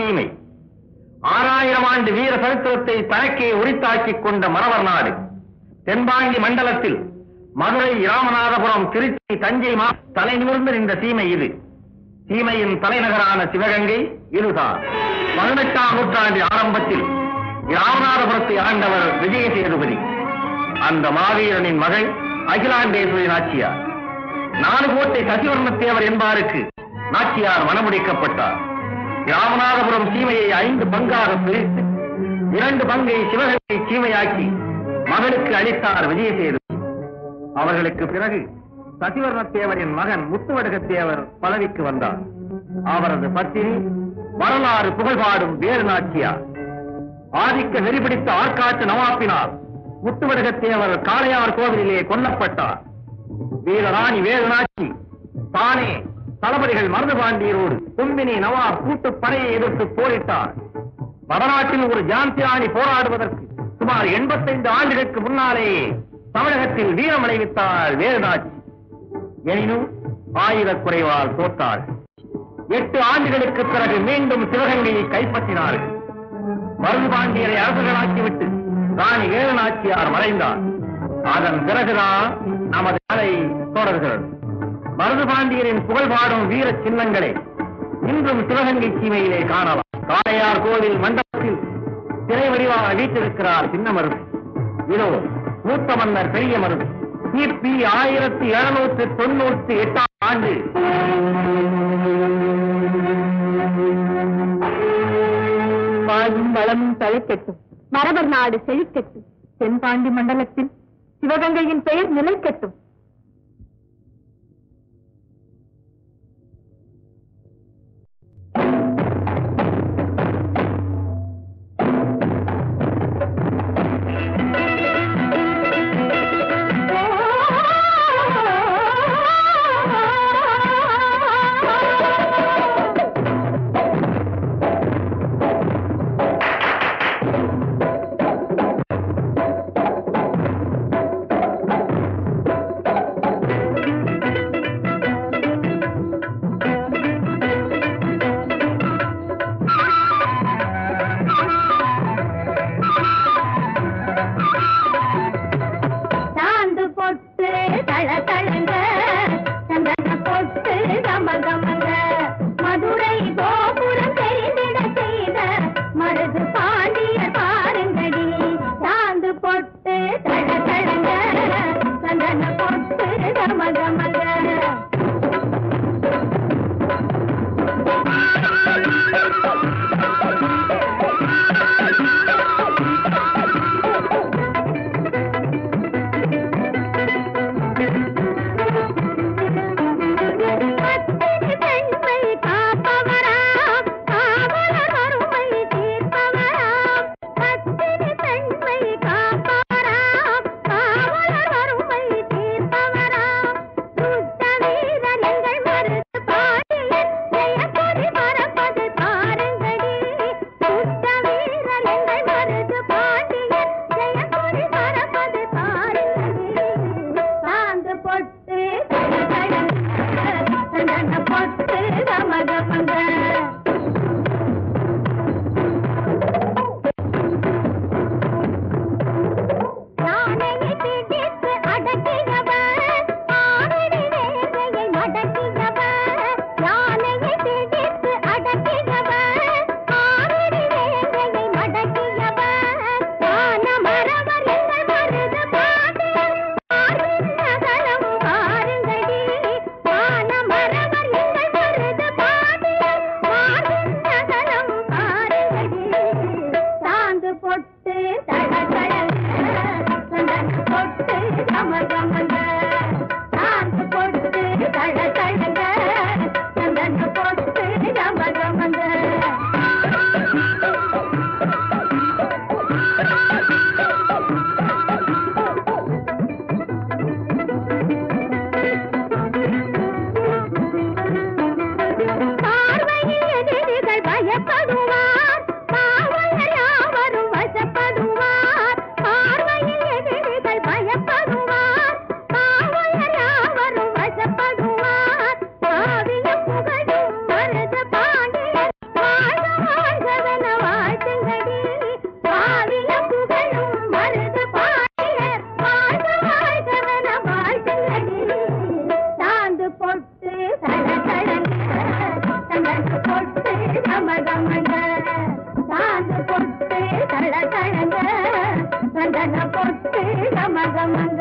சீமை ஆறாயிரம் ஆண்டு வீர சரித்திரத்தை தனக்கே உரித்தாக்கிக் கொண்ட மறவர் நாடு தென்பாண்டி மண்டலத்தில் மதுரை ராமநாதபுரம் திருச்சி தஞ்சை மா தலை நிமிர்ந்து நின்ற சீமை இது சீமையின் தலைநகரான சிவகங்கை இதுதான் பதினெட்டாம் நூற்றாண்டின் ஆரம்பத்தில் ராமநாதபுரத்தை ஆண்டவர் விஜய சேதுபதி அந்த மாவீரனின் மகள் அகிலாண்டேஸ்வரி நாச்சியார் நாலு கோட்டை சசிவர்மத்தேவர் என்பாருக்கு நாச்சியார் மணமுடிக்கப்பட்டார் ராமநாதபுரம் சீமையை ஐந்து பங்காக பிரித்து இரண்டு பங்கை சிவகங்கை சீமையாக்கி மகளுக்கு அளித்தார் விஜயசேது அவர்களுக்கு பிறகு சசிவர்ணத்தேவரின் மகன் முத்துவடகத்தேவர் பதவிக்கு வந்தார் அவரது பத்தினி வரலாறு புகழ்பாடும் வேறு நாச்சியார் ஆதிக்க வெறிபிடித்த ஆற்காட்டு நவாப்பினார் முத்துவடகத்தேவர் காளையார் கோவிலிலே கொல்லப்பட்டார் வீரராணி வேலுநாச்சி தானே தளபதிகள் மருதுபாண்டியரோடு கும்பினி நவாப் கூட்டுப் படையை எதிர்த்து போரிட்டார் வடநாட்டில் ஒரு ஜான்சிராணி போராடுவதற்கு சுமார் 85 ஆண்டுகளுக்கு முன்னாலேயே தமிழகத்தில் வீரம் அடைவித்தாள் வேலுநாச்சி எனினும் ஆயுதக் குறைவால் தோற்றாள் எட்டு ஆண்டுகளுக்கு பிறகு மீண்டும் சிவகங்கையை கைப்பற்றினார்கள் மருதுபாண்டியரை அரசர்களாக்கிவிட்டு ராணி வேலுநாச்சியார் மறைந்தார் அதன் பிறகுதான் நமது கலை தொடர்கிறது மருதுபாண்டியரின் புகழ் பாடும் வீர சின்னங்களை இன்றும் சிவகங்கை சீமையிலே காணலாம் காளையார் கோவில் மண்டபத்தில் திரை வடிவாக வீட்டிருக்கிறார் சின்ன மருது இதோ மூத்த மன்னர் பெரிய மருது கிபி ஆயிரத்தி எழுநூற்று தொண்ணூற்றி எட்டாம் ஆண்டு வாழும் வளமும் தழைக்கட்டும் மரபர் நாடு செழிக்கட்டும் தென்பாண்டி மண்டலத்தில் சிவகங்கையின் பெயர் நிலைக்கட்டும் சாந்து பொட்டு தள தளங்க சந்தன பொட்டு கம கமங்க மதுரை கோபுரம் தெரிந்திட செய்த மருது பாண்டியர் பாருங்கடி சாந்து பொட்டு தள தளங்க சந்தன பொட்டு கம கமங்க பத்தினி பெண்மை காப்பவராம் காவலர் வறுமை தீர்ப்பவராம் பத்தினி பெண்மை காப்பவராம் காவலர் வறுமை தீர்ப்பவராம் சுத்த வீரர் எங்கள் மருது பாண்டியன் ஜெயக்கொடி பறப்பது பாருங்கடி சுத்த வீரர் எங்கள் மருது பாண்டியன் ஜெயக்கொடி பறப்பது பாருங்கடி சாந்து பொட்டு சந்தன பொட்டு கமகமங்க யானையை பிடித்து அடக்கியவர் ஆவடி வேலையை மடக்கியவர் யானையை பிடித்து அடக்கியவர் ஆவடி வேலையை மடக்கியவர் வான மரவர் எங்கள் மருது பாண்டியன் ஆர்வின் நகரம் பாருங்கடி வான மரவர் எங்கள் மருது பாண்டியன் ஆர்வின் நகரம் பாருங்கடி சாந்து பொட்டு தட சந்தன பொட்டு கம கமங்க சாந்து பொட்டு தட தடங்க சந்தன பொட்டு கம கமங்க பார்வையில் எதிரிகள் பயப்படுவார் காவலர் யாவரும் வசப்படுவார் மர பொட்டு கமகமங்க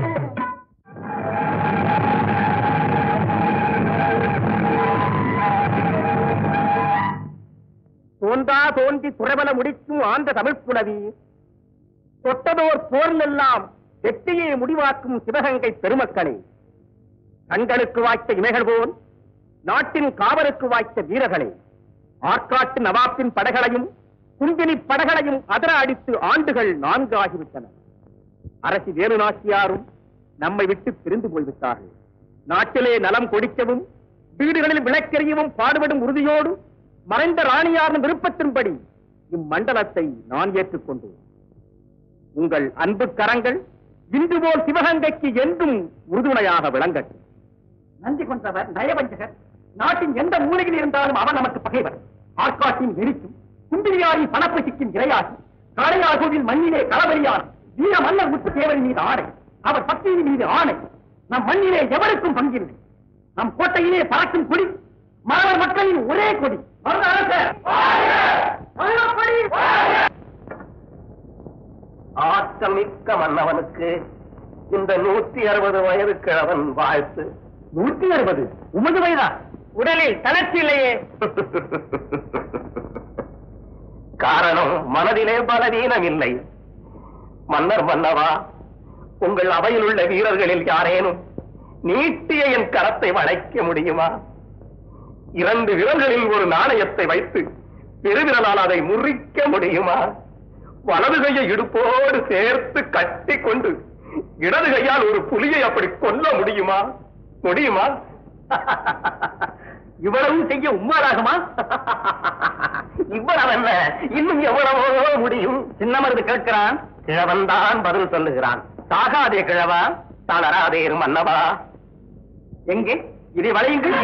தோன்றா தோன்றி துறவல முடிக்கும் ஆண்ட தமிழ்ப் புலவி தொட்டதோர் போர்லெல்லாம் வெற்றியை முடிவாக்கும் சிவகங்கை பெருமக்களே கண்களுக்கு வாய்த்த இமைகள் போல் நாட்டின் காவலுக்கு வாய்த்த வீரர்களே ஆற்காட்டு நவாப்பின் படைகளையும் குந்தினி படைகளையும் அதர அடித்து ஆண்டுகள் நான்கு ஆகிவிட்டன அரசி வேணு நாச்சியாரும் நம்மை விட்டு பிரிந்து போய்விட்டார்கள் நாட்டிலே நலம் கொடிக்கவும் வீடுகளில் விளக்கெறியவும் பாடுபடும் உறுதியோடு மறைந்த ராணியாரின் விருப்பத்தின்படி இம்மண்டலத்தை நான் ஏற்றுக்கொண்டேன் உங்கள் அன்பு கரங்கள் இன்று போல் சிவகங்கைக்கு என்றும் உறுதுணையாக விளங்கட்டும் நன்றி கொண்டவர் நயவஞ்சகர் நாட்டின் எந்த மூலையில் இருந்தாலும் அவர் நமக்கு பகைவர் ஆற்காட்டின் எரிக்கும் கும்பிரியாரி பணப்பசிக்கும் இரையாகி காளையாகோவில் மண்ணிலே களவெறியார் வீர மன்னர் முத்து தேவரின் மீது ஆணை அவர் பக்தியின் மீது ஆணை நம் மண்ணிலே எவருக்கும் பங்கில்லை நம் கோட்டையிலே பறக்கும் கொடி மரவர் மக்களின் ஒரே கொடி மருத அரசர்! மருதக் கொடி! ஆற்றமிக்க மன்னவனுக்கு இந்த நூத்தி அறுபது வயது கிழவன் வாழ்த்து நூத்தி அறுபது உமது வயதா உடலில் தளர்ச்சி இல்லையே காரணம் மனதிலே பலவீனம் இல்லை மன்னர் மன்னவா உங்கள் அவையில் உள்ள வீரர்களில் யாரேனும் நீட்டிய என் கரத்தை வளைக்க முடியுமா இரண்டு விரல்களில் ஒரு நாணயத்தை வைத்து பெருவிரலால் அதை முறிக்க முடியுமா வலது கையை இடுப்போடு சேர்த்து கட்டி கொண்டு இடது கையால் ஒரு புலியை அப்படி கொல்ல முடியுமா முடியுமா இவ்வளவு செய்ய உம்மாராகுமா இவ்வளவு என்ன இன்னும் எவ்வளவோ முடியும் சின்ன மருது கேட்கிறான் கிழவன் தான் பதில் சொல்லுகிறான் சாகாதே கிழவா தளராதே இரு மன்னவா எங்கே இதை வளையுங்கள்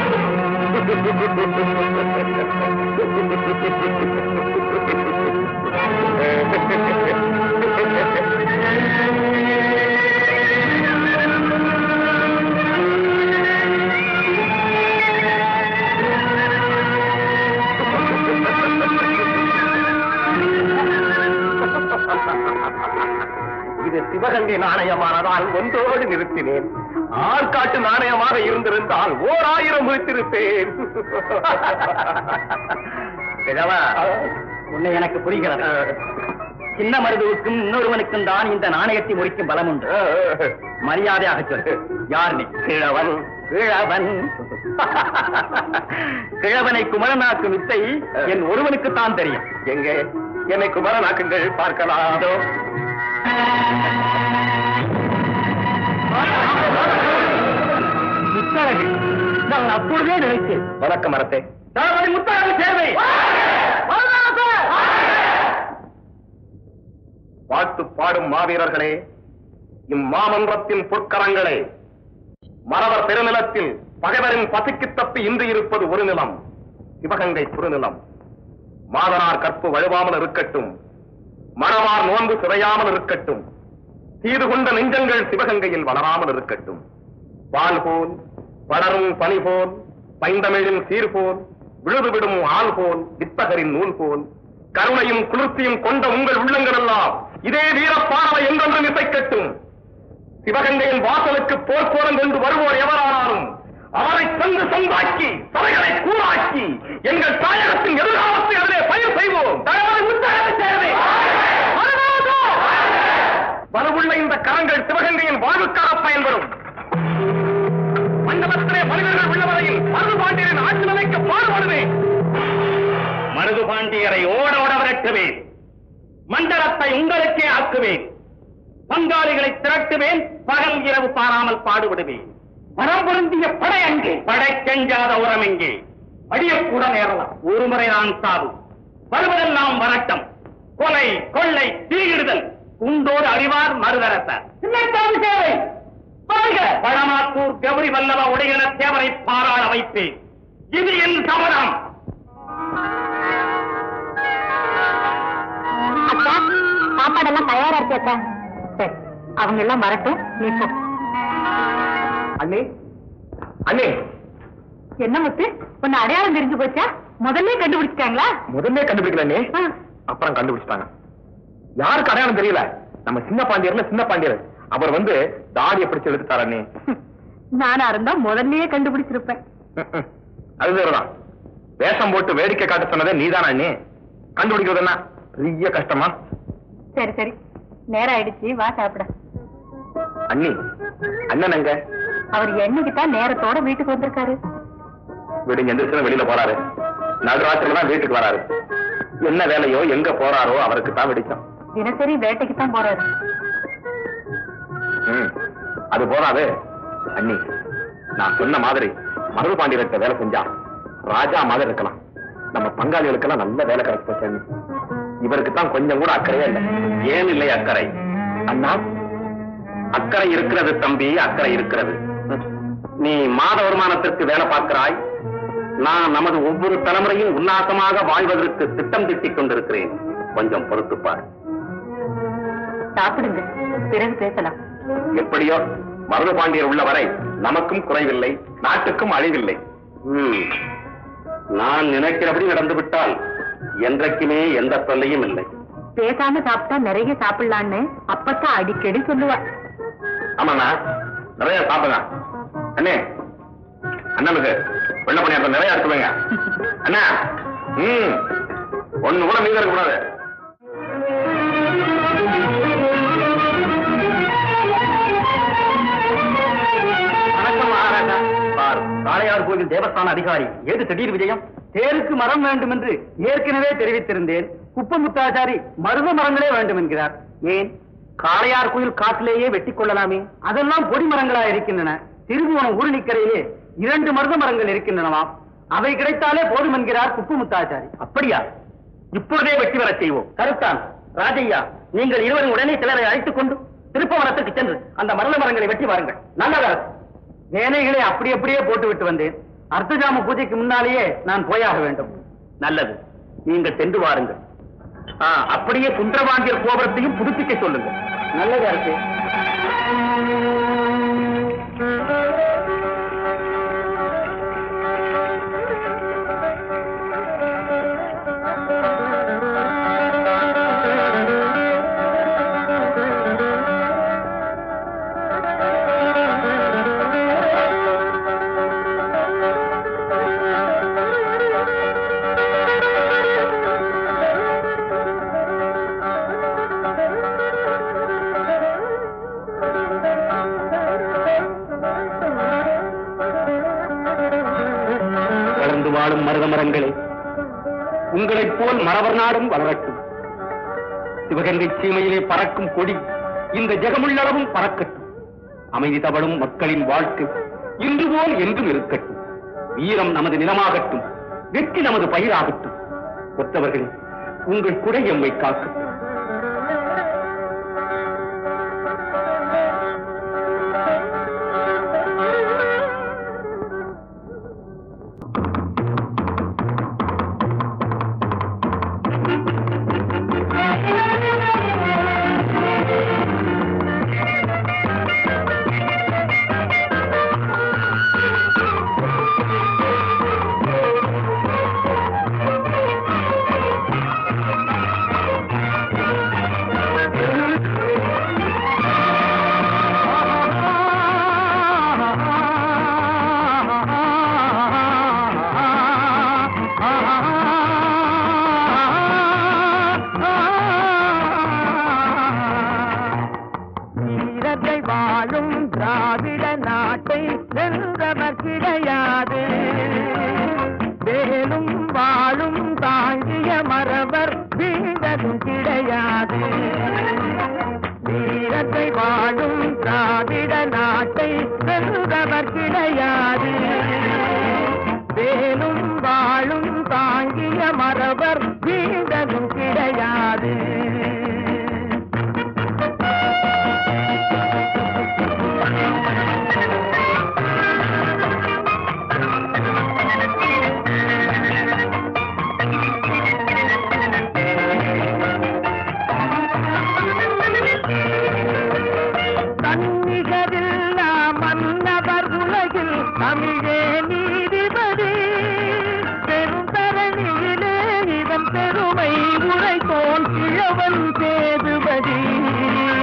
இது சிவகங்கை நாணயமானதால் ஒன்றோடு நிறுத்தினேன் ஆற்காட்டு நாணயமாக இருந்திருந்தால் ஓர் ஆயிரம் முடித்திருப்பேன் கிழவா உன்னை எனக்கு புரிகிறது சின்ன மருதுவுக்கும் இன்னொருவனுக்கும் தான் இந்த நாணயத்தை முறிக்கும் பலம் உண்டு மரியாதையாக சொல் யார் நீ கிழவன் கிழவன் கிழவனை குமரனாக்கும் வித்தை என் ஒருவனுக்கு தான் தெரியும் எங்கே என்னை குமரனாக்குங்கள் பார்க்கலாம் அதோ முத்தழகு நான் அப்பொழுதே நினைத்தேன் வணக்கம் மரத்தே தளபதி முத்தழகு சேவை வாழ்த்து பாடும் மாவீரர்களே இம்மாமன்றத்தின் பொற்கரங்களே மறவர் பெருநிலத்தில் பகைவரின் பசிக்கு தப்பி இன்று இருப்பது ஒரு நிலம் சிவகங்கை குறுநிலம் மாதனார் கற்பு வழுவாமல் இருக்கட்டும் மணவார் நோன்பு சிறையாமல் இருக்கட்டும் தீது கொண்ட நெஞ்சங்கள் சிவகங்கையில் வளராமல் இருக்கட்டும் பால் போல் வளரும் பனி போல் பைந்தமிழின் சீர் போல் விழுதுவிடும் ஆள் போல் வித்தகரின் நூல் போல் கருணையும் குளிர்ச்சியும் கொண்ட உங்கள் உள்ளங்கள் எல்லாம் இதே வீரப்பாறவை என்றென்றும் இசைக்கட்டும் சிவகங்கையின் வாசலுக்கு போர்க்கோலம் கொண்டு வருவோர் எவரானாலும் அவரை சென்று சொந்தாக்கி தலைகளை கூறாக்கி எங்கள் தாயகத்தின் எதிர்காலத்தை அதிலே பயிர் செய்வோம் தயவு முத்தகத்தை தேவை வலுவுள்ள இந்த கரங்கள் சிவகங்கையின் வாழ்வுக்காக பயன்படும் மண்டபத்திலே மனிதர்கள் உள்ள வரையில் மருது பாண்டியரின் ஆட்சி நிலைக்க பாடுபடுவேன் மருது பாண்டியரை ஓட ஓட விரட்டுவேன் மண்டலத்தை உங்களுக்கே ஆக்குவேன் பங்காளிகளை திரட்டுவேன் பகல் இரவு பாராமல் பாடுபடுவேன் மனம் பொருந்திய படை அங்கே படை கெஞ்சாத உரம் எங்கே அடியக்கூட நேரலாம் ஒரு முறை நான் சாவு வருவதெல்லாம் வரட்டம் கொலை கொள்ளை தீயிடுதல் உண்டோடு அறிவார் மறுதரத்தார் சேவை வாழ்க பழமாத்தூர் கௌரி வல்லவ உடையின தேவரை பாராள வைப்பேன் இது என் சமரம் அக்கா சாப்பாடெல்லாம் தயாரா இருக்கு அக்கா சரி அவங்க எல்லாம் வரட்டும் நீ போ அண்ணே அண்ணே என்ன முத்து உன்னை அடையாளம் தெரிஞ்சு போச்சா முதல்ல கண்டுபிடிச்சிட்டாங்களா முதல்ல கண்டுபிடிக்கல அண்ணே ஆ. அப்புறம் கண்டுபிடிச்சிட்டாங்க யாருக்கு அடையாளம் தெரியல நம்ம சின்ன பாண்டியர்ல சின்ன பாண்டியர் அவர் வந்து தாடியை பிடிச்சு எடுத்துட்டார் அண்ணி நானா இருந்தா முதல்லயே கண்டுபிடிச்சிருப்பேன் ம்ம். அது வேறதான் வேஷம் போட்டு வேடிக்கை காட்ட சொன்னதே நீதானா அண்ணி கண்டுபிடிக்கிறது என்ன பெரிய கஷ்டமா சரி சரி நேரம் ஆயிடுச்சு வா சாப்பிட அண்ணி அண்ணன் எங்க அவர் என்னைக்கு தான் நேரத்தோட வீட்டுக்கு வந்திருக்காரு வீடு எந்திரிச்சு வெளியில போறாரு நடுராத்திரில தான் வீட்டுக்கு வராரு என்ன வேலையோ எங்க போறாரோ அவருக்கு தான் வெடிக்கும் தினசரி வேட்டைக்கு தான் போறாரு ம். அது போதாது அண்ணி நான் சொன்ன மாதிரி மருது பாண்டியர்கிட்ட வேலை செஞ்சா ராஜா மாதிரி இருக்கலாம் நம்ம பங்காளிகளுக்கெல்லாம் நல்ல வேலை கிடைச்சு போச்சு அண்ணி இவருக்கு தான் கொஞ்சம் கூட அக்கறையே இல்லை ஏன் இல்லை அக்கறை அண்ணா அக்கறை இருக்கிறது தம்பி அக்கறை இருக்கிறது நீ மாத வருமானத்திற்கு வேலை பார்க்கிறாய் நான் நமது ஒவ்வொரு தலைமுறையும் உல்லாசமாக வாழ்வதற்கு திட்டம் திட்டிக் கொண்டிருக்கிறேன் கொஞ்சம் பொறுத்துப்பார் சாப்பிடுங்க பிறகு பேசலாம் எப்படியோ மருது பாண்டியர் உள்ள வரை நமக்கும் குறைவில்லை நாட்டுக்கும் அழிவில்லை ம். நான் நினைக்கிறபடி நடந்து விட்டால் என்றைக்குமே எந்த தொல்லையும் இல்லை பேசாம சாப்பிட்டா நிறைய சாப்பிடலான்னு அப்பத்தான் அடிக்கடி சொல்லுவா ஆமாண்ணா நிறைய சாப்பிடுங்க அண்ணே அண்ணனுக்கு வெள்ள பணியாட்டம் நிறைய இருக்குதுங்க அண்ணா ம் ஒண்ணு கூட மீத இருக்கக்கூடாது வணக்கம் மகாராஜா பார் காளையார் கோவில் தேவஸ்தான அதிகாரி ஏது திடீர் விஜயம் தேருக்கு மரம் வேண்டும் என்று ஏற்கனவே தெரிவித்திருந்தேன் குப்பமுத்தாச்சாரி மருத மரங்களே வேண்டும் என்கிறார் ஏன் காளையார் கோயில் காட்டிலேயே வெட்டி கொள்ளலாமே அதெல்லாம் பொடி மரங்களா இருக்கின்றன திருபுவனம் ஊருணிக்கரையிலே இரண்டு மருத மரங்கள் இருக்கின்றனவாம் அவை கிடைத்தாலே போதும் என்கிறார் குப்புமுத்தாச்சாரி அப்படியா இப்பொழுதே வெட்டி வரச் செய்வோம் கருத்தான் ராஜையா நீங்கள் இருவரும் உடனே சிலரை அழைத்துக் கொண்டு திருப்பவனத்துக்கு சென்று அந்த மருத மரங்களை வெட்டி வாருங்கள் நல்லதா வேலைகளை அப்படி அப்படியே போட்டு விட்டு வந்தேன் அர்த்தஜாம பூஜைக்கு முன்னாலேயே நான் போயாக வேண்டும் நல்லது நீங்கள் சென்று வாருங்கள் ஆ, அப்படியே சுந்தரபாண்டியர் கோபுரத்தையும் புதுப்பிக்க சொல்லுங்க நல்லது அரசு வளர்ந்து வாழும் மருத மரங்களே உங்களைப் போல் மரவர் நாடும் வளரட்டும் சிவகங்கை சீமையிலே பறக்கும் கொடி இந்த ஜெகமுள்ளளவும் பறக்கட்டும் அமைதி தவழும் மக்களின் வாழ்க்கை இன்று போல் என்றும் இருக்கட்டும் வீரம் நமது நிலமாகட்டும் வெற்றி நமது பயிராகட்டும் ஒத்தவர்களே உங்கள் குடை எம்மை காக்கட்டும் வீரத்தை வாழும் திராவிட நாட்டை வென்றவர் கிடையாது வேலும் வாழும் தாங்கிய மரவர் வீழ்ந்ததும் கிடையாது வீரத்தை வாழும் திராவிட நாட்டை வென்றவர் கிடையாது வேலும் வாழும் தாங்கிய மரவர் வீழ்ந்ததும் கிடையாது தன்னிகரில்லா மன்னவர் உலகில் தமிழே நீதிபதி பெருந்தரணியிலே இதன் பெருமை உரைத்தோன் கிழவன் சேதுபதி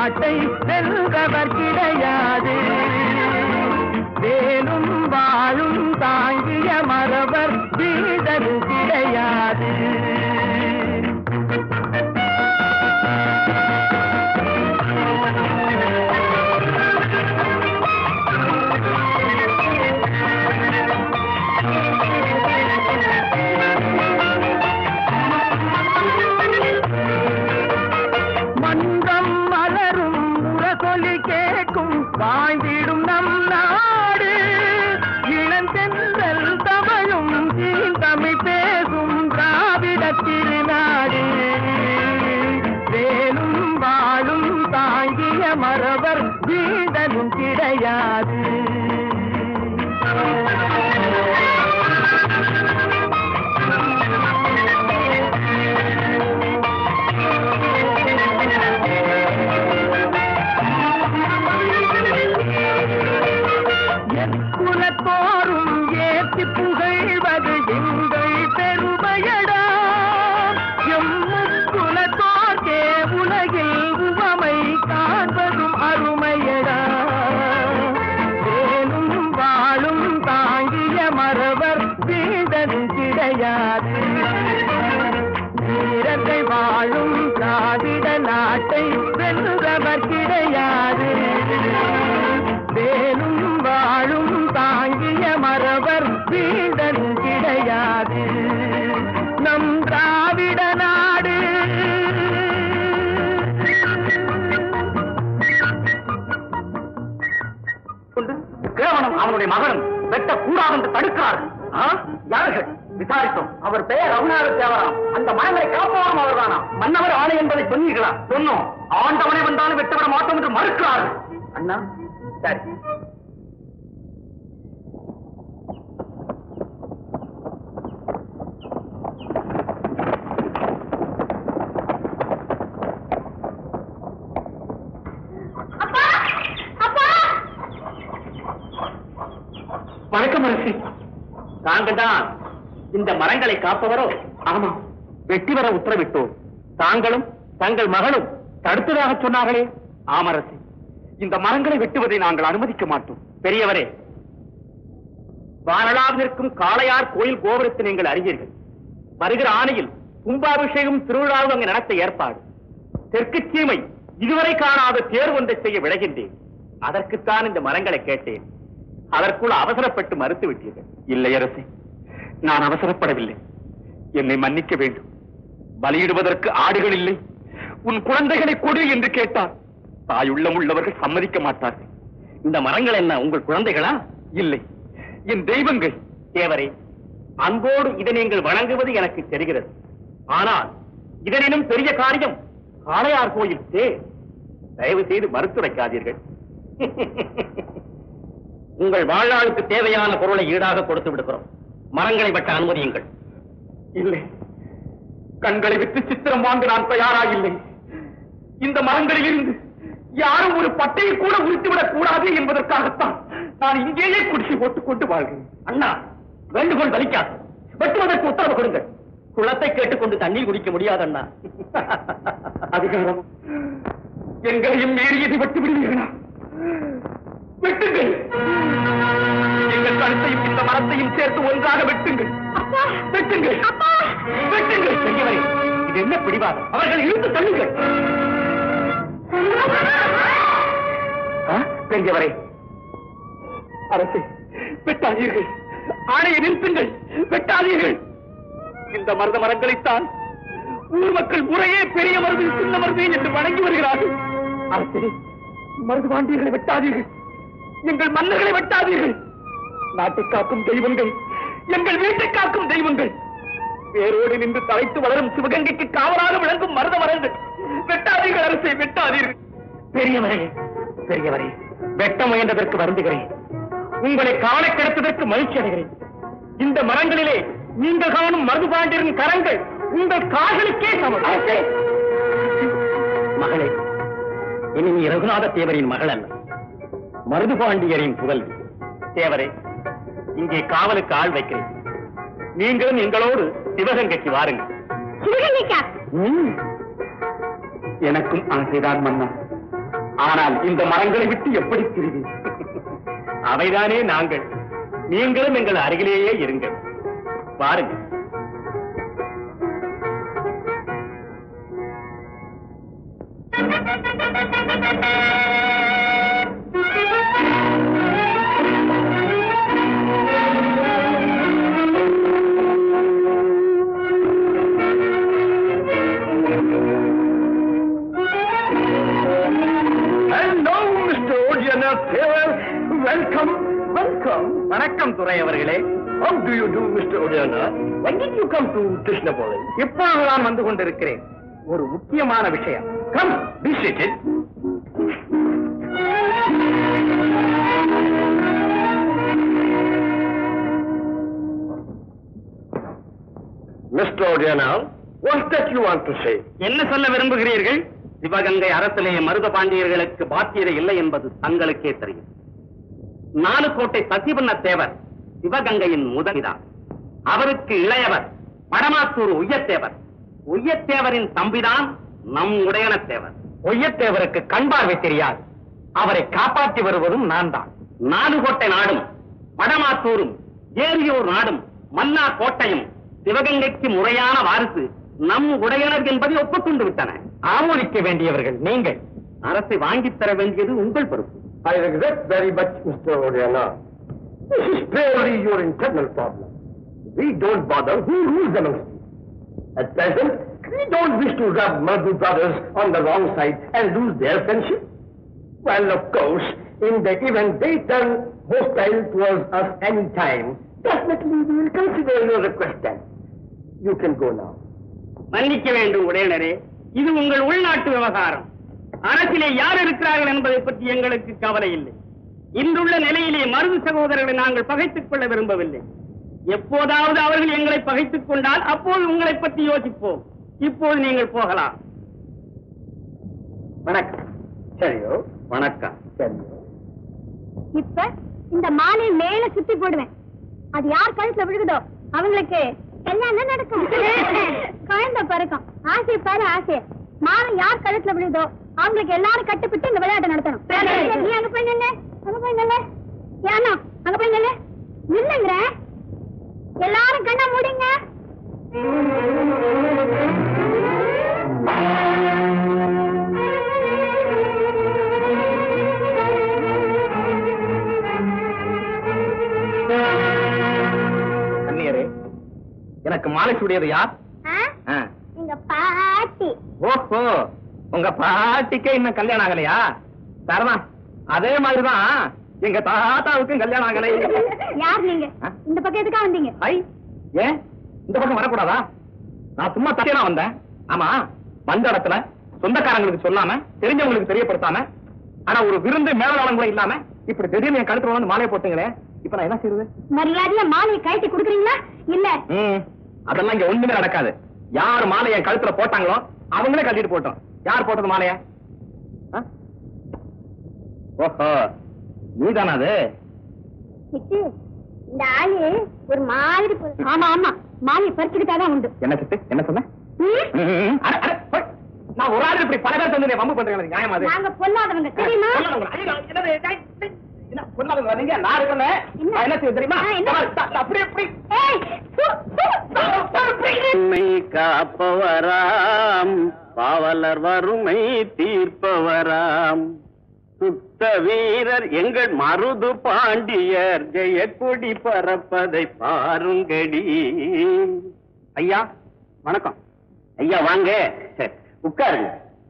நாட்டை வெல்றவர் கிடையாது வேலும் வாழும் தாங்கிய மரபர் வீடரும் கிடையாது மன்றம் மலரும் முரசொலி கேட்கும் வாழ்ந்திடும் நம் நாடு இளந்தென்றல் தமிழும் தீந்தமிழ் பேசும் திராவிட திருநாடு வேலும் வாழும் தாங்கிய மரபர் வீடலும் கிடையாது குலத்தோறும் ஏற்றி புகழ்வது எங்கள் பெருமையடா எம் குலத்தோர்க்கே உலகில் உவமை காண்பதும் அருமையடா வேலும் வாழும் தாங்கிய மரவர் வீடனும் கிடையாது வீரர்கள் வாழும் திராவிட நாட்டை வெல்றவர் கிடையாது வேலும் வாழும் தாங்கிய மரபர் வீடனும் கிடையாது நம் திராவிட நாடு கிழவனும் அவனுடைய மகனும் வெட்டக்கூடாது என்று தடுக்கிறார்கள் ஆ? யார்கள் விசாரித்தோம் அவர் பெயர் ரகுநாத தேவராம் அந்த மரங்களை காப்பவரும் அவர்தானா மன்னவர் ஆணை என்பதை சொன்னீர்களா சொன்னோம் ஆண்டவனை வந்தாலும் வெட்டவிட மாட்டோம் என்று மறுக்கிறார்கள் அண்ணா சரி அப்பா அப்பா வணக்கம் அரசி தாங்கள் தான் இந்த மரங்களை காப்பவரோ ஆமா வெட்டி வர உத்தரவிட்டோம் தாங்களும் தங்கள் மகளும் தடுத்ததாக சொன்னார்களே ஆமரசி இந்த மரங்களை வெட்டுவதை நாங்கள் அனுமதிக்க மாட்டோம் பெரியவரே வானலாக நிற்கும் காளையார் கோயில் கோபுரத்தை நீங்கள் அறிவீர்கள் வருகிற ஆணையில் கும்பாபிஷேகம் திருவிழாவும் அங்கு நடத்த ஏற்பாடு தெற்கு சீமை இதுவரை காணாத தேர் ஒன்றை செய்ய விளைகின்றேன் அதற்குத்தான் இந்த மரங்களை கேட்டேன் அதற்குள் அவசரப்பட்டு மறுத்து விட்டீர்கள் இல்லை அரசே நான் அவசரப்படவில்லை என்னை மன்னிக்க வேண்டும் பலியிடுவதற்கு ஆடுகள் இல்லை உன் குழந்தைகளை கொடு என்று கேட்டார் தாயுள்ளம் உள்ளவர்கள் சம்மதிக்க மாட்டார்கள் இந்த மரங்கள் என்ன உங்கள் குழந்தைகளா இல்லை என் தெய்வங்கள் தேவரே அன்போடு இதை நீங்கள் வணங்குவது எனக்கு தெரிகிறது ஆனால் இதனினும் பெரிய காரியம் காளையார் கோயில் தே தயவு செய்து மறுத்துரைக்காதீர்கள் உங்கள் வாழ்நாளுக்கு தேவையான பொருளை ஈடாக கொடுத்து விடுகிறோம் மரங்களை வெட்ட அனுமதியுங்கள் இல்லை கண்களை விட்டு சித்திரம் வாங்க நான் தயாராகில்லை இந்த மரங்களில் இருந்து யாரும் ஒரு பட்டையை கூட உரித்துவிடக் கூடாது என்பதற்காகத்தான் நான் இங்கேயே குடிசை போட்டுக் கொண்டு வாழ்கிறேன் அண்ணா வேண்டுகோள் வலிக்காது வெட்டுவதற்கு உத்தரவு கொடுங்கள் குளத்தை கேட்டுக்கொண்டு தண்ணீர் குடிக்க முடியாது அண்ணா அதிகாரம் எங்களையும் மீறியதை வெட்டு விடுவீர்களா வெட்டுங்கள் எங்கள் கழுத்தையும் இந்த மரத்தையும் சேர்த்து ஒன்றாக வெட்டுங்கள் வெட்டுங்கள் வெட்டுங்கள் பெரியவரே இது என்ன பிடிவாதம் அவர்கள் இழுத்து தள்ளுங்கள் ஆ, பெரியவரே அரசே வெட்டாதீர்கள் ஆணையை நிறுத்துங்கள் வெட்டாதீர்கள் இந்த மருத மரங்களைத்தான் ஊர் மக்கள் முறையே பெரிய மருது சின்ன மருது என்று வணங்கி வருகிறார்கள் அரசே மருது பாண்டியர்களை வெட்டாதீர்கள் எங்கள் மன்னர்களை வெட்டாதீர்கள் நாட்டை காக்கும் தெய்வங்கள் எங்கள் வீட்டை காக்கும் தெய்வங்கள் வேரோடு நின்று தலைத்து வளரும் சிவகங்கைக்கு காவலாக விளங்கும் மருத மரங்கள் வெட்டாதீர்கள் அரசை வெட்டாதீர்கள் பெரியவரே பெரியவரே வெட்ட முயன்றதற்கு வருந்துகிறேன் உங்களை காண கிடைத்ததற்கு மகிழ்ச்சி அடைகிறேன் இந்த மரங்களிலே நீங்கள் காணும் மருதுபாண்டியரின் கரங்கள் உங்கள் கால்களுக்கே சமம் மகளே இனி நீ ரகுநாத தேவரின் மகள் அல்ல மருதுபாண்டியரின் புதல்வி தேவரே இங்கே காவலுக்கு ஆள் வைக்கிறேன் நீங்களும் எங்களோடு சிவகங்கைக்கு வாருங்கள் சிவகங்கைக்கா ம். எனக்கும் ஆசைதான் மன்னா ஆனால் இந்த மரங்களை விட்டு எப்படி பிரிவீர் அவைதானே நாங்கள் நீங்களும் எங்கள் அருகிலேயே இருங்கள் பாருங்கள் Hello, Mr. Ojana Taylor. Welcome, welcome. வணக்கம் துறை அவர்களே How do you do, Mr. Ojana? When did you come to Krishnapoli? இப்பொழுது நான் வந்து கொண்டிருக்கிறேன் ஒரு முக்கியமான விஷயம் Come, be seated. Mr. Ojana, what's that you want to say? என்ன சொல்ல விரும்புகிறீர்கள் சிவகங்கை அரசிலே மருத பாண்டியர்களுக்கு பாத்தியதை இல்லை என்பது தங்களுக்கே தெரியும் நாலு கோட்டை சசிவண்ண தேவர் சிவகங்கையின் முதலிதான் அவருக்கு இளையவர் படமாத்தூர் உய்யத்தேவர் உய்யத்தேவரின் தம்பிதான் நம் உடையன தேவர் உய்யத்தேவருக்கு கண் பார்வை தெரியாது அவரை காப்பாற்றி வருவதும் நான் தான் நாலு கோட்டை நாடும் வடமாத்தூரும் ஏரியூர் நாடும் மன்னா கோட்டையும் சிவகங்கைக்கு முறையான வாரிசு நம் உடையனர் என்பதை ஒப்புக்கொண்டு விட்டன ஆமோதிக்க வேண்டியவர்கள் நீங்கள் அரசை வாங்கித் தர வேண்டியது உங்கள் பொறுப்பு I regret very much, Mr. Ojana. This is purely your internal problem. We don't bother who rules amongst you. At present, we don't wish to rub Madhu brothers on the wrong side and lose their friendship. Well, of course, in the event they turn hostile towards us any time, definitely we will consider your request then. You can go now. மன்னிக்க வேண்டும் உடையனரே இது உங்கள் உள்நாட்டு விவகாரம் அரசிலே யார் இருக்கிறார்கள் என்பதை பற்றி எங்களுக்கு கவலை இல்லை இன்றுள்ள நிலையிலே மருது சகோதரர்களை நாங்கள் பகைத்துக் கொள்ள விரும்பவில்லை எப்போதாவது அவர்கள் எங்களை பகைத்துக் கொண்டால் அப்போது உங்களை பற்றி யோசிப்போம் இப்போது நீங்கள் போகலாம் வணக்கம் சரியோ வணக்கம் சரியோ இப்ப இந்த மாலை மேல சுத்தி போடுவேன் அது யார் கழுத்துல விழுகுதோ அவங்களுக்கு கல்யாணம் நடக்கும் குழந்தை பிறக்கும் ஆசை பாரு ஆசை மாலை யார் கழுத்துல விழுதோ அவங்களுக்கு எல்லாரும் கட்டுப்பட்டு இந்த விளையாட்டை நடத்தணும் நீ அங்க போய் நின்னு அங்க போய் நின்னு ஏன்னா அங்க போய் நின்னு நில்லுங்கிற எல்லாரும் கண்ணை மூடிங்க கண்ணியரே எனக்கு மாலை சூடியது யார் ஆ. எங்க பாட்டி ஓஹோ உங்க பாட்டிக்கே இன்னும் கல்யாணம் ஆகலையா சரதான் அதே மாதிரிதான் எங்க தாத்தாவுக்கும் கல்யாணம் ஆகலை யார் நீங்க ஆ? இந்த பக்கம் எதுக்கா வந்தீங்க ஐ ஏன் இந்த பக்கம் வரக்கூடாதா நான் சும்மா தட்டியா வந்தேன் ஆமா வந்த இடத்துல சொந்தக்காரங்களுக்கு சொல்லாம தெரிஞ்சவங்களுக்கு தெரியப்படுத்தாம ஆனா ஒரு விருந்து மேலாளம் கூட இல்லாம இப்படி திடீர்னு என் கழுத்துல வந்து மாலையை போட்டுங்களே இப்ப நான் என்ன செய்யறது மரியாதையா மாலையை கழட்டி குடுக்குறீங்களா இல்ல ம், அதெல்லாம் இங்க ஒண்ணுமே நடக்காது யார் மாலை என் கழுத்துல போட்டாங்களோ அவங்களே கட்டிட்டு போட்டோம் யார் போட்டது மாலைய ஆ? ஓஹோ நீதானா அது சிட்டு இந்த ஆளு ஒரு மாதிரி பொ- ஆமா ஆமா மாலையை பறிச்சுக்கிட்டாதான் உண்டு என்ன சித்து என்ன சொன்ன ம்? ம், ம், ம். அட, அட, போய். நான் ஒரு ஆள் இப்படி பல பேர் வந்து வம்பு பண்றேன் எனக்கு நியாயமா அது நாங்க பொல்லாதவங்க தெரியுமா பொல்லாதவங்களா? ஐயோ, என்னது, டேய், டேய், என்ன பொல்லாதவங்களா நீங்க? நான் இருக்கேன்ல. என்ன? நான் என்ன செய்ய தெரியுமா ஆ, என்ன? த- த- அப்படி அப்படி ஏய், சு, சு, சு, சு. உண்மை காப்பவராம் பாவலர் வறுமை தீர்ப்பவராம் சுத்த வீரர் எங்கள் மருது பாண்டியர் ஜெயக்கொடி பறப்பதை பாருங்கடி ஐயா வணக்கம் ஐயா வாங்க உட்காருங்க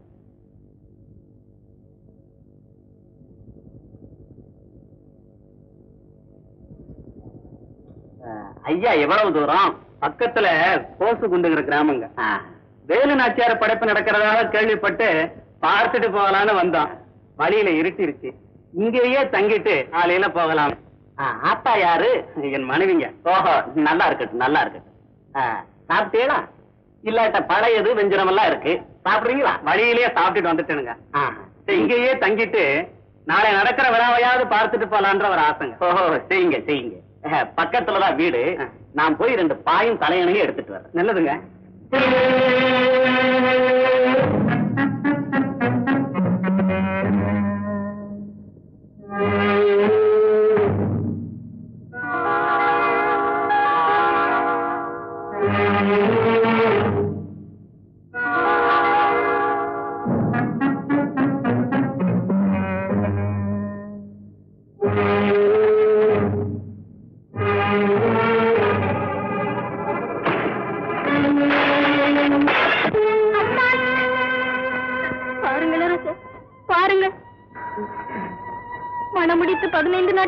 அஹ், ஐயா எவ்வளவு தூரம் பக்கத்துல கோசு குண்டுகிற கிராமங்க வேலு நாச்சியார் படைப்பு நடக்கிறதாக கேள்விப்பட்டு பார்த்துட்டு போகலான்னு வந்தோம் வழியில இருட்டிருச்சு இங்கேயே தங்கிட்டு காலையில போகலாம் அஹ், ஆத்தா யாரு என் மனைவிங்க ஓஹோ நல்லா இருக்கட்டும் நல்லா இருக்கட்டும் அஹ், சாப்பிட்டீங்களா இல்லாட்ட பழையது வெஞ்சனம் எல்லாம் இருக்கு சாப்பிடுறீங்களா வழியிலேயே சாப்பிட்டுட்டு வந்துட்டேனுங்க சரி, இங்கேயே தங்கிட்டு நாளை நடக்கிற விழாவையாவது பார்த்துட்டு போலான்ற ஒரு ஆசைங்க ஓஹோ செய்யுங்க செய்யுங்க அஹ், பக்கத்துலதான் வீடு நான் போய் ரெண்டு பாயும் தலையணையும் எடுத்துட்டு வரேன் நல்லதுங்க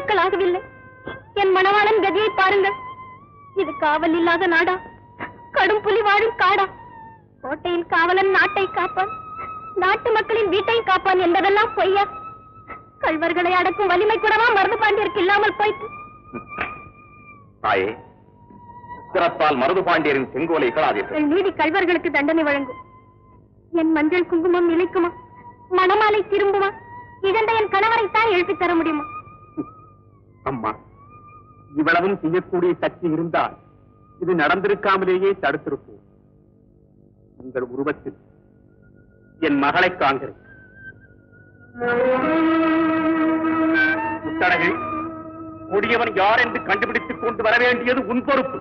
நாட்கள் ஆகவில்லை என் மணவாளன் கதியை பாருங்கள் இது காவல் இல்லாத நாடா கடும் புலி வாழும் காடா கோட்டையில் காவலன் நாட்டை காப்பான் நாட்டு மக்களின் வீட்டை காப்பான் என்பதெல்லாம் பொய்யா கள்வர்களை அடக்கும் வலிமை கூடவா மருந்து பாண்டியருக்கு இல்லாமல் போயிற்று தாயே சிறப்பால் மருது பாண்டியரின் செங்கோலை இகழாதீர்கள் உங்கள் நீதி கள்வர்களுக்கு தண்டனை வழங்கும் என் மஞ்சள் குங்குமம் நிலைக்குமா மணமாலை திரும்புமா இழந்த என் கணவரைத்தான் எழுப்பித் தர முடியுமா அம்மா இவ்வளவும் செய்யக்கூடிய சக்தி இருந்தால் இது நடந்திருக்காமலேயே தடுத்திருப்போம் உங்கள் உருவத்தில் என் மகளை காண்கிறேன் முத்தழகு கொடியவன் யார் என்று கண்டுபிடித்துக் கொண்டு வர வேண்டியது உன் பொறுப்பு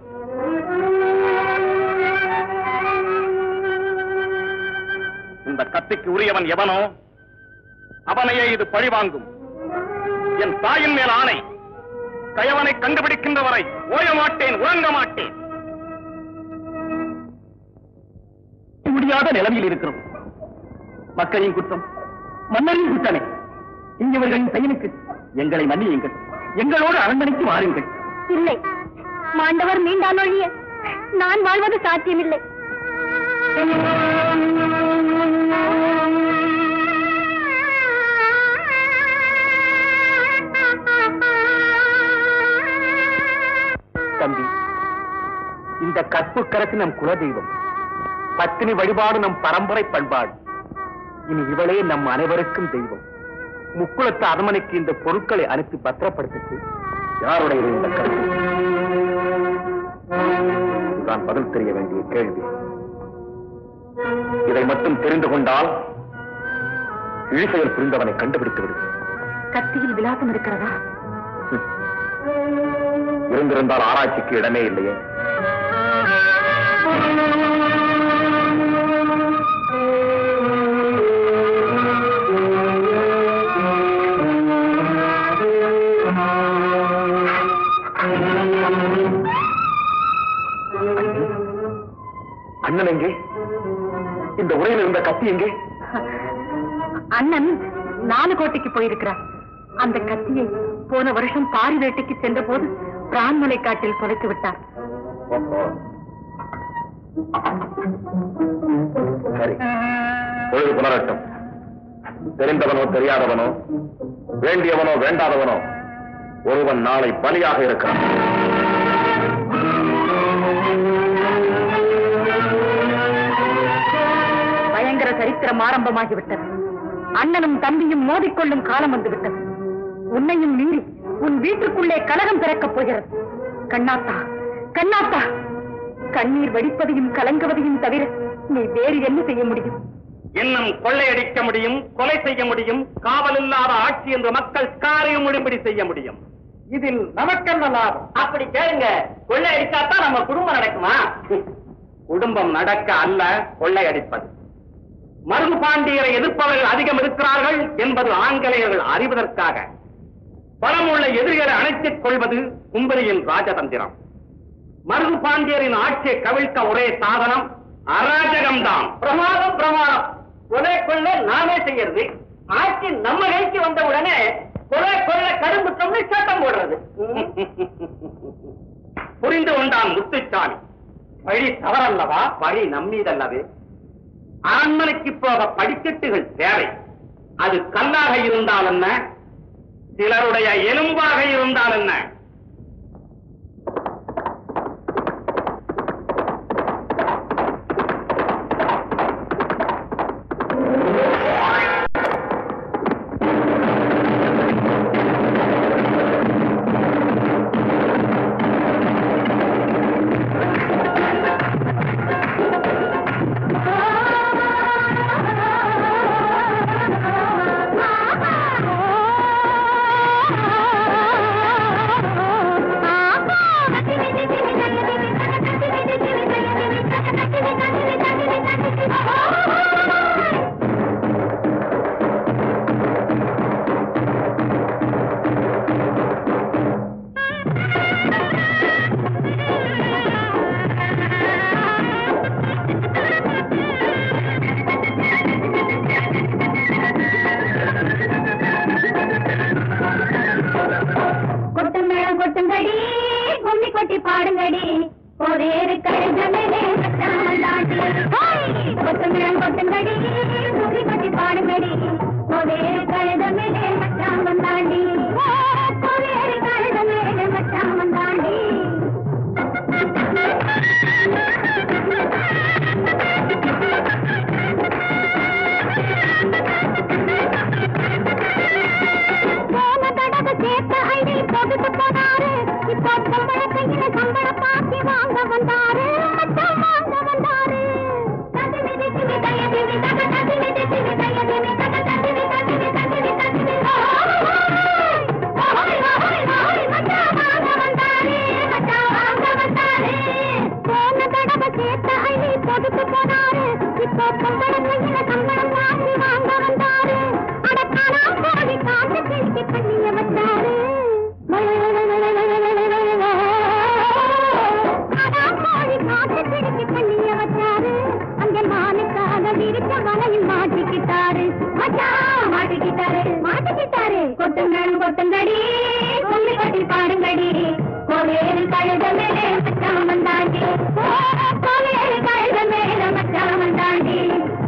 இந்த கத்திக்கு உரியவன் எவனோ அவனையே இது பழிவாங்கும் என் தாயின் மேல் ஆணை கயவனை கண்டுபிடிக்கின்ற வரை ஓய மாட்டேன் உறங்க மாட்டேன் முடியாத நிலைமையில் இருக்கிறோம் மக்களின் குற்றம் மன்னரின் குற்றமே இவர்களின் செயலுக்கு எங்களை மன்னியுங்கள் எங்களோடு அரண்மனைக்கு வாருங்கள் இல்லை மாண்டவர் மீண்டால் ஒழிய நான் வாழ்வது சாத்தியமில்லை தம்பி இந்த கற்பு கரசு நம் குலதெய்வம் பத்தினி வழிபாடு நம் பரம்பரை பண்பாடு இனி இவளே நம் அனைவருக்கும் தெய்வம் முக்குளத்து அரண்மனைக்கு இந்த பொருட்களை அனுப்பி பத்திரப்படுத்திட்டு யாருடைய இந்த கருத்து நான் பதில் தெரிய வேண்டிய கேள்வி இதை மட்டும் தெரிந்து கொண்டால் இழிசெயல் புரிந்தவனை கண்டுபிடித்து விடுவேன் கத்தியில் விலாசம் இருக்கிறதா இருந்திருந்தால் ஆராய்ச்சிக்கு இடமே இல்லையே அண்ணன் எங்கே இந்த உரையில் இருந்த கத்தி எங்கே அண்ணன் நாலு கோட்டைக்கு போயிருக்கிறார் அந்த கத்தியை போன வருஷம் பாரி வேட்டைக்கு சென்ற போது பிரான்மலை காட்டில் தொலைத்து விட்டார் ஓஹோ. சரி பொழுது புலரட்டும் தெரிந்தவனோ தெரியாதவனோ வேண்டியவனோ வேண்டாதவனோ ஒருவன் நாளை பலியாக இருக்கிறான் பயங்கர சரித்திரம் ஆரம்பமாகிவிட்டது அண்ணனும் தம்பியும் மோதிக்கொள்ளும் காலம் வந்துவிட்டது உன்னையும் மீறி உன் வீட்டுக்குள்ளே கலகம் பிறக்கப் போகிறது கண்ணாத்தா கண்ணாத்தா கண்ணீர் வடிப்பதையும் கலங்குவதையும் தவிர நீ வேறு என்ன செய்ய முடியும் இன்னும் கொள்ளையடிக்க முடியும் கொலை செய்ய முடியும் காவல் இல்லாத ஆட்சி என்று மக்கள் காரியம் முடிம்படி செய்ய முடியும் இதில் நமக்கென்ன லாபம் அப்படி கேளுங்க கொள்ளையடிச்சாதான் நம்ம குடும்பம் நடக்குமா குடும்பம் நடக்க அல்ல கொள்ளையடிப்பது மருது பாண்டியரை எதிர்ப்பவர்கள் அதிகம் இருக்கிறார்கள் என்பது ஆங்கிலேயர்கள் அறிவதற்காக பலமுள்ள எதிரிகளை அணைத்துக் கொள்வது கும்பரியின் ராஜதந்திரம் மருது பாண்டியரின் ஆட்சியை கவிழ்க்க ஒரே சாதனம் அராஜகம்தான் பிரமாதம் பிரமாதம் கொலை கொள்ள நாமே செய்யறது ஆட்சி நம்ம கைக்கு வந்த உடனே கொலை கொள்ள கடும்புத்தம்னு சட்டம் போடுறது புரிந்து கொண்டான் முத்துச்சாமி வழி தவறல்லவா வழி நம்மீதல்லவே அரண்மனைக்கு போக படிக்கட்டுகள் தேவை அது கல்லாக இருந்தால் என்ன சிலருடைய எலும்பாக இருந்தால் என்ன ஆ கொட்டுங்கடி கும்மி கொட்டி பாடுங்கடி ஒரேறு கழுதலே மச்சாமந்தாண்டி கொட்டுங்கள் கொட்டுங்கடி கும்மி கொட்டி பாடுங்கடி ஒரேறு கழுதமே மச்சாமந்தாண்டி ஒரேறு கழுதமே மச்சாமந்தாண்டி போன தடவை சேர்த்த ஐடி போட்டுட்டு போனாரு இப்போ சம்பள கையில சம்பள பாக்கி வாங்க வந்தாரு மச்சான் வாங்க வந்தாரு தந்திவி தித்திவி தயதிவி தக தந்திவி தித்திவி தயதிவி தக தந்திவி தந்திவி தந்திவி தந்திவி ஓய் ஓய் ஓய் மச்சான் வாங்க வந்தாரு மச்சான் வாங்க வந்தாரு போன தடவை சேர்த்த ஐடி போட்டுட்டு போனாரு இப்போ சம்பள கையில சம்பளம் பாக்கி வாங்க வந்தாரு அடக்கானா கோழி காட்டு கிழிக்கு பண்ணிய வச்சாரு அடா கோழி காட்டு கிழிக்கு பண்ணிய வச்சாரு அங்க மானுக்காக விரிச்ச வலையில் மாட்டிக்கிட்டாரு மச்சா மாட்டிக்கிட்டாரு மாட்டிக்கிட்டாரு கொட்டுங்கள் கொட்டுங்கடி சொல்லி கட்டி பாடுங்கடி கோவேறு கழுத மேலே மச்சான் வந்தாண்டி ஓ, கோவேறு கழுத மேலே மச்சான் வந்தாண்டி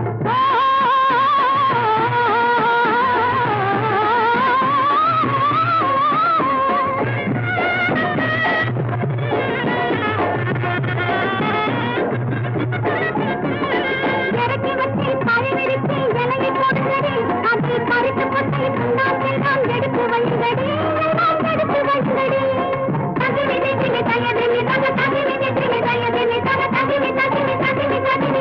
இறக்கி வச்சு பழவிரிச்சு இலையை போடுங்கடி அது பறித்து கொட்டை முன்னாள் தான் எடுத்து வைங்கடி எல்லாம் எடுத்து வைங்கடி தகிவி திகிவி தயதிவி தக தகிவி திகிவி தயதிவி தக தகிவி தகிவி தகிவி தகிவி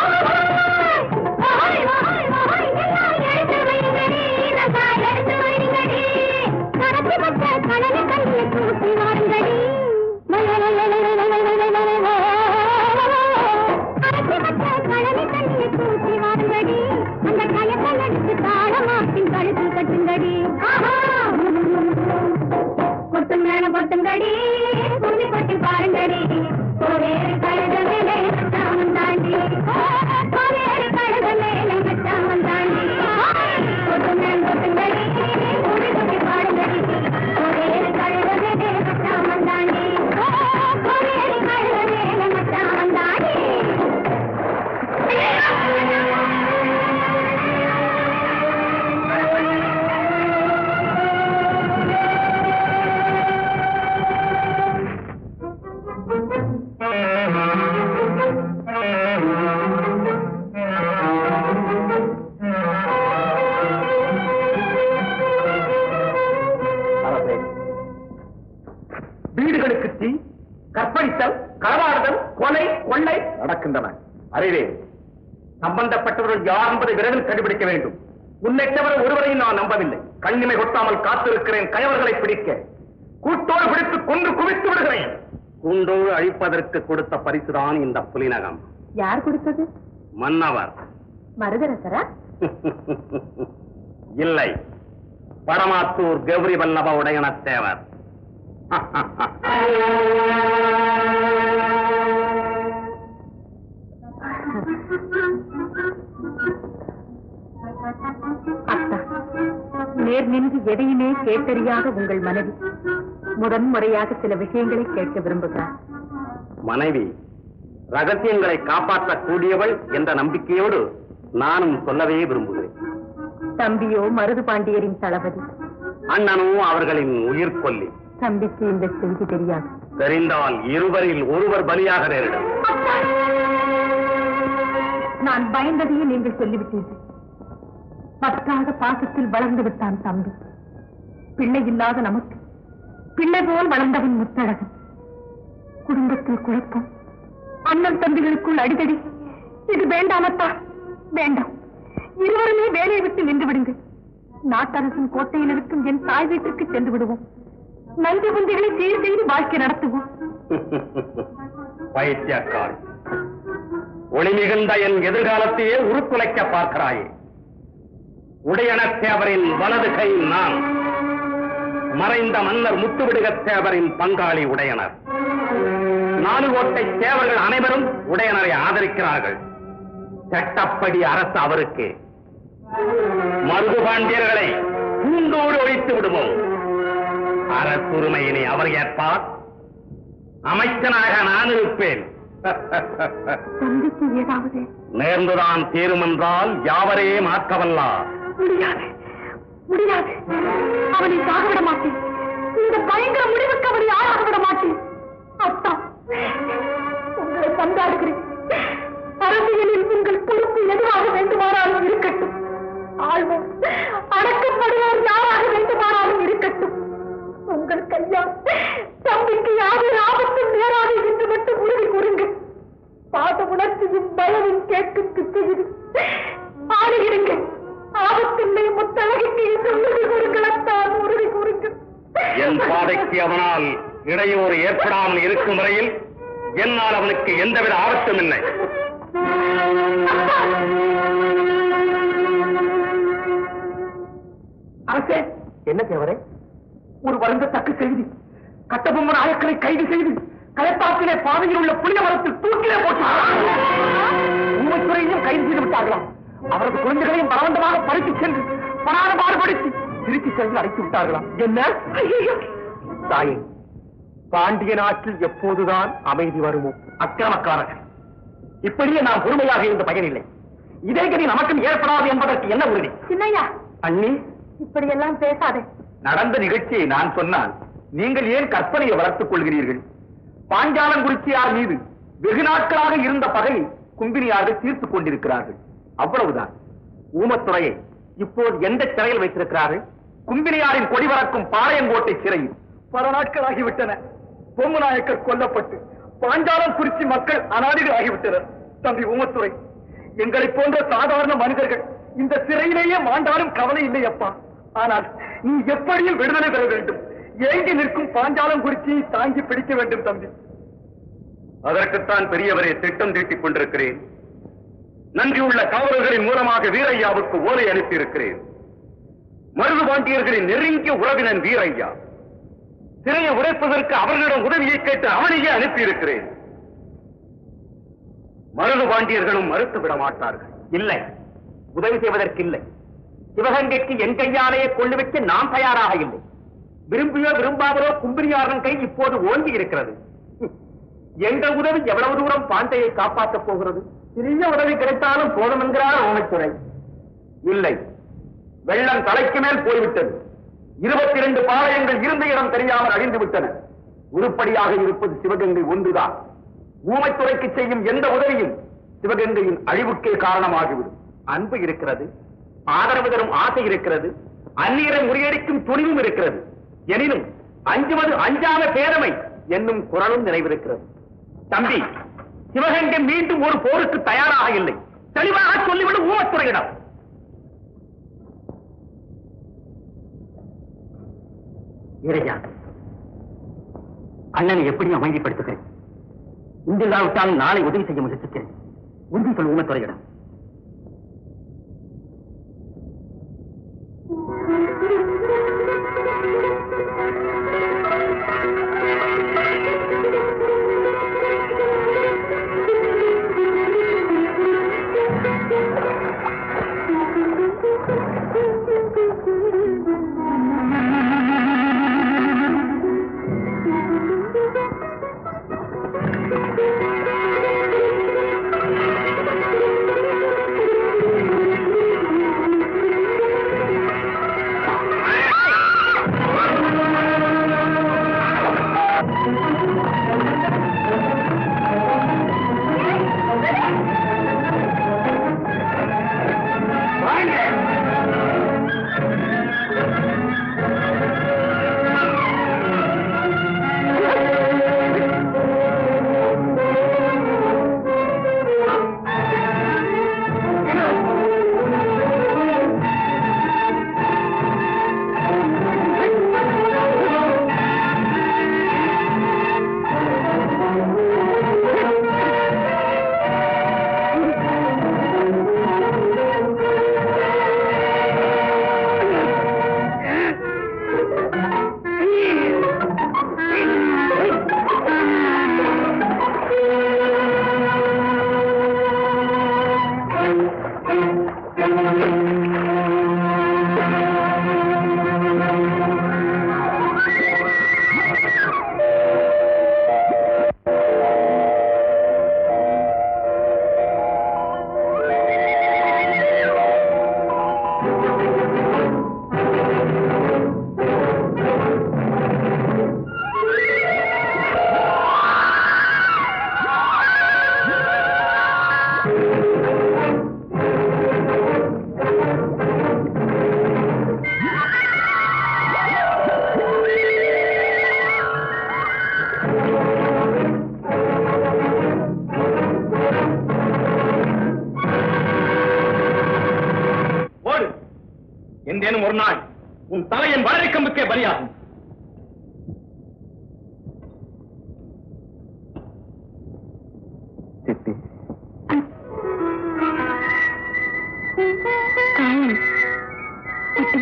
ஓய் ஓய் ஓய் எல்லாம் எடுத்து வைங்கடி ரசா எடுத்து வைங்கடி கரத்தி வச்ச கடலை கையை தூக்கி வாருங்கடி அரசி வச்ச கடலை கையை தூக்கி வாருங்கடி அந்த கயத்தை எடுத்து தாளமாட்டின் கழுத்து கட்டுங்கடி கொட்டுங்கட கொட்டுங்கடி கும்மி கொட்டி பாருங்கடி ஒரேறு கழுத மேலே மச்சாமன் தாண்டி ஒரேறு கழுத மேலே மச்சாமன் தாண்டி கொட்டுங்கள் கொட்டுங்கடி கும்மி கொட்டி பாருங்கடி ஒரேறு கழுத மேலே மச்சாமன் தாண்டி ஒரேறு கழுத மேலே மச்சாமன் தாண்டி அரசே, வீடுகளுக்கு தீ கற்பழித்தல் களவாடுதல் கொலை கொள்ளை நடக்கின்றன அறிவே சம்பந்தப்பட்டவர்கள் யார் என்பதை விரைவில் கண்டுபிடிக்க வேண்டும் உன்னை தவிர ஒருவரையும் நான் நம்பவில்லை கண்ணிமை கொட்டாமல் காத்திருக்கிறேன் கயவர்களை பிடிக்க கூட்டோடு பிடித்து கொன்று குவித்து விடுகிறேன் கூண்டோடு அழிப்பதற்கு கொடுத்த பரிசுதான் இந்த புலிநகம் யார் கொடுத்தது மன்னவர் மருதரசரா இல்லை பரமாத்தூர் கௌரி வல்லப உடையன தேவர் அத்தா நேர் நின்று எதையுமே கேட்டறியாத உங்கள் மனைவி முதன் முறையாக சில விஷயங்களை கேட்க விரும்புகிறார் மனைவி ரகசியங்களை காப்பாற்றக்கூடியவள் என்ற நம்பிக்கையோடு நானும் சொல்லவே விரும்புகிறேன் தம்பியோ மருது பாண்டியரின் தளபதி அண்ணனோ அவர்களின் உயிர் கொல்லி தம்பிக்கு இந்த செய்தி தெரியாது தெரிந்தால் இருவரில் ஒருவர் பலியாக நேரிடும் நான் பயந்ததையே நீங்கள் சொல்லிவிட்டீர்கள் பத்தாக பாசத்தில் வளர்ந்து விட்டான் தம்பி பிள்ளை இல்லாத நமக்கு பிள்ளை போல் வளர்ந்தவன் முத்தழகன் குடும்பத்தில் குழப்பம் அண்ணன் தம்பிகளுக்குள் அடிதடி இது வேண்டாமத்தா வேண்டாம் இருவருமே வேலையை விட்டு நின்று விடுங்கள் நாட்டரசன் கோட்டையில் இருக்கும் என் தாய் வீட்டுக்கு சென்று விடுவோம் நன்றி குந்திகளை சீர் செய்து வாழ்க்கை நடத்துவோம் பைத்தியக்காரி ஒளி மிகுந்த என் எதிர்காலத்தையே உருக்குலைக்க பார்க்கிறாயே உடையணத் தேவரின் வலது கை நான் மறைந்த மன்னர் முத்துவிடுகத் தேவரின் பங்காளி உடையனர் நாலுகோட்டை தேவர்கள் அனைவரும் உடையனரை ஆதரிக்கிறார்கள் சட்டப்படி அரசு அவருக்கு மருது பாண்டியர்களை பூண்டோடு ஒழித்து விடுவோம் அரசுரிமையினை அவர் ஏற்பார் அமைச்சனாக நான் இருப்பேன் தம்பிக்கு ஏதாவது நேர்ந்துதான் தீருமென்றால் யாவரே மாற்றவல்லார் முடியாது முடியாது அவனை சாக விட மாட்டேன் இந்த பயங்கர முடிவுக்கு அவனை ஆளாக விட மாட்டேன் அத்தா உங்களை கொண்டாடுகிறேன் அரசியலில் உங்கள் பொறுப்பு எதுவாக வேண்டுமானாலும் இருக்கட்டும் ஆழ்வோம் அடக்கப்படுவோர் யாராக வேண்டுமானாலும் இருக்கட்டும் உங்கள் கையால் தம்பிக்கு யாரும் ஆபத்தும் நேராது என்று மட்டும் உறுதி கூறுங்கள் பாத உணர்ச்சியும் பயமும் கேட்கும் திசையில் ஆடுகிறீர்கள் ஆபத்தில்லை முத்தழகிக்கு என்று உறுதி கூறுங்களத்தான் உறுதி கூறுங்கள் என் பாதைக்கு அவனால் இடையூறு ஏற்படாமல் இருக்கும் வரையில் என்னால் அவனுக்கு எந்தவித ஆபத்தும் இல்லை அரசே என்ன தேவரே ஒரு வருந்தத்தக்க செய்தி கட்டபொம்மன் நாயக்கரை கைது செய்து கயத்தாற்றிலே பாதையில் உள்ள புனித மரத்தில் தூக்கிலே போட்டார் உண்மைத்துறையையும் கைது செய்து விட்டார்களாம் அவரது குழந்தைகளையும் பலவந்தமாக பறித்துச் சென்று பணாத பாடுபடுத்தி திருச்சி சென்று அடைத்து விட்டார்களாம் என்ன ஐயையோ! தாயே பாண்டிய நாட்டில் எப்போதுதான் அமைதி வருமோ அக்கிரமக்காரர்கள் இப்படியே நாம் பொறுமையாக இருந்த பயனில்லை இதே கதி நமக்கும் ஏற்படாது என்பதற்கு என்ன உறுதி சின்னையா அண்ணி இப்படி எல்லாம் பேசாதே நடந்த நிகழ்ச்சியை நான் சொன்னால் நீங்கள் ஏன் கற்பனையை வளர்த்துக் கொள்கிறீர்கள் பாஞ்சாலங்குறிச்சியார் மீது வெகு நாட்களாக இருந்த பகையை கும்பினியார்கள் தீர்த்துக் கொண்டிருக்கிறார்கள் அவ்வளவுதான் ஊமத்துறையை இப்போது எந்த சிறையில் வைத்திருக்கிறார்கள் கும்பினியாரின் கொடி பறக்கும் பாளையங்கோட்டை சிறையில் பல நாட்களாகிவிட்டன பொம்முநாயக்கர் கொல்லப்பட்டு பாஞ்சாலம் குறிச்சி மக்கள் அனாதிகள் ஆகிவிட்டனர் தம்பி ஊமத்துறை எங்களை போன்ற சாதாரண மனிதர்கள் இந்த சிறையிலேயே மாண்டாலும் கவலை இல்லை அப்பா ஆனால் நீ எப்படியும் விடுதலை பெற வேண்டும் ஏங்கி நிற்கும் பாஞ்சாலம் குறிச்சியை தாங்கி பிடிக்க வேண்டும் தம்பி அதற்குத்தான் பெரியவரே திட்டம் தீட்டிக் கொண்டிருக்கிறேன் நன்றியுள்ள காவலர்களின் மூலமாக வீரையாவுக்கு ஓலை அனுப்பியிருக்கிறேன் மருது பாண்டியர்களின் நெருங்கிய உறவினன் வீரையா சிறையை உடைப்பதற்கு அவர்களிடம் உதவியை கேட்டு அவனையே அனுப்பியிருக்கிறேன் மருது பாண்டியர்களும் மறுத்து விட மாட்டார்கள் இல்லை உதவி செய்வதற்கு இல்லை சிவகங்கைக்கு என் கையாலேயே கொண்டு வைக்க நாம் தயாராக இல்லை விரும்பியோ விரும்பாமலோ கும்பிரியாரன் கை இப்போது ஓங்கி இருக்கிறது ஹம். எங்கள் உதவி எவ்வளவு தூரம் பாண்டையை காப்பாற்றப் போகிறது சிறிய உதவி கிடைத்தாலும் போதும் என்கிறார் ஓமைத்துறை இல்லை வெள்ளம் தலைக்கு மேல் போய்விட்டது இருபத்தி இரண்டு பாளையங்கள் இருந்த இடம் தெரியாமல் அழிந்து விட்டன உருப்படியாக இருப்பது சிவகங்கை ஒன்றுதான் ஊமைத்துறைக்கு செய்யும் எந்த உதவியும் சிவகங்கையின் அழிவுக்கே காரணமாகிவிடும் அன்பு இருக்கிறது ஆதரவு தரும் ஆசை இருக்கிறது அந்நீரை முறியடிக்கும் துணிவும் இருக்கிறது எனினும் அஞ்சுவது அஞ்சாத பேரமை என்னும் குரலும் நினைவிருக்கிறது தம்பி சிவகங்கை மீண்டும் ஒரு போருக்கு தயாராக இல்லை தெளிவாக சொல்லிவிடும் ஊமத்துறையிடம் இறையா அண்ணனை எப்படி அமைதிப்படுத்துகிறேன் இன்றில்லாவிட்டால் நாளை உதவி செய்ய முயற்சிக்கிறேன் உறுதி சொல் ஊமத்துறையிடம்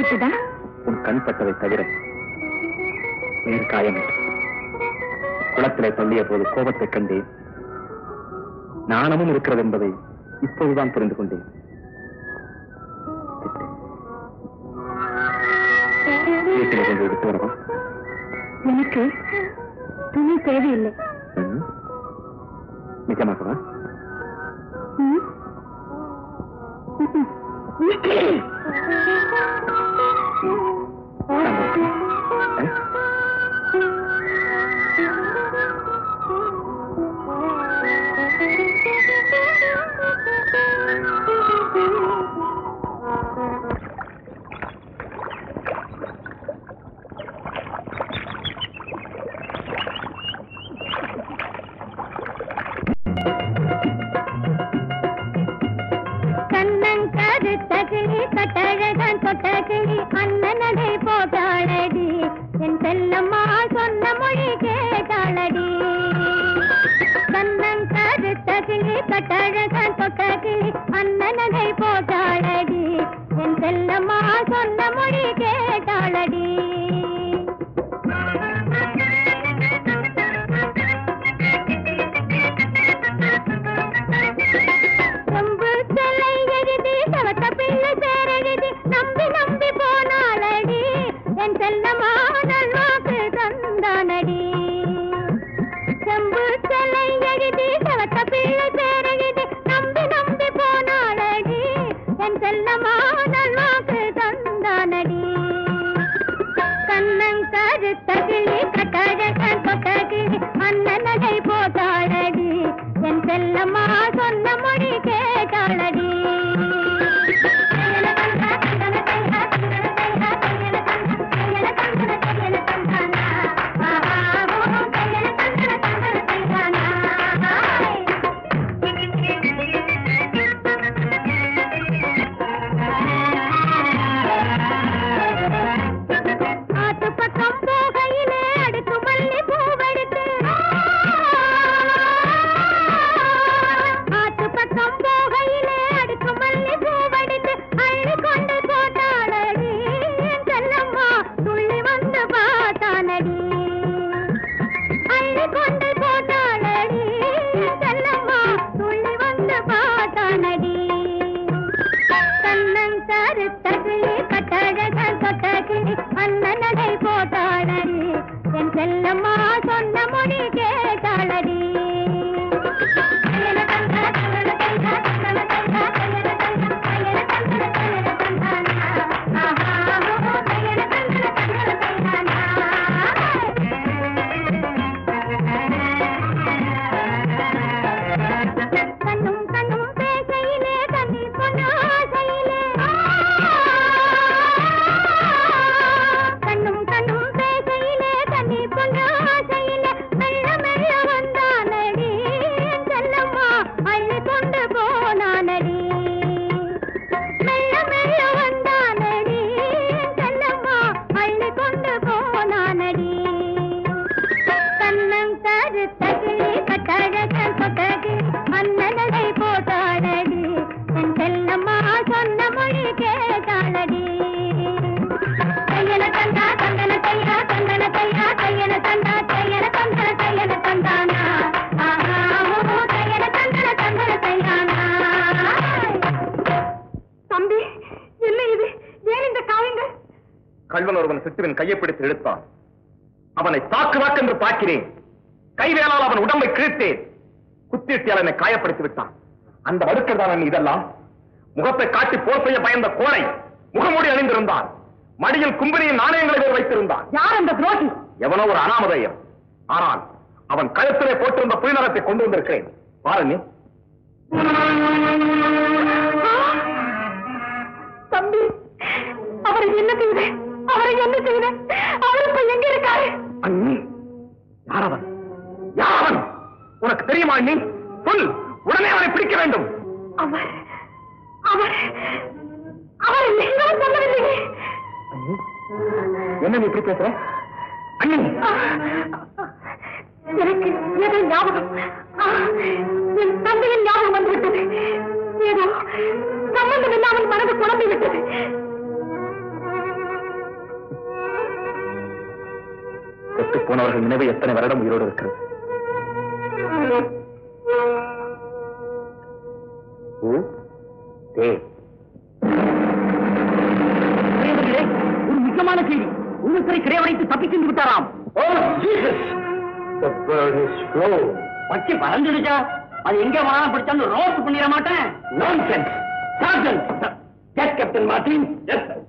பட்டுதா உன் கண் பட்டதை தவிர வேறு காயம் இல்லை. குளத்திலே தள்ளிய போது கோபத்தை கண்டேன் நாணமும் இருக்கிறது என்பதை இப்போதுதான் புரிந்து கொண்டேன் வீட்டிலே கொண்டு எடுத்து வரவா எனக்கு துணி தேவையில்லை ம். நிஜமாகவா ம்? ம்ம். சந்தோஷம். ஆ? கண்ணங்கருத்த கிளி கட்டழகன் தொட்ட கிளி அண்ணனடை போட்டாளடி என் செல்லம்மா சொன்ன மொழி கேட்டாளடி கண்ணங்கருத்த கிளி கட்டழகன் தொட்ட கிளி அண்ணனடை போட்டாளடி என் செல்லம்மா சொன்ன மொழி கேட்டாளடி செம்பு சிலை எழுதி சவத்த பிள்ளை சேரெழுதி நம்பி நம்பி போனாளடி என் செல்லமான வாக்கு தந்தானடி செம்பு சிலை எழுதி சவத்த பிள்ளை சேரெழுதி நம்பி நம்பி போனாளடி என் செல்லமான வாக்கு தந்தானடி கண்ணங்கருத்த கிளி கட்டழகன் தொட்ட கிளி அண்ணனடை போட்டாளடி என் செல்லம்மா சொன்ன மொழி கேட்டாளடி ஆத்து பக்கம் போகையிலே அடுக்கு மல்லி பூவெடுத்து ஆத்து பக்கம் போகையிலே அடுக்கு மல்லி பூவெடுத்து அள்ளி கொண்டு போட்டாளடி என் செல்லம்மா துள்ளி வந்து பார்த்தானடி அள்ளி கொண்டு போட்டாளடி என் செல்லம்மா துள்ளி வந்து பார்த்தானடி கண்ணன் கருத்தகிளி கட்டழகன் கொட்டகிளி அண்ணனடை போட்டாளடி என் செல்லம்மா சொன்ன மொழி கேட்டாளடி கண்ணும் கண்ணும் பேசையிலே கண்ணி பொண்ணு ஆசையிலே கண்ணும் கண்ணும் பேசையிலே கண்ணி பொண்ணு ஆசையிலே மெல்ல மெல்ல வந்தானடி என் செல்லம்மா அள்ளி கொண்டு போனானடி மெல்ல மெல்ல வந்தானடி என் செல்லம்மா அள்ளி கொண்டு போனானடி கண்ணன் கருத்த கிளி கட்டழகன் கொட்டகிளி அண்ணனடை போட்டாளடி என் செல்லம்மா சொன்ன மொழி கேட்டாளடி கையன தந்தா தந்தன கையா தந்தன கையா கையன தந்தா கையன தந்தன கையன தந்தானா ஆஹா ஓ கையன தந்தன தந்தன கையானா தம்பி என்ன இது ஏன் இந்த காயங்கள் கள்வன் ஒருவன் சித்துவின் கையை பிடித்து இழுத்தான் அவனை தாக்கு வாக்கென்று தாக்கினேன் கைவேளால் அவன் உடம்பை கிழித்தேன் குத்திட்டியால் என்னை காயப்படுத்தி விட்டான் அந்த வடுக்கர்தான் இதெல்லாம் முகத்தை காட்டி போர் செய்ய பயந்த கோழை முகமூடி அணிந்திருந்தான் மடியில் கும்பிரியின் நாணயங்களை வேறு வைத்திருந்தான் யார் அந்த துரோகி எவனோ ஒரு அனாமதயம் ஆனால் அவன் கழுத்திலே போட்டிருந்த புலிநரத்தை கொண்டு வந்திருக்கிறேன் பாரு நீ தம்பி அவரை என்ன செய்யுது அவரை என்ன செய்யுது அவர் இப்ப எங்க இருக்காரு அண்ணி யாரவன் யாரவன் உனக்கு தெரியுமா அண்ணி சொல் உடனே அவனை பிடிக்க வேண்டும் அவர் அவர் அவர் நீங்கள் சொல்லவில்லையே அண்ணி, என்ன நீ இப்படி பேசுற அண்ணி எனக்கு ஏதோ ஞாபகம் ஆ, என் தந்தையின் ஞாபகம் வந்துவிட்டது ஏதோ சம்பந்தம் இல்லாமல் மனது குழம்பி விட்டது போனவர்கள் நினைவு எத்தனை வருடம் உயிரோடு இருக்கிறது ஓ தே ஒரு முக்கியமான செய்தி உங்களை கிடையவடைத்து தப்பி சென்று விட்டாராம் oh Jesus The bird is flown. பச்சை பறந்துடுச்சா அது எங்க வேணாலும் பிடிச்சாலும் ரோஸ் பண்ணிட மாட்டேன் Nonsense. Sergeant. Get Captain Martin. Yes, sir.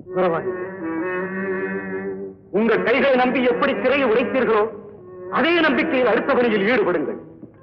உங்கள் கைகளை நம்பி எப்படி சிறையை உடைத்தீர்களோ அதே நம்பிக்கையில் அடுத்த பணியில் ஈடுபடுங்கள்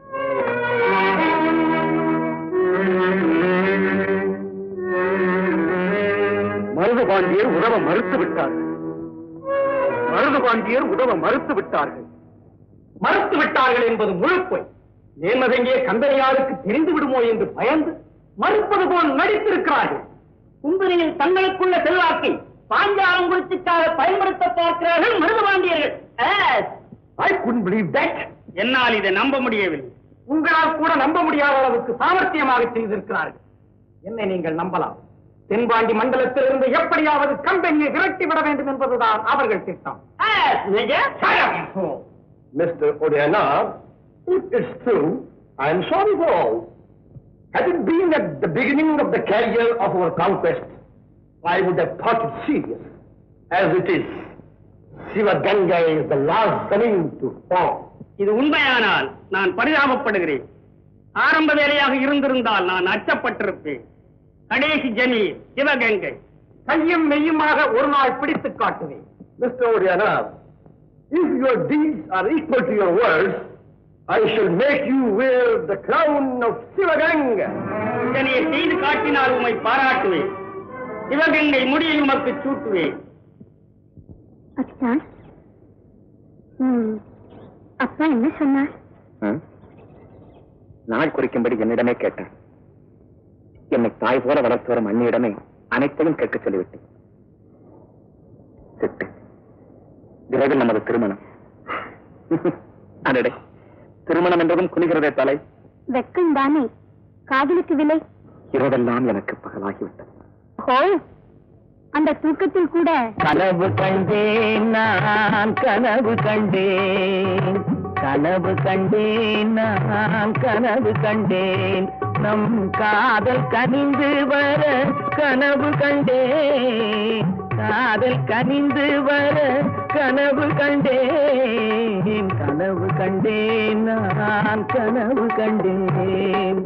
மருது பாண்டியர் உதவ மறுத்து விட்டார்கள் மருது பாண்டியர் உதவ மறுத்து விட்டார்கள் மறுத்து விட்டார்கள் என்பது முழுப்பொய் நேர்மதங்கே கந்தனையாருக்கு தெரிந்து விடுமோ என்று பயந்து மறுப்பது போல் நடித்திருக்கிறார்கள் கும்பனியில் தங்களுக்குள்ள செல்வாக்கை பாஞ்சாலம் குறிச்சிக்காக பயன்படுத்த பார்க்கிறார்கள் மருது பாண்டியர்கள் ஐ couldn't believe that என்னால் இதை நம்ப முடியவில்லை உங்களால் கூட நம்ப முடியாத அளவுக்கு சாமர்த்தியமாக செய்திருக்கிறார்கள் என்னை நீங்கள் நம்பலாம் தென்பாண்டி மண்டலத்திலிருந்து எப்படியாவது கம்பெனியை விரட்டி விட வேண்டும் என்பதுதான் அவர்கள் திட்டம் Mr. Odiana, if it's true, I am sorry for all. Had it been at the beginning of the career of our conquest, I would have thought it serious. As it is, Sivaganga is the last coming to fall. இது உண்மையானால் நான் பரிதாபப்படுகிறேன் ஆரம்ப வேலையாக இருந்திருந்தால் நான் அச்சப்பட்டிருப்பேன் கடைசி ஜனி சிவகங்கை கையும் மெய்யுமாக ஒரு நாள் பிடித்துக் காட்டுவேன் Mr. Odiana, if your deeds are equal to your words, I shall make you wear the crown of Sivaganga. இதனை செய்து காட்டினால் உம்மை பாராட்டுவேன் சிவகங்கை முடியை உமக்கு சூட்டுவேன் அச்சா ம் அப்பா என்ன சொன்னார் நாள் குறிக்கும்படி என்னிடமே கேட்டார் என்னை தாய் போல வளர்த்து வரும் அண்ணியிடமே அனைத்தையும் கேட்க சொல்லிவிட்டேன் சிட்டு விரைவில் நமது திருமணம் அடடே திருமணம் என்றதும் குனிகிறதே தலை வெக்கம் தானே காதலுக்கு விலை இரவெல்லாம் எனக்கு பகலாகிவிட்டது ஹோ அந்த தூக்கத்தில் கூட கனவு கண்டேன் நான் கனவு கண்டேன் கனவு கண்டேன் நான் கனவு கண்டேன் நம் காதல் கனிந்து வர கனவு கண்டேன் காதல் கனிந்து வர கனவு கண்டேன் கனவு கண்டேன் நான் கனவு கண்டேன்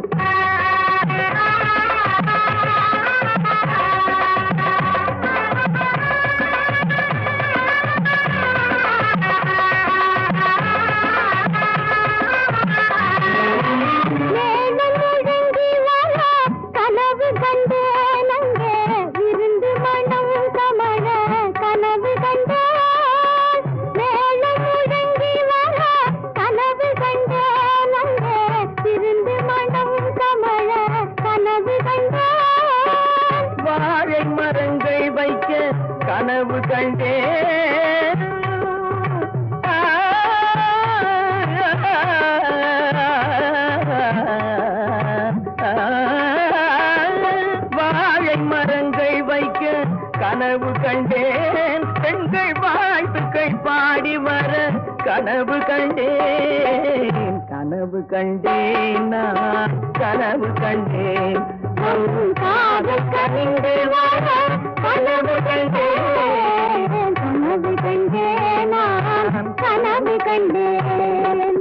மேகம் முழங்கி வர கனவு கண்டேன் அங்கே விருந்து மனம் கமழ கனவு கண்டேன் மேகம் முழங்கி வர கனவு கண்டேன் அங்கே விருந்து மனம் கமழ கனவு கண்டேன் வாழை மரங்கள் வைக்க கனவு கண்டேன் வாழை மரங்கள் வைக்க கனவு கண்டேன் பெண்கள் வாழ்த்துக்கள் பாடி வர கனவு கண்டேன் கனவு கண்டேன் நான் கனவு கண்டேன் காதல் கனிந்து வர கனவு கண்டேன் கனவு கண்டேன் நான் கனவு கண்டேன்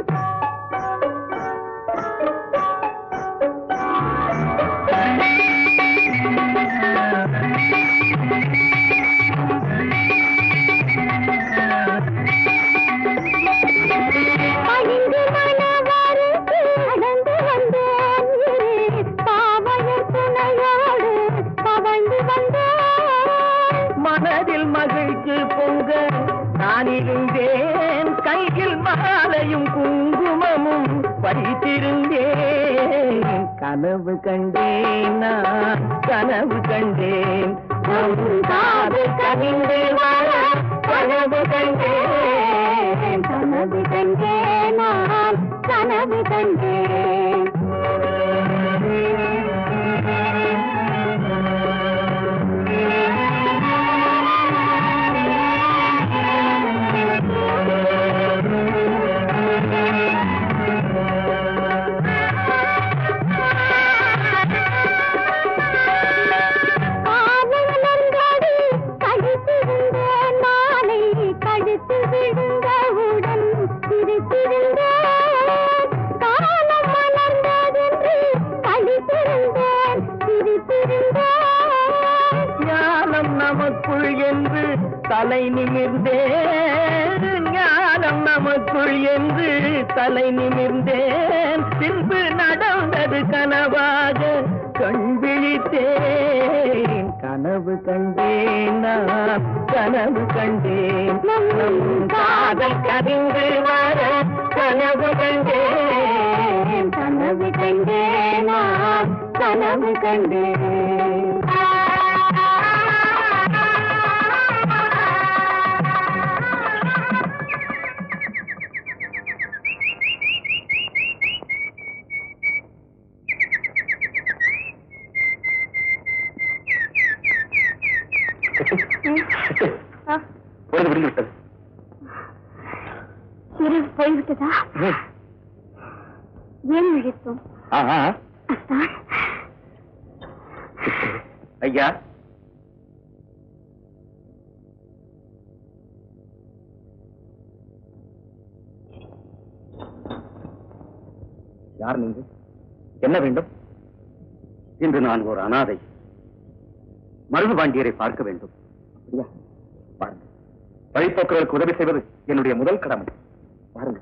பணிந்து மனவருக்கு நடந்து வந்தேன் இரு பாவையர் துணையோடு பவழ்ந்து வந்தேன் மனதில் மகிழ்ச்சி பொங்க நான் இருந்தேன் கையில் மாலையும் குங்குமமும் வைத்திருந்தேன் கனவு கண்டேன் நான் கனவு கண்டேன் காதல் கனிந்து வர கனவு கண்டேன் கனவு கண்டேன் நான் கனவு கண்டேன் கனவு தலை நிமிர்ந்தேன் ஞானம் நமக்குள் என்று தலை நிமிர்ந்தேன் பின்பு நடந்தது கனவாக கண் விழித்தேன் கனவு கண்டேன் நான் கனவு கண்டேன் நம் காதல் கவிந்து வர கனவு கண்டேன் கனவு கண்டேன் நான் கனவு கண்டேன் பொழுது விடிந்து விட்டது இரவு போய்விட்டதா ஏன் விழித்தோம் ஆஹா. அத்தான் ஐயா யார் நீங்க என்ன வேண்டும் இன்று நான் ஒரு அனாதை மருது பாண்டியரை பார்க்க வேண்டும் அப்படியா பாருங்க வழிபோக்கர்களுக்கு உதவி செய்வது என்னுடைய முதல் கடமை பாருங்க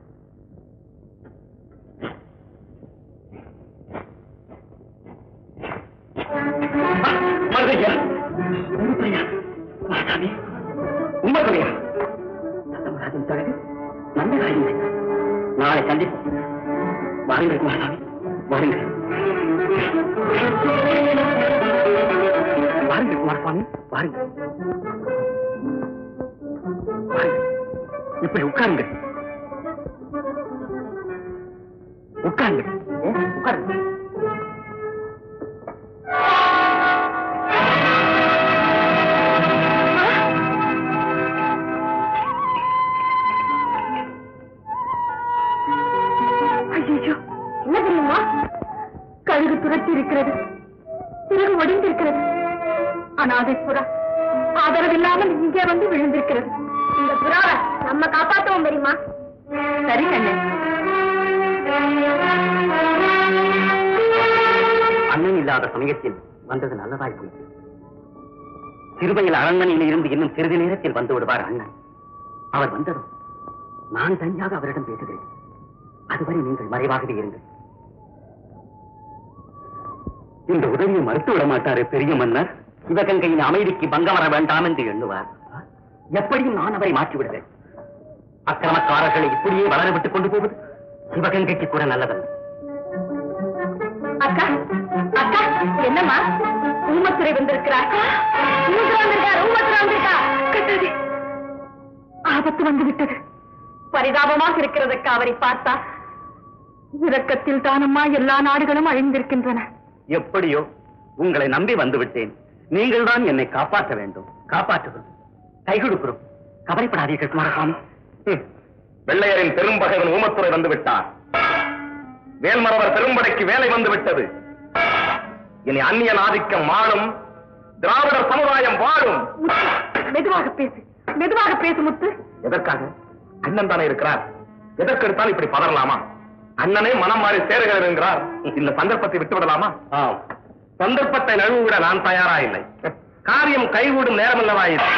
மருதையா உண்மையா சத்தமராஜன் தழகு நல்ல காரியம் நாளை சந்திப்போம் வாருங்கள் குமாரசாமி வாருங்கள் வாருங்கள் குமாரசாமி வாருங்கள் வாருங்கள் இப்படி உட்காருங்கள் உட்காருங்கள் ஏன் உட்காருங்கள் ஐயோ என்ன தெரியுமா கழுகு துரத்தி இருக்கிறது சிறகு ஒடிந்திருக்கிறது அனாதை புறா ஆதரவில்லாமல் இங்கே வந்து விழுந்திருக்கிறது இந்த புறாவை நம்ம காப்பாத்துவோம் தெரியுமா சரி கண்ணே அண்ணன் இல்லாத சமயத்தில் வந்தது நல்லதாய் போயிற்று சிறுவையில் அரண்மனையில் இருந்து இன்னும் சிறிது நேரத்தில் வந்து விடுவார் அண்ணன் அவர் வந்ததும் நான் தனியாக அவரிடம் பேசுகிறேன் அதுவரை நீங்கள் மறைவாகவே இருங்கள் இந்த உதவியை மறுத்து விட மாட்டாரே பெரிய மன்னர் சிவகங்கையின் அமைதிக்கு பங்கம் வர வேண்டாம் என்று எண்ணுவார் எப்படியும் நான் அவரை மாற்றி விடுவேன் அக்கிரமக்காரர்களை இப்படியே வளர விட்டுக் கொண்டு போவது சிவகங்கைக்கு கூட நல்லதல்ல அக்கா அக்கா என்னம்மா ஊமத்துறை வந்திருக்கிறார் ஊமத்துறை வந்திருக்கார் ஊமத்துறை வந்திருக்கா கட்டது ஆபத்து வந்து விட்டது பரிதாபமாக இருக்கிறது அக்கா அவரை பார்த்தா இரக்கத்தில் தானம்மா எல்லா நாடுகளும் அழிந்திருக்கின்றன எப்படியோ உங்களை நம்பி வந்து விட்டேன் நீங்கள் தான் என்னை காப்பாற்ற வேண்டும் காப்பாற்றுகிறோம் கை கொடுக்கிறோம் கவலைப்படாதீர்கள் குமாரசாமி ஹம். வெள்ளையரின் பெரும்பகைவன் ஊமத்துறை வந்து விட்டார் வேல்மரவர் பெரும்படைக்கு வேலை வந்து விட்டது இனி அந்நியன் ஆதிக்கம் மாளும் திராவிடர் சமுதாயம் வாழும் முத்து, மெதுவாக பேசு மெதுவாக பேசு முத்து எதற்காக அண்ணன் தானே இருக்கிறார் எதற்கெடுத்தாலும் இப்படி பதறலாமா அண்ணனே மனம் மாறி சேருகிறார் என்கிறார் இந்த சந்தர்ப்பத்தை விட்டு விடலாமா ஆம் சந்தர்ப்பத்தை நழுவிட நான் தயாரா இல்லை காரியம் கைகூடும் நேரமல்லவா இது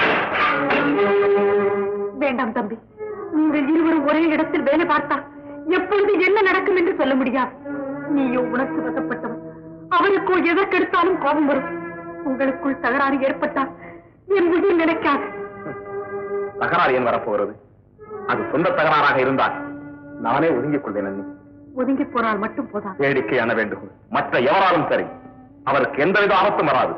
வேண்டாம் தம்பி நீங்கள் இருவரும் ஒரே இடத்தில் வேலை பார்த்தா எப்பொழுது என்ன நடக்கும் என்று சொல்ல முடியாது நீயோ உணர்ச்சி வசப்பட்டவன் அவருக்கோ எதற்கெடுத்தாலும் கோபம் வரும் உங்களுக்குள் தகராறு ஏற்பட்டால் என் உயிர் நினைக்காது தகராறு ஏன் வரப்போகிறது அது சொந்த தகராறாக இருந்தால் நானே ஒதுங்கிக் கொள்வேன் அண்ணி ஒதுங்கி போனால் மட்டும் போதா வேடிக்கையான வேண்டுகோள் மற்ற எவராலும் சரி அவருக்கு எந்தவித ஆபத்தும் வராது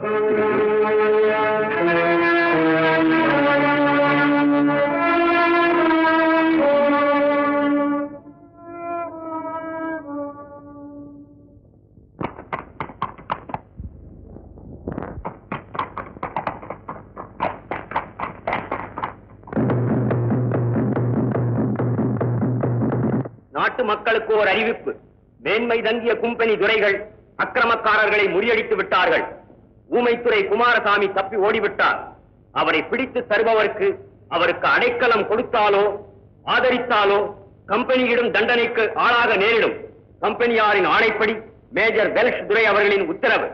நாட்டு மக்களுக்கு ஒரு அறிவிப்பு மேன்மை தங்கிய கும்பெனி துரைகள் அக்கிரமக்காரர்களை முறியடித்து விட்டார்கள் ஊமைத்துறை குமாரசாமி தப்பி ஓடிவிட்டார் அவரை பிடித்து தருபவருக்கு அவருக்கு அடைக்கலம் கொடுத்தாலோ ஆதரித்தாலோ கம்பெனியிடும் தண்டனைக்கு ஆளாக நேரிடும் கம்பெனியாரின் ஆணைப்படி மேஜர் வெல்ஷ் துரை அவர்களின் உத்தரவு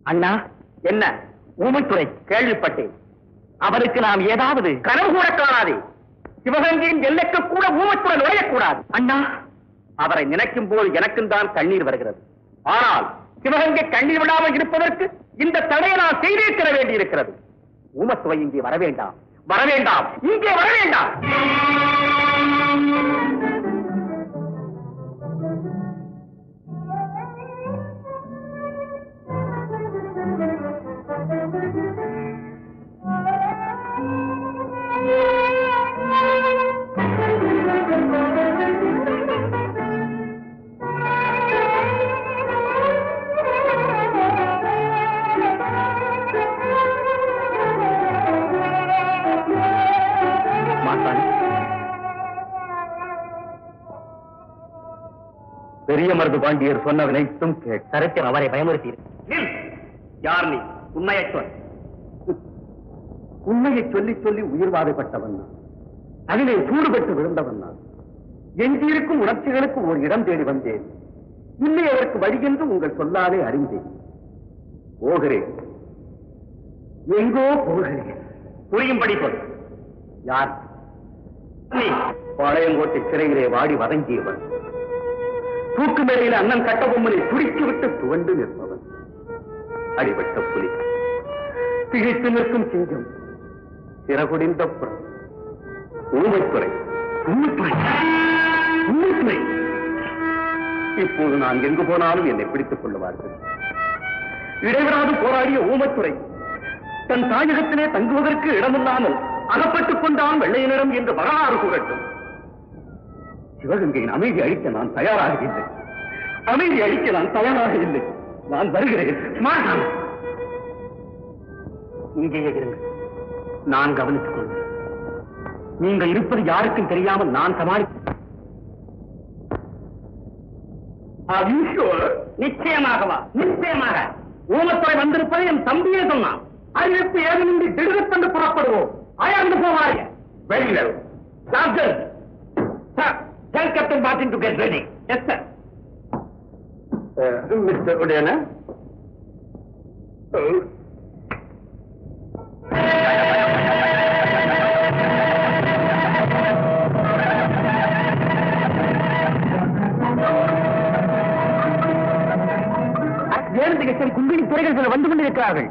அண்ணா என்ன ஊமைத்துறை கேள்விப்பட்டேன் அவருக்கு நாம் ஏதாவது கனவு கூட காணாதே சிவகங்கையின் எல்லைக்கு கூட ஊமைத்துறை நுழையக்கூடாது அண்ணா அவரை நினைக்கும் போது எனக்கும் தான் கண்ணீர் வருகிறது ஆனால் சிவகங்கை கண்ணீர் விடாமல் இருப்பதற்கு இந்த தடையை நான் செய்தே தர வேண்டியிருக்கிறது ஊமத்துவை இங்கே வர வேண்டாம் வர வேண்டாம் இங்கே வர வேண்டாம் மாட்டான் பெரிய மருது பாண்டியர் சொன்னதனைத்தும் சரித்திரம் அவரை பயமுறுத்தி யார் நீ உண்மையை சொல் உண்மையை சொல்லி சொல்லி உயிர்வாதைப்பட்டவன் நான் அதிலே சூடுபட்டு விழுந்தவன் நான் எஞ்சியிருக்கும் உணர்ச்சிகளுக்கு ஒரு இடம் தேடி வந்தேன் இல்லை அதற்கு வழி என்று உங்கள் சொல்லாலே அறிந்தேன் போகிறேன் எங்கோ போகிறேன் புரியும்படி சொல் யார் நீ பாளையங்கோட்டை சிறையிலே வாடி வதங்கியவன் தூக்கு மேடையில் அண்ணன் கட்டபொம்மனை துடித்து விட்டு துவண்டு நிற்பவன் அடிபட்ட புலி திகைத்து நிற்கும் சிங்கம் சிறகுடிந்த புறம் ஊமைத்துறை ஊமைத்துறை ஊமைத்துறை இப்போது நான் எங்கு போனாலும் என்னை பிடித்துக் கொள்ளுவார்கள் இடைவிடாது போராடிய ஊமத்துறை தன் தாயகத்திலே தங்குவதற்கு இடமில்லாமல் அகப்பட்டுக் கொண்டான் வெள்ளையனிடம் என்று வரலாறு கூறட்டும் சிவகங்கையின் அமைதி அழிக்க நான் தயாராக இல்லை அமைதி அழிக்க நான் தயாராக இல்லை நான் வருகிறேன் மாட்டான் இங்கேயே இருங்கள் நான் கவனித்துக் கொள்வேன் நீங்க இருப்பது யாருக்கும் தெரியாமல் நான் சமாளி நிச்சயமாகவா நிச்சயமாக ஊமத்துறை வந்திருப்பதை என் தம்பியே சொன்னான் அறிவிப்பு ஏதுமின்றி திடுகத்தண்டு புறப்படுவோம் அயர்ந்து போவாங்க வெளியில் doctor Tell Captain Martin to get ready. Yes, sir. Mr. Udana? வேறு கும்பினி துறைகள் சில வந்து கொண்டிருக்கிறார்கள்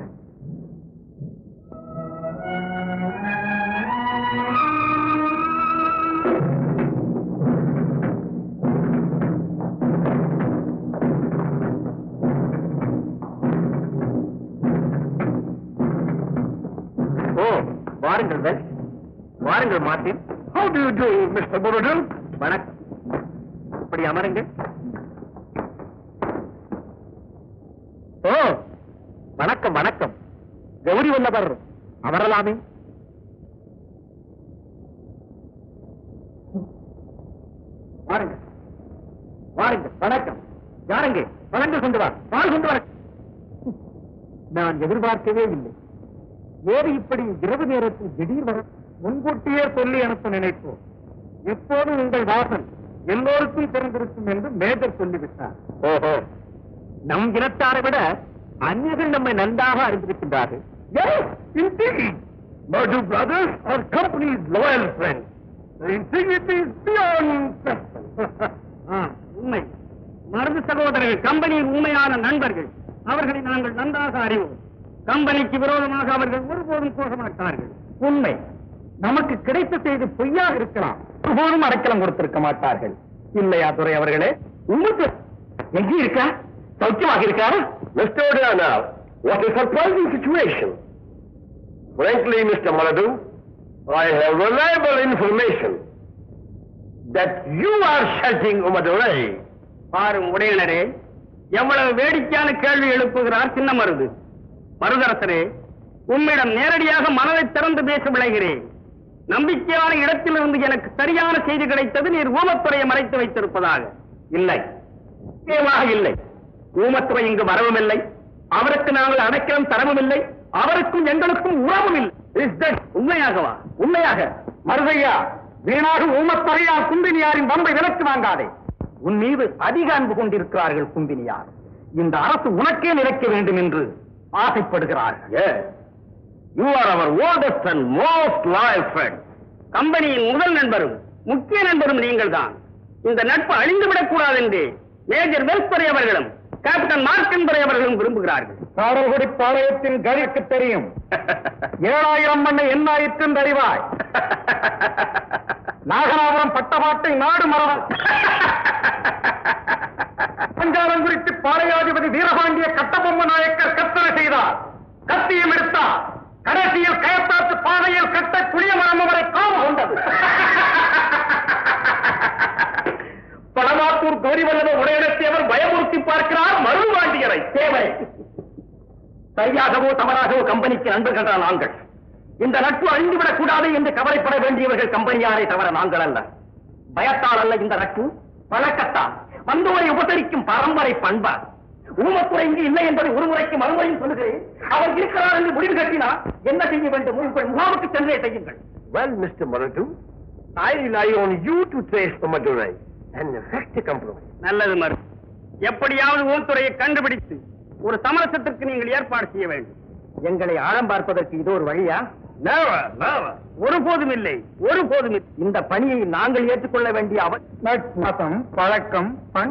ஓ வாருங்கள் வெல் வாருங்கள் Martin how do you do mister புரோடன் வணக்கம் இப்படி அமருங்கள் ஓ வணக்கம் வணக்கம் கௌரி வல்லவர் அமரலாமே வாருங்கள் வாருங்கள் வணக்கம் யாருங்க வணங்க கொண்டு வா பால் கொண்டு வர நான் எதிர்பார்க்கவே இல்லை ஏது இப்படி இரவு நேரத்தில் திடீர் வர முன்கூட்டியே சொல்லி அனுப்ப நினைப்போம் எப்போதும் உங்கள் வாசல் எல்லோருக்கும் தெரிந்திருக்கும் என்று மேஜர் சொல்லிவிட்டார் ஓஹோ நம் இனத்தாரை விட அந்நியர்கள் நம்மை நன்றாக அறிந்திருக்கின்றார்கள் Murdu brothers are company's loyal friends. The integrity is beyond question. உண்மை மருது சகோதரர்கள் கம்பெனியின் உண்மையான நண்பர்கள் அவர்களை நாங்கள் நன்றாக அறிவோம் கம்பெனிக்கு விரோதமாக அவர்கள் ஒருபோதும் போக மாட்டார்கள் உண்மை நமக்கு கிடைத்த செய்தி பொய்யாக இருக்கலாம் ஒருபோதும் அடைக்கலம் கொடுத்திருக்க மாட்டார்கள் இல்லையா துறை அவர்களே உங்களுக்கு எங்கே இருக்கா சௌக்கியமாக இருக்கா Mr. Odana, what a surprising situation. Frankly, Mr. Maladu, I have reliable information that you are sheltering Umadurai. பாரும் உடையினரே எவ்வளவு வேடிக்கையான கேள்வி எழுப்புகிறார் சின்ன மருது மருதரசரே உம்மிடம் நேரடியாக மனதை திறந்து பேச விளைகிறேன் நம்பிக்கையான இடத்திலிருந்து எனக்கு சரியான செய்தி கிடைத்தது நீர் ஊமத்துறையை மறைத்து வைத்திருப்பதாக இல்லை நிச்சயமாக இல்லை ஊமத்துறை இங்கு வரவும் இல்லை அவருக்கு நாங்கள் அடைக்கலம் தரவும் இல்லை அவருக்கும் எங்களுக்கும் உறவும் இல்லை Is that உண்மையாகவா உண்மையாக மருதையா வீணாக ஊமத்துறையார் கும்பினியாரின் வம்பை விலக்கு வாங்காதே உன் மீது அதிக அன்பு கொண்டிருக்கிறார்கள் கும்பினியார் இந்த அரசு உனக்கே நிலைக்க வேண்டும் என்று ஆசைப்படுகிறார்கள் you are our oldest and most loyal friend கம்பெனியின் முதல் நண்பரும் முக்கிய நண்பரும் நீங்கள் தான் இந்த நட்பு அழிந்துவிடக் கூடாது என்று மேஜர் வெல்ஸ்பரை அவர்களும் கேப்டன் மார்க்கன்பரை அவர்களும் விரும்புகிறார்கள் காரகுடி பாளையத்தின் கதிக்கு தெரியும் ஏழாயிரம் மண்ணை எண்ணாயிரத்தின் அறிவாய் நாகநாதபுரம் பட்டபாட்டை நாடு மறவன் பஞ்சாலம் குறித்து பாளையாதிபதி வீரபாண்டிய கட்டபொம்ம நாயக்கர் கத்தனை செய்தார் கத்தியம் எடுத்தார் கடைசியில் கயத்தாத்து பாதையில் கட்ட புளிய மரம் அவரை காவு கொண்டது படமாத்தூர் கோரிவல்லத உடையடத்தியவர் பயமுறுத்தி பார்க்கிறார் மருதுபாண்டியரை தேவரை சரியாகவோ தவறாகவோ கம்பெனிக்கு நண்பர்கள் தான் நாங்கள் இந்த நட்பு அழிந்துவிடக் கூடாது என்று கவலைப்பட வேண்டியவர்கள் கம்பெனியாரை தவிர நாங்கள் அல்ல பயத்தால் அல்ல இந்த நட்பு பழக்கத்தால் வந்தோரை உபசரிக்கும் பரம்பரை பண்பார் ஊமத்துறை இங்கு இல்லை என்பதை ஒரு முறைக்கு மறுமுறையும் சொல்லுகிறேன் அவர் இருக்கிறார் என்று முடிவு கட்டினார் என்ன செய்ய வேண்டும் உங்கள் முகாமுக்கு சென்றே செய்யுங்கள் Well, Mr. Maradu, I rely on you to trace the Madurai and effect a compromise. நல்லது மறு எப்படியாவது ஊத்துறையை கண்டுபிடித்து ஒரு சமரசத்திற்கு நீங்கள் ஏற்பாடு செய்ய வேண்டும் எங்களை ஆழம் பார்ப்பதற்கு இது ஒரு வழியா Never, never. ஒருபோதும் இல்லை ஒருபோதும் இல்லை இந்த பணியை நாங்கள் ஏற்றுக்கொள்ள வேண்டிய அவர் நட்பம் பழக்கம் பண்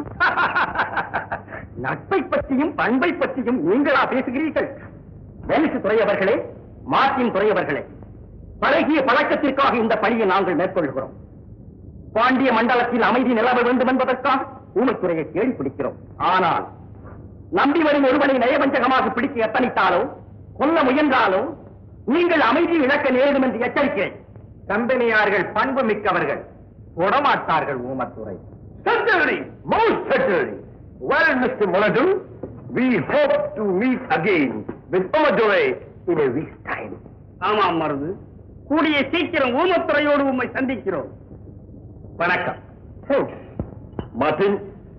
நட்பை பற்றியும் பண்பை பற்றியும் நீங்களா பேசுகிறீர்கள் வேலிசு துறையவர்களே மார்ட்டின் துறையவர்களே பழகிய பழக்கத்திற்காக இந்த பணியை நாங்கள் மேற்கொள்கிறோம் பாண்டிய மண்டலத்தில் அமைதி நிலவ வேண்டும் என்பதற்காக ஊமைத்துறையை தேடி பிடிக்கிறோம் ஆனால் நம்பி வரும் ஒருவனை நயவஞ்சகமாக பிடிக்க எத்தனித்தாலோ கொல்ல முயன்றாலோ நீங்கள் அமைதி இழக்க நேரிடும் என்று எச்சரிக்கிறேன் கம்பெனியார்கள் பண்பு மிக்கவர்கள் தொடமாட்டார்கள் Oomathurai Certainly, most certainly. Well, Mr. Maradu, we hope to meet again with Madurai in a week's time. ஆமாம் மருது கூடிய சீக்கிரம் ஊமத்துறையோடு உம்மை சந்திக்கிறோம் வணக்கம் Thanks. Martin,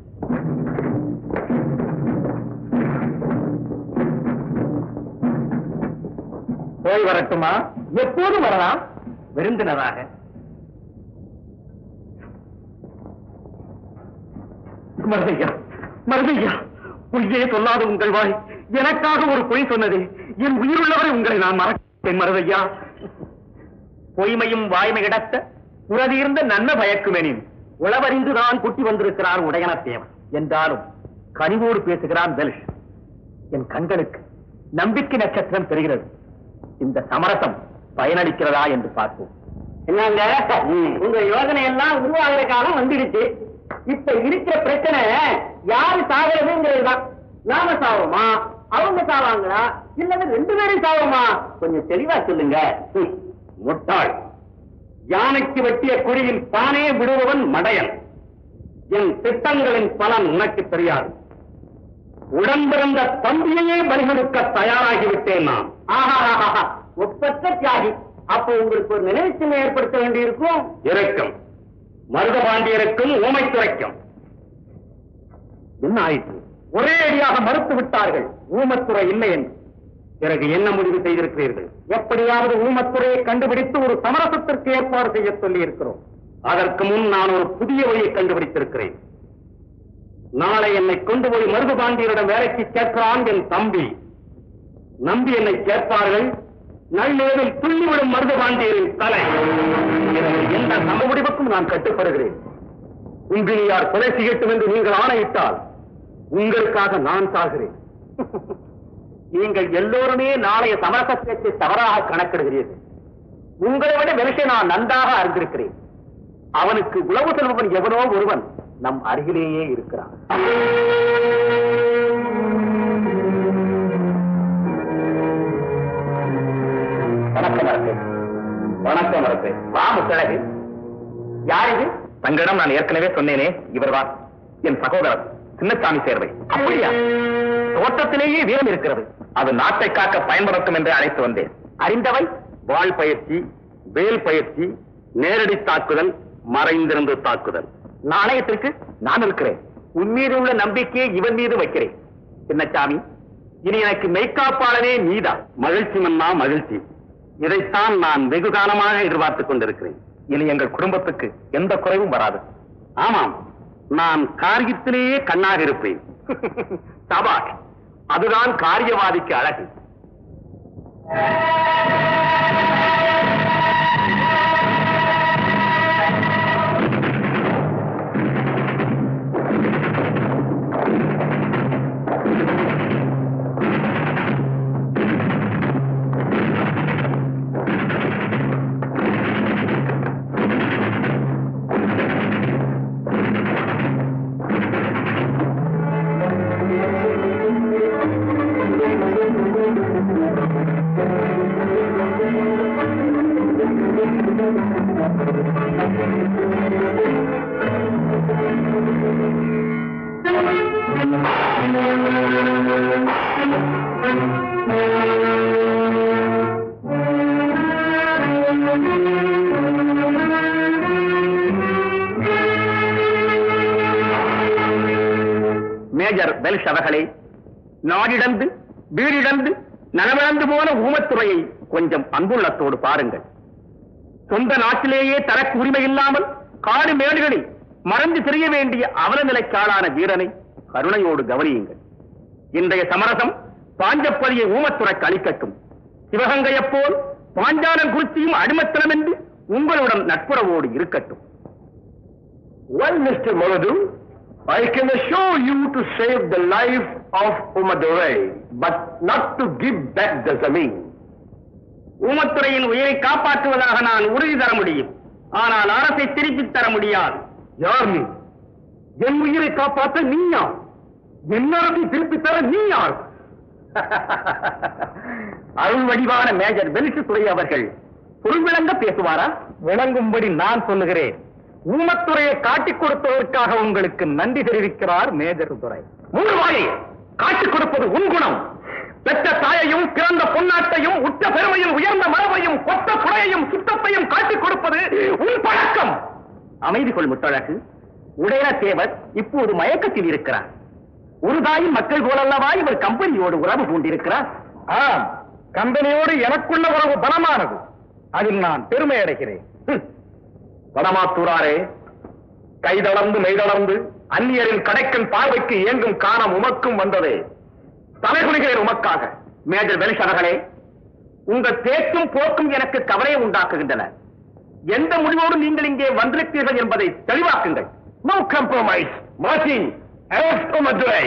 போய் வரட்டுமா எப்போதும் வரலாம் விருந்தினராக மருதையா மருதையா பொய்யே சொல்லாத உங்கள் வாய் எனக்காக ஒரு பொய் சொன்னது என் உயிருள்ளவரை உங்களை நான் மறக்கிறேன் மருதையா பொய்மையும் வாய்மை இடத்த உறதியிருந்த நன்மை பயக்குமெனின் உளவறிந்து தான் குட்டி வந்திருக்கிறார் உடையனத்தேவன் என்றாலும் கனிவோடு பேசுகிறான் பெல்ஷ் என் கண்களுக்கு நம்பிக்கை நட்சத்திரம் தெரிகிறது இந்த சமரசம் பயனளிக்கிறதா என்று பார்ப்போம் என்னங்க உங்க யோசனை எல்லாம் உருவாகிற காலம் வந்துடுச்சு இப்ப இருக்கிற பிரச்சனை யாரு சாகிறதுங்கிறது தான் நாம சாவோமா அவங்க சாவாங்களா இல்லது ரெண்டு பேரும் சாவோமா கொஞ்சம் தெளிவா சொல்லுங்க ஹம், முட்டாள் யானைக்கு வெட்டிய குழியில் தானே விடுபவன் மடையன் என் திட்டங்களின் பலன் உனக்கு தெரியாது உடன்பிறந்த தம்பியையே பலிகொடுக்க தயாராகிவிட்டேன் நான் ஆஹா ஒப்பற்ற தியாகி அப்ப உங்களுக்கு ஒரு நினைவு சின்னம் ஏற்படுத்த வேண்டியிருக்கும் இருக்கும் மருதபாண்டியருக்கும் ஊமைத்துறைக்கும் என்ன ஆயிற்று ஒரே அடியாக மறுத்து விட்டார்கள் ஊமத்துறை இல்லை என்று பிறகு என்ன முடிவு செய்திருக்கிறீர்கள் எப்படியாவது ஊமத்துறையை கண்டுபிடித்து ஒரு சமரசத்திற்கு ஏற்பாடு செய்ய சொல்லி இருக்கிறோம் அதற்கு முன் நான் ஒரு புதிய வழியை கண்டுபிடித்திருக்கிறேன் நாளை என்னை கொண்டு போய் மருதுபாண்டியரிடம் வேலைக்கு சேர்க்கிறான் என் தம்பி நம்பி என்னை சேர்ப்பார்கள் நள்ளிரவில் துள்ளிவிடும் மருதுபாண்டியரின் தலை எனவே எந்த சம முடிவுக்கும் நான் கட்டுப்படுகிறேன் உங்கிலியார் கொலை செய்யட்டும் என்று நீங்கள் ஆணையிட்டால் உங்களுக்காக நான் சாகிறேன் நீங்கள் எல்லோருமே நாளைய சமரச பேச்சை தவறாக கணக்கிடுகிறீர்கள் உங்களை விட வெளிச்சை நான் நன்றாக அறிந்திருக்கிறேன் அவனுக்கு உளவு செல்பவன் எவனோ ஒருவன் நம் அருகிலேயே இருக்கிறான் வணக்கம் அரசே வணக்கம் அரசே வா முத்தழகு யார் இது தங்களிடம் நான் ஏற்கனவே சொன்னேனே இவர் தான் என் சகோதரர் சின்னசாமி சேர்வை அப்படியா தோட்டத்திலேயே வீரம் இருக்கிறது அது நாட்டை காக்க பயன்படுத்தும் என்று அழைத்து வந்தேன் அறிந்தவை வாள் பயிற்சி வேல் பயிற்சி நேரடி தாக்குதல் மறைந்திருந்து தாக்குதல் நாணயத்திற்கு நான் இருக்கிறேன் உன் மீது உள்ள நம்பிக்கையை இவன் மீது வைக்கிறேன் சின்னசாமி இனி எனக்கு மெய்க்காப்பாளனே நீதான் மகிழ்ச்சி மன்னா மகிழ்ச்சி இதைத்தான் நான் வெகு காலமாக எதிர்பார்த்துக் கொண்டிருக்கிறேன் இனி எங்கள் குடும்பத்துக்கு எந்த குறைவும் வராது ஆமாம் நான் காரியத்திலேயே கண்ணாக இருப்பேன் சபாஷ் அதுதான் காரியவாதிக்கு அழகு மேஜர் பெல்ஷ் அவர்களே நாடிடந்து வீடிடந்து நனவிழந்து போன ஊமத்துறையை கொஞ்சம் அன்புள்ளத்தோடு பாருங்கள் சொந்த நாட்டிலேயே தனக்கு உரிமை இல்லாமல் காடு மேடுகளில் மறந்து தெரிய வேண்டிய அவல நிலைக்காளான வீரனை கருணையோடு கவனியுங்கள் இன்றைய சமரசம் பாஞ்சப்பதியை ஊமத்துறைக்கு அளிக்கட்டும் சிவகங்கையைப் போல் பாஞ்சாலன் குறிச்சியும் அடிமத்தனம் என்று உங்களுடன் நட்புறவோடு இருக்கட்டும் Well, Mr. Moradu, I can assure you to save the life of Umadurai, but not to give back the Zameen. ஊமத்துறையின் உயிரை காப்பாற்றுவதாக நான் உறுதி தர முடியும் ஆனால் அரசை திருப்பித் தர முடியாது யார் நீ என் உயிரை காப்பாற்ற நீ யார் என் அரசை திருப்பித் தர நீ யார் அருள் வடிவான மேஜர் வெலிசு துறை அவர்கள் பொருள் விளங்க பேசுவாரா விளங்கும்படி நான் சொல்லுகிறேன் ஊமத்துறையை காட்டிக் கொடுத்ததற்காக உங்களுக்கு நன்றி தெரிவிக்கிறார் மேஜர் துறை மூணு வாயை காட்டிக் கொடுப்பது உன் குணம் பெற்ற தாயையும் பிறந்த பொன்னாட்டையும் உற்ற பெருமையும் உயர்ந்த மரபையும் கொத்த குடையையும் சுத்தத்தையும் காட்டிக் கொடுப்பது உன் பழக்கம் அமைதி கொள் முத்தழகு உடையன தேவர் இப்போது மயக்கத்தில் இருக்கிறார் ஒரு தாயின் மக்கள் போலல்லவா இவர் கம்பெனியோடு உறவு கொண்டிருக்கிறார் ஆம் கம்பெனியோடு எனக்குள்ள உறவு பலமானது அதில் நான் பெருமை அடைகிறேன் வடமாத்தூராரே கைதளர்ந்து மெய்தளர்ந்து அந்நியரின் கடைக்கன் பார்வைக்கு இயங்கும் காணம் உமக்கும் வந்ததே தலைகுனிகிறேன் உமக்காக மேஜர் வெலிசனர்களே உங்கள் பேச்சும் போக்கும் எனக்கு கவலையை உண்டாக்குகின்றன எந்த முடிவோடு நீங்கள் இங்கே வந்திருக்கிறீர்கள் என்பதை தெளிவாக்குங்கள் நோ கம்ப்ரமைஸ் மார்டின் மதுரை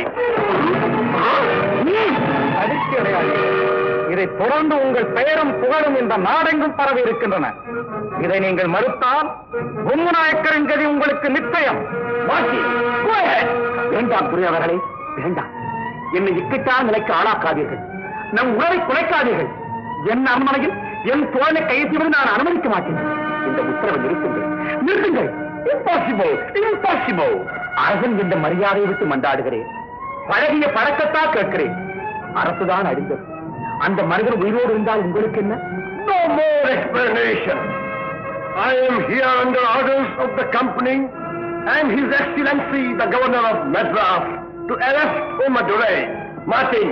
இதை தொடர்ந்து உங்கள் பெயரும் புகழும் இந்த நாடெங்கும் பரவி இருக்கின்றன இதை நீங்கள் மறுத்தால் பொம்முநாயக்கரின் கதி உங்களுக்கு நிச்சயம் மாற்றி வேண்டாம் துரை அவர்களே வேண்டாம் என்னை இக்கட்டான நிலைக்கு ஆளாக்காதீர்கள் நம் உறவை குலைக்காதீர்கள் என் அரண்மனையில் என் தோழனை கையெழுத்து நான் அனுமதிக்க மாட்டேன் இந்த உத்தரவை நிறுத்துங்கள் நிறுத்துங்கள் இம்பாசிபிள் இம்பாசிபிள் அரசன் இந்த மரியாதையை விட்டு மன்றாடுகிறேன் பழகிய பழக்கத்தா கேட்கிறேன் அரசுதான் அறிந்தது அந்த மனிதர் உயிரோடு இருந்தால் உங்களுக்கு என்ன No more explanation. I am here under orders of the company and His Excellency the Governor of Madras to arrest Umadurai. Martin.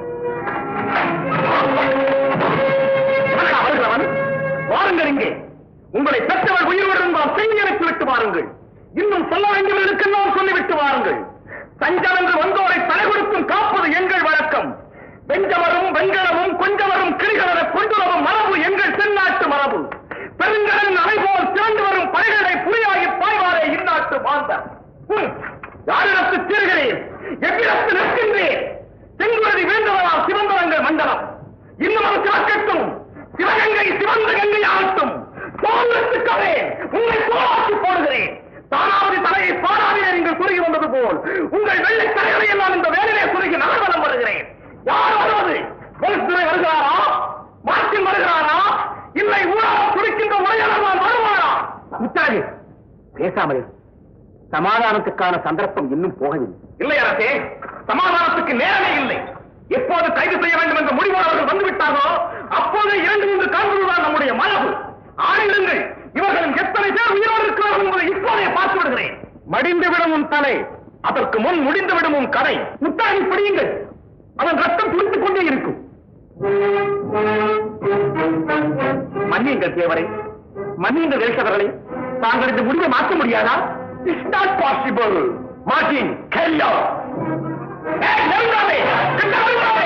வணக்கம், வருகிறவன். வாருங்கள் இங்கே உங்களை பெற்றவர் உயிரோடு இருந்தால் செய்தி எனக்கு விட்டு வாருங்கள் இன்னும் சொல்ல வேண்டியவர்களுக்கெல்லாம் சொல்லிவிட்டு வாருங்கள் தஞ்சம் என்று வந்தோரை தலை கொடுத்தும் காப்பது எங்கள் வழக்கம் வெஞ்சவரும் வெண்கலமும் கொஞ்சவரும் கிளிகளர கொண்டுவரும் மரபு எங்கள் தென்னாட்டு மரபு பெருங்கடல் அலை போல் திரண்டு வரும் படைகளை புலியாகி பாய்வாரே இந்நாட்டு மாந்தர் ஹம், யாரிடத்து தீர்கிறேன் எவ்விடத்து நிற்கின்றேன் செங்குருதி வேண்டுவதா சிவந்தவங்கள் மண்டலம் இன்னும் அது சிவக்கட்டும் சிவகங்கை சிவந்த கங்கை ஆகட்டும் தோன்றத்துக்காக உங்களை போராட்டி போடுகிறேன் தானாவது தலையை பாராதிலே நீங்கள் குறுகி வந்தது போல் உங்கள் வெள்ளை தலைகளை எல்லாம் இந்த வேலையை குறுகி நகர்வலம் வருகிறேன் யார் வருவது வெல்துறை வருகிறாரா மார்ட்டின் வருகிறாரா இல்லை ஊழல் குடிக்கின்ற உரையாளர் வருவாரா முத்தாடி பேசாமல் இரு. சமாதானத்துக்கான சந்தர்ப்பம் இன்னும் போகவில்லை இல்லை அரசே சமாதானத்துக்கு நேரமே இல்லை எப்போது கைது செய்ய வேண்டும் என்ற முடிவோடு அவர்கள் வந்துவிட்டார்களோ அப்போதே இரண்டு மூன்று காண்பதுதான் நம்முடைய மரபு ஆணையிடுங்கள் இவர்களின் எத்தனை பேர் உயிரோடு இருக்கிறார்கள் என்பதை இப்போதே பார்த்து விடுகிறேன் மடிந்து விடும் உன் தலை அதற்கு முன் முடிந்து விடும் உன் கதை முத்தாகி பிடியுங்கள் அவன் ரத்தம் துடித்துக் கொண்டே இருக்கும் மன்னியுங்கள் தேவரை மன்னியுங்கள் தேசவர்களை தாங்கள் இந்த முடிவை மாற்ற முடியாதா It's not possible. Martin, carry on. ஏய், நெருங்காதே! கிட்ட வருவாதே!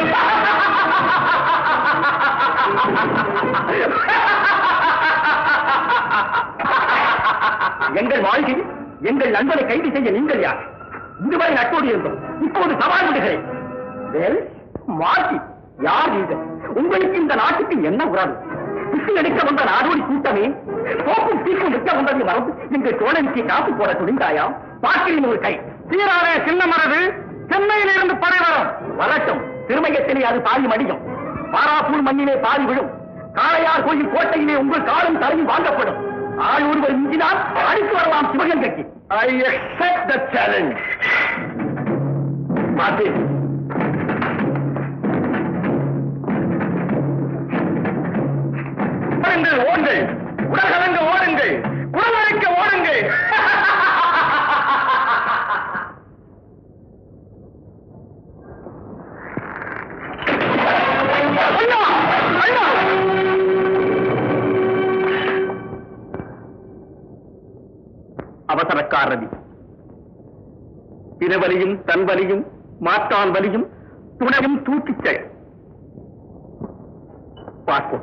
எங்கள் வாழ்க்கையில் எங்கள் நண்பனை கைது செய்ய நீங்கள் யார் இதுவரை நட்டோடு இருந்தோம் இப்போது சவால் விடுகிறேன் வேல், மாட்டி யார் நீங்கள் உங்களுக்கு இந்த நாட்டுக்கு என்ன உறவு பிசு எடுக்க வந்த நாடோடி கூட்டமே போக்கும் தீக்கும் விற்க வந்ததை மறந்து எங்கள் தோழனுக்கு காப்பு போட துணிந்தாயா பாக்கிரின் ஒரு கை சீரான சின்ன மரபு சென்னையிலிருந்து படை வரும் வரட்டும் திருமயத்திலே அது பாதி மடியும் பாராப்பூர் மண்ணிலே பாதி விழும் காளையார் கோயில் கோட்டையிலே உங்கள் காலம் தலையில் வாங்கப்படும் ஆள் ஒருவர் மிஞ்சினால் அடித்து வரலாம் சிவகங்கைக்கு ஐ accept the challenge மாட்டேன் ஓடுங்கள் ஓடுங்கள் உலகளங்க ஓடுங்கள் உடலழைக்க ஓடுங்கள் அண்ணா! அண்ணா! அவசரக்காரதி பிறவலியும் தன்வலியும் மாற்றான் வலியும் துணையும் தூக்கிச் செல் பார்ப்போம்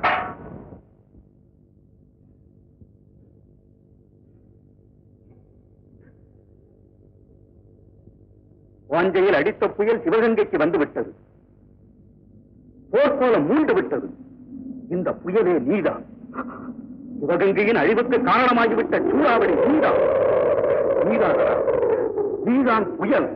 வாஞ்சையில் அடித்த புயல் சிவகங்கைக்கு வந்து விட்டது போர்க்கோலம் மூண்டு விட்டது இந்த புயலே நீதான் சிவகங்கையின் அழிவுக்கு காரணமாகிவிட்ட சூறாவளி நீதான் நீதான் நீதான் புயல்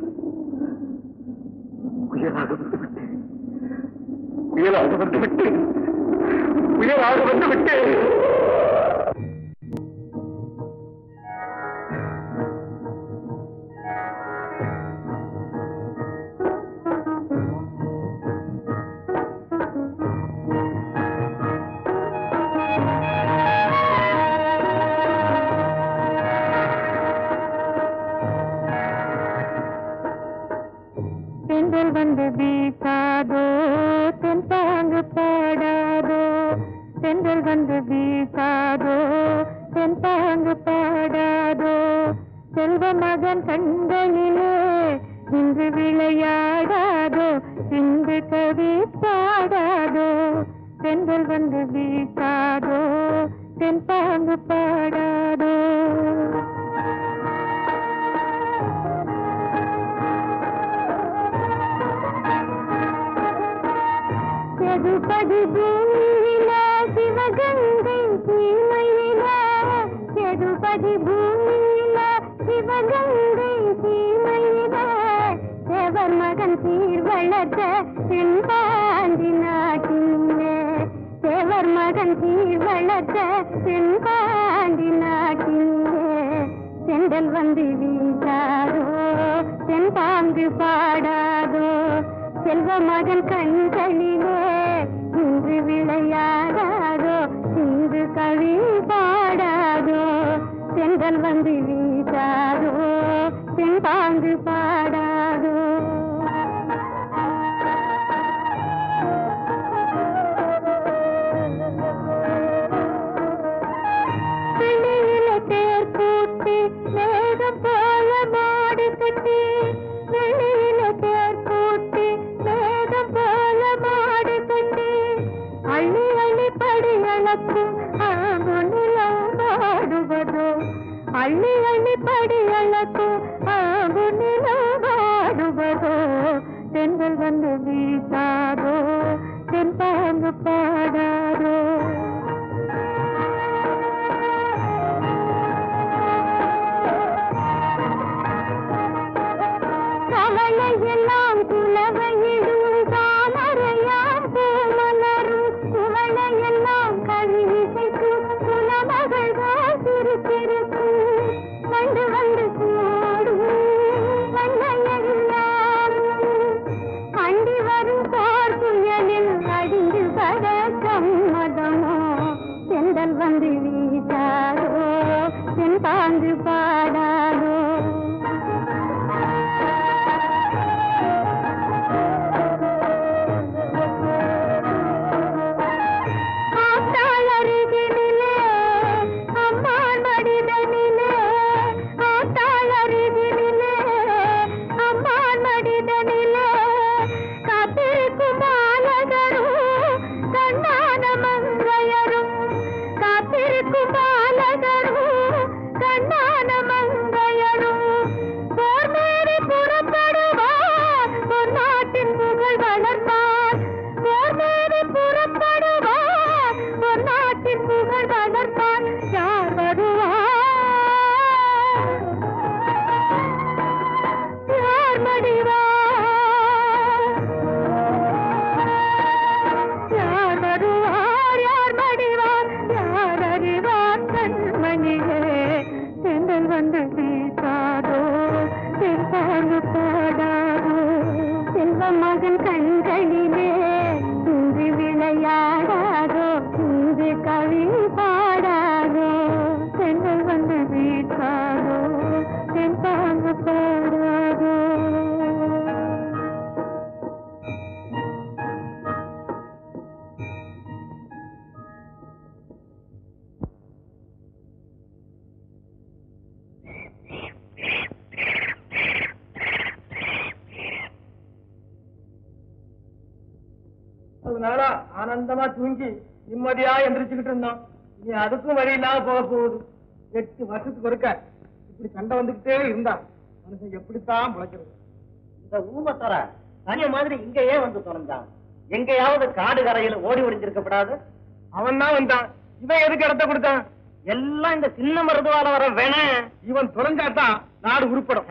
புயலாக வந்து விட்டேன் புயலாக வந்து விட்டேன் புயலாக வந்து விட்டேன் தென்றல் வந்து வீசாதோ தென்பாங்கு பாடாதோ தென்றல் வந்து வீசாதோ தென்பாங்கு பாடாதோ செல்வ மகன் கண்களிலே இன்று விளையாடாதோ இன்று கவி பாடாதோ தென்றல் வந்து வீசாதோ தென்பாங்கு பாடாதோ செதுபதி பூமியில சிவகங்கை சீமையில செதுபதி பூமியில சிவகங்கை சீமையில தேவர் மகன் சீர் வளர்த்த தென்பாண்டி நாட்டிலே தேவர் மகன் சீர் வளர்த்த தென்பாண்டி நாட்டிலே செண்டல் வந்து வீசாதோ தென்பாங்கு பாடாதோ செல்வ மகன் கண்களிலே இன்று விளையாடாதோ இன்று கவி பாடாதோ செந்தல் வந்து வீசாதோ தென்பாங்கு பாடாதோ வெளியில தேர் கூட்டி மேகம் போல மாடு கட்டி வெளியில தேர் கூட்டி மேகம் போல மாடு கட்டி அள்ளி அள்ளி படி அளக்கும் ஆகுநிலம் பாடுவதோ அள்ளி அள்ளி படி அளக்கும் ஆகுநிலம் பாடுவதோ தென்றல் வந்து வீசாதோ தென்பாங்கு பாடாதோ கவலை எல்லாம் குலவையிடும் தாமரையாம் பூமலரும் குவளை எல்லாம் கழிவிசைக்கும் குலமகள்கள் திருத்திருக்கும் வந்து வந்து கூடும் வண்ணையெல்லாம் அண்டி வரும் போர் புயலில் அடிந்து பதக்கம் ஆனந்தமா தூங்கி நிம்மதியா எந்திரிச்சுக்கிட்டு இருந்தோம் நீ அதுக்கும் வழி இல்லாம போக போகுது எட்டு வருஷத்துக்கு ஒருக்க இப்படி சண்டை வந்துகிட்டே இருந்தா மனுஷன் எப்படித்தான் பிழைக்கிறது இந்த ஊமத்தர தனிய மாதிரி இங்கேயே வந்து தொலைஞ்சான் எங்கேயாவது காடு கரையில ஓடி ஒளிஞ்சிருக்கப்படாது அவன் தான் வந்தான் இவன் எதுக்கு இடத்த கொடுத்தான் எல்லாம் இந்த சின்ன மருதுவால வர வேண இவன் தொலைஞ்சாதான் நாடு உருப்படும்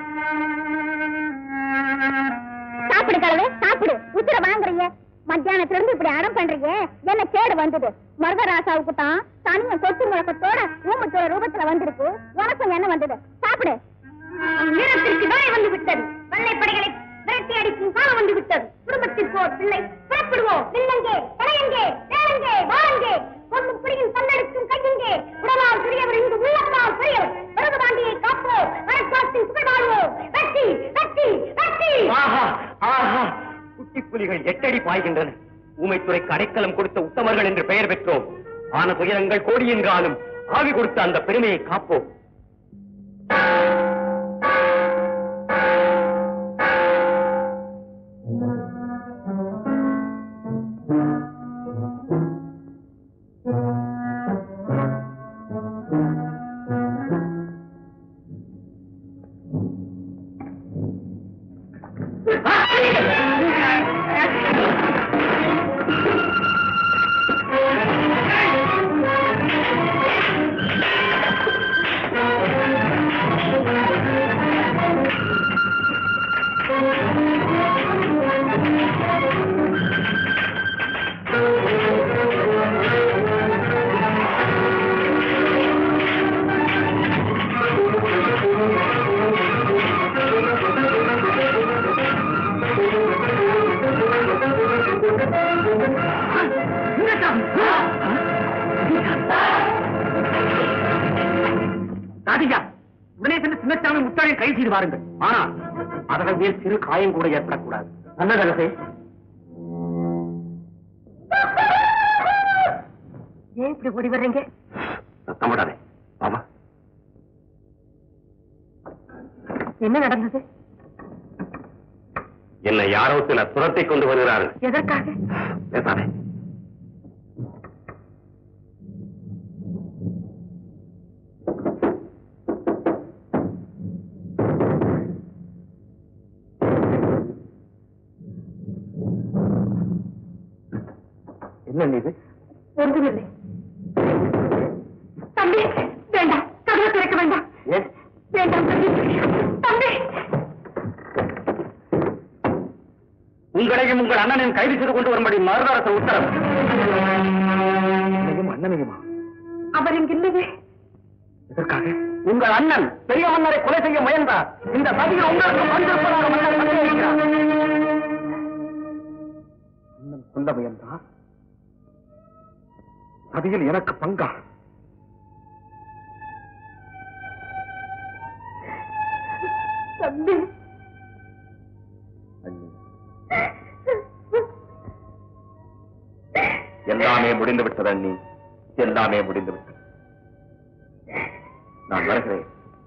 சாப்பிடு கலவே சாப்பிடு உத்தர வாங்குறீங்க மத்தியானத்துல இருந்து இப்படி அடம் பண்றீங்க என்ன கேடு வந்தது மருதராசாவுக்கு தான் தனிய சொத்து முழக்கத்தோட ஊமத்தோட ரூபத்துல வந்திருக்கு உனக்கும் என்ன வந்தது சாப்பிடு வீரத்திற்கு வேலை வந்து விட்டது வெள்ளை படைகளை விரட்டி அடிக்கும் காலம் வந்து விட்டது குடும்பத்திற்கு ஓர் பிள்ளை புறப்படுவோம் பிள்ளங்கே தலையங்கே வேலங்கே வாழங்கே கொண்டு புரியும் தன்னெடுக்கும் கையங்கே உடலால் பெரியவர் இங்கு உள்ளத்தால் பெரியவர் பரதபாண்டியை காப்போம் வரக்காட்டில் புகழ் வாழ்வோம் வெற்றி வெற்றி வெற்றி ஆஹா ஆஹா குட்டி புலிகள் எட்டடி பாய்கின்றன ஊமைத்துறைக்கு அடைக்கலம் கொடுத்த உத்தமர்கள் என்று பெயர் பெற்றோம் ஆன துயரங்கள் கோடி என்றாலும் ஆவி கொடுத்த அந்த பெருமையை காப்போம் ராதிகா உடனே சென்று சின்னச்சாமி முத்தாளியை கை செய்து வாருங்கள் ஆனா அதன் மேல் சிறு காயம் கூட ஏற்படக்கூடாது நல்லதே ஏன் இப்படி ஓடி வர்றீங்க சத்தம் போடாதே ஆமா என்ன நடந்தது என்னை யாரோ சில துரத்தை கொண்டு வருகிறார்கள் எதற்காக பேசாதே என்ன இது ஒன்றுமில்லை தம்பி வேண்டாம் கதவை திறக்க வேண்டாம் ஏன் வேண்டாம் தம்பி தம்பி உங்களையும் உங்கள் அண்ணனையும் கைது செய்து கொண்டு வரும்படி மருதாரச உத்தரவு அண்ணனையுமா அவர் இங்கில்லையே எதற்காக உங்கள் அண்ணன் பெரிய மன்னரை கொலை செய்ய முயன்றார் இந்த சதியில் உங்களுக்கு பங்கிருப்பதாக மன்னர் சந்தேகிக்கிறார். அண்ணன் கொல்ல முயன்றா சதியில் எனக்கு பங்கா தம்பி அண்ணி எல்லாமே முடிந்து விட்டது அண்ணி எல்லாமே முடிந்து விட்டது நான் வருகிறேன்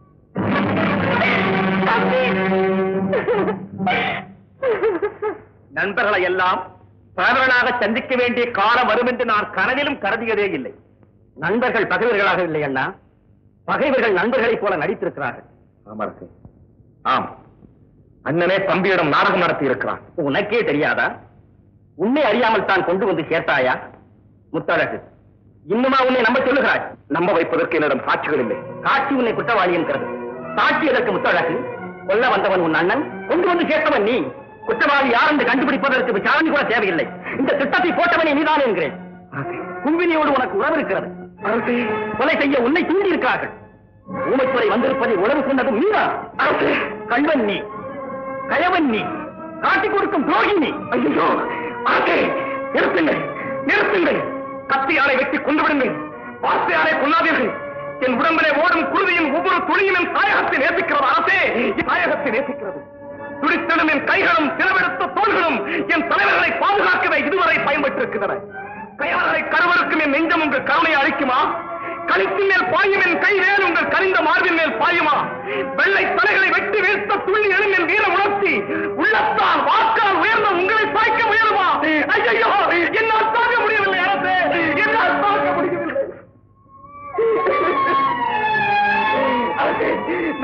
நண்பர்களை எல்லாம் பரவலாக சந்திக்க வேண்டிய காலம் வரும் என்று நான் கனவிலும் கருதியதே இல்லை நண்பர்கள் பகைவர்களாக இல்லை அண்ணா பகைவர்கள் நண்பர்களைப் போல நடித்திருக்கிறார்கள் ஆமரசே ஆம் அண்ணனே தம்பியிடம் நாடகம் நடத்தி இருக்கிறான் உனக்கே தெரியாதா உன்னை அறியாமல் தான் கொண்டு வந்து சேர்த்தாயா முத்தழகு இன்னுமா உன்னை நம்ப சொல்லுகிறாய் நம்ப வைப்பதற்கு என்னிடம் சாட்சிகள் இல்லை காட்சி உன்னை குற்றவாளி என்கிறது சாட்சி எதற்கு முத்தழகு கொல்ல வந்தவன் உன் அண்ணன் கொண்டு வந்து சேர்த்தவன் நீ குற்றவாளி யார் என்று கண்டுபிடிப்பதற்கு விசாரணை கூட தேவையில்லை இந்த திட்டத்தை போட்டவனே நீதான் என்கிறேன் அரசே, கும்பினியோடு உனக்கு உறவு இருக்கிறது அரசே, கொலை செய்ய உன்னை தூண்டி இருக்கிறார்கள் ஊமைத்துறை வந்திருப்பதை உறவு சொன்னதும் நீதான் அரசு கண்வன் நீ கயவன் நீ காட்டிக் கொடுக்கும் துரோகி நீ ஐயோ அரசே, நிறுத்துங்கள் நிறுத்துங்கள் கத்தியாலை வெட்டி கொண்டு விடுங்கள் வார்த்தையாலை கொள்ளாதீர்கள் என் உடம்பிலே ஓடும் குருதியின் ஒவ்வொரு துளியும் என் தாயகத்தை நேசிக்கிறது அரசே என் தாயகத்தை நேசிக்கிறது துடித்தலும் என் கைகளும் திறவெடுத்த தோள்களும் என் தலைவர்களை பாதுகாக்கவே இதுவரை பயன்பட்டிருக்கின்றன கயவர்களை கருவருக்கும் என் நெஞ்சம் உங்கள் கருணையை அளிக்குமா கழுத்தின் மேல் பாயும் என் கை வேல் உங்கள் கரிந்த மார்பின் மேல் பாயுமா வெள்ளை தலைகளை வெட்டி வீழ்த்த துள்ளி எழும் என் வீர உணர்ச்சி உள்ளத்தால் வாக்கால் உயர்ந்த உங்களை சாய்க்க முயலுமா ஐயோ என்னால் தாங்க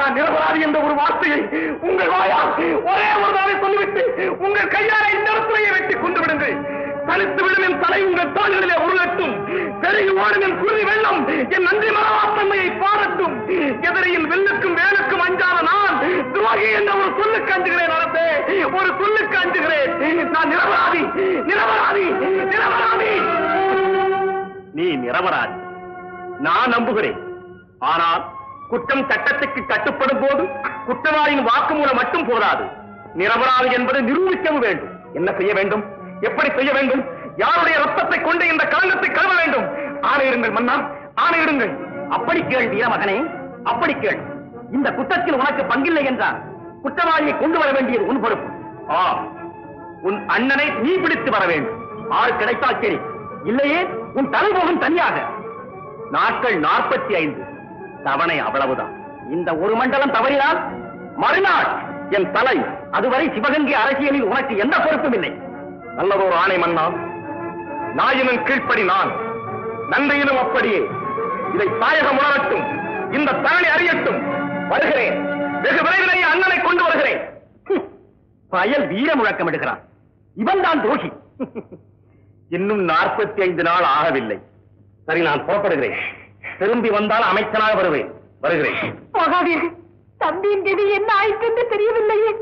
நான் நிரபராதி என்ற ஒரு வார்த்தையை உங்கள் வாயால் ஒரே ஒரு நாளை சொல்லிவிட்டு உங்கள் கையால இந்த இடத்திலேயே வெட்டி கொண்டு விடுங்கள் தனித்து விடும் என் தலை உங்கள் தோள்களிலே உருளட்டும் பெருகி ஓடும் என் குருதி வெள்ளம் என் நன்றி மரவாத்தன்மையை பாடட்டும் எதிரியின் வெல்லுக்கும் வேலுக்கும் அஞ்சாத நான் துரோகி என்ற ஒரு சொல்லுக்கு அஞ்சுகிறேன் நடத்தே ஒரு சொல்லுக்கு அஞ்சுகிறேன் நான் நிரபராதி நிரபராதி நிரபராதி நீ நிரபராதி நான் நம்புகிறேன் ஆனால் குற்றம் சட்டத்துக்கு கட்டுப்படும் போது குற்றவாளியின் வாக்குமூலம் மட்டும் போதாது நிரபராதி என்பதை நிரூபிக்கவும் வேண்டும் என்ன செய்ய வேண்டும் எப்படி செய்ய வேண்டும் யாருடைய ரத்தத்தை கொண்டு இந்த களங்கத்தை கழுவ வேண்டும் ஆணையிடுங்கள் மன்னா ஆணையிடுங்கள் அப்படி கேள் வீர மகனே அப்படி கேள் இந்த குற்றத்தில் உனக்கு பங்கில்லை என்றால் குற்றவாளியை கொண்டு வர வேண்டியது உன் பொறுப்பு ஆ உன் அண்ணனை நீ பிடித்து வர வேண்டும் ஆள் கிடைத்தால் சரி இல்லையே உன் தலைமுகம் தனியாக நாட்கள் நாற்பத்தி ஐந்து தவணை அவ்வளவுதான் இந்த ஒரு மண்டலம் தவறினால் மறுநாள் என் தலை அதுவரை சிவகங்கை அரசியலில் உனக்கு எந்த பொறுப்பும் இல்லை நல்லதொரு ஆணை மன்னா நாயினும் கீழ்ப்படி நான் நன்றியிலும் அப்படியே இதை தாயகம் உணரட்டும் இந்த தரணி அறியட்டும் வருகிறேன் வெகு விரைவிலேயே அண்ணனை கொண்டு வருகிறேன் ஹம், பயல் வீர முழக்கம் எடுக்கிறான் இவன் தான் துரோகி இன்னும் நாற்பத்தி ஐந்து நாள் ஆகவில்லை சரி நான் புறப்படுகிறேன் திரும்பி வந்தால் அமைச்சனாக வருவேன் வருகிறேன் மகாவீரன் தம்பியின் கதி என்ன ஆயிற்று என்று தெரியவில்லையே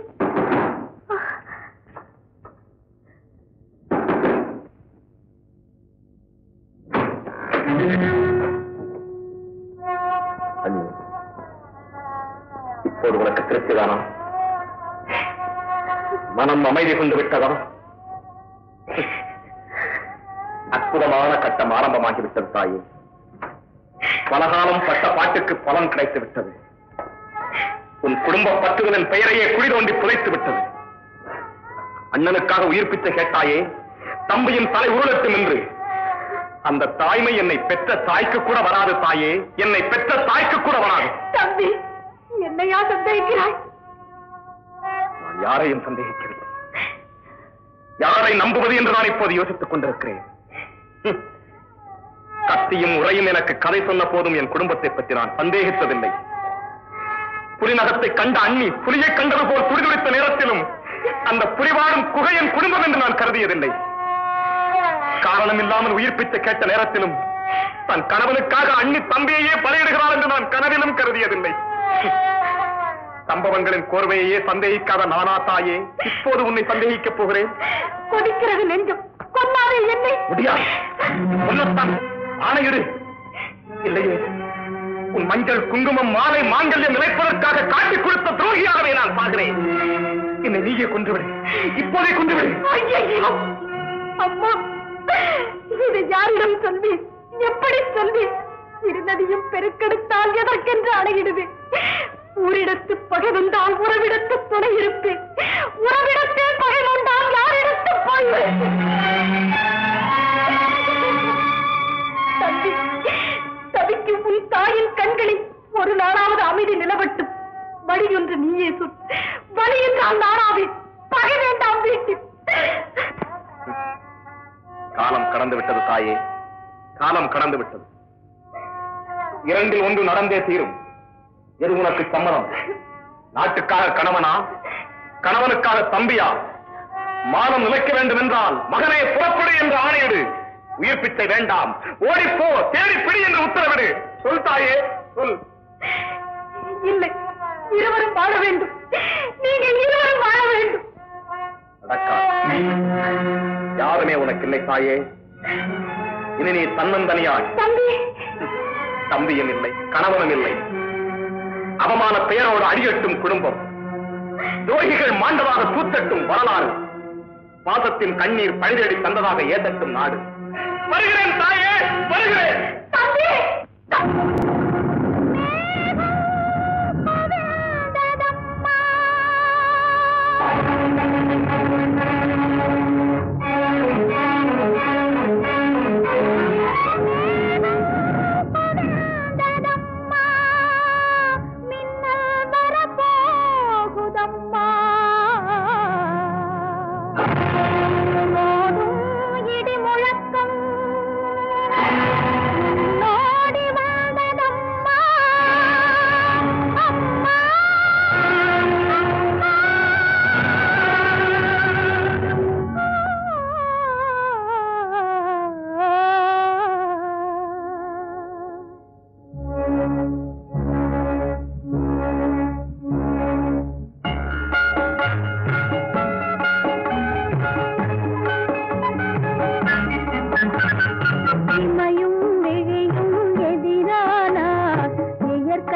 அண்ணி இப்போது உனக்கு திருப்திதானா மனம் அமைதி கொண்டு விட்டதா அற்புதமான கட்டம் ஆரம்பமாகிவிட்டது தாயே பலகாலம் பட்ட பாட்டுக்கு பலன் கிடைத்து விட்டது உன் குடும்ப பற்றுகளின் பெயரையே குழி தோண்டி புதைத்து விட்டது அண்ணனுக்காக உயிர்ப்பித்த கேட்டாயே தம்பியின் தலை உருளட்டும் என்று அந்த தாய்மை என்னை பெற்ற தாய்க்கு கூட வராது தாயே என்னை பெற்ற தாய்க்கு கூட வராது தம்பி என்னையா சந்தேகிக்கிறாய் நான் யாரையும் சந்தேகிக்கவில்லை யாரை நம்புவது என்று நான் இப்போது யோசித்துக் கொண்டிருக்கிறேன் ஹம். கத்தியும் உரையும் எனக்கு கதை சொன்ன போதும் என் குடும்பத்தை பற்றி நான் சந்தேகித்ததில்லை புலிநகத்தை கண்ட அண்ணி புலியை கண்டது போல் துடிதுடித்த நேரத்திலும் அந்த புலிவாடும் குகை என் குடும்பம் என்று நான் கருதியதில்லை காரணம் இல்லாமல் உயிர்ப்பித்து கேட்ட நேரத்திலும் தன் கணவனுக்காக அண்ணி தம்பியையே பலியிடுகிறாள் என்று நான் கனவிலும் கருதியதில்லை சம்பவங்களின் கோர்வையையே சந்தேகிக்காத நானா தாயே இப்போது உன்னை சந்தேகிக்கப் போகிறேன் கொதிக்கிறது நெஞ்சம் கொன்னாரே என்னை முடியாது சொல்லத்தான் ஆணையிடு இல்லையே உன் மஞ்சள் குங்குமம் மாலை மாங்கல்யம் நிலைப்பதற்காக காட்டிக் கொடுத்த துரோகியாகவே நான் பார்க்கிறேன் என்னை நீயே கொன்றுவிடு இப்போதே கொன்றுவிடு ஐயையோ! அம்மா இதை யாரிடம் சொல்வீர் எப்படி சொல்வீர் இருந்ததையும் பெருக்கெடுத்தால் எதற்கென்று அணையிடுவேன் ஊரிடத்து பகை வந்தால் உறவிடத்து துணை இருப்பேன் உறவிடத்தே பகை வந்தால் யாரிடத்து போய்வேன் தம்பி தவிக்கும் உன் தாயின் கண்களில் ஒரு நாளாவது அமைதி நிலவட்டும் வழி ஒன்று நீயே சொல் வழி என்றால் நானாவே பகை வேண்டாம் வீட்டில் காலம் கடந்து விட்டது தாயே காலம் கடந்து விட்டது இரண்டில் ஒன்று நடந்தே தீரும் எது உனக்கு சம்மதம் நாட்டுக்காக கணவனா கணவனுக்காக தம்பியா மானம் நிலைக்க வேண்டும் என்றால் மகனே புறப்படு என்று ஆணையிடு உயிர் பிச்சை வேண்டாம் ஓடிப்போ தேடி பிடி என்று உத்தரவிடு சொல் தாயே சொல் இல்லை இருவரும் வாழ வேண்டும் நீங்கள் இருவரும் வாழ வேண்டும் நடக்காது யாருமே உனக்கு இல்லை தாயே இனி நீ தன்னந்தனியாய் தம்பி தம்பியும் இல்லை கணவனும் இல்லை அவமான பெயரோடு அடியட்டும் குடும்பம் துரோகிகள் மாண்டதாக தூத்தட்டும் வரலாறு பாசத்தின் கண்ணீர் பழுதேடி தந்ததாக ஏதட்டும் நாடு வருகிறேன் தாயே வருகிறேன் தம்பி இடி முழக்கம்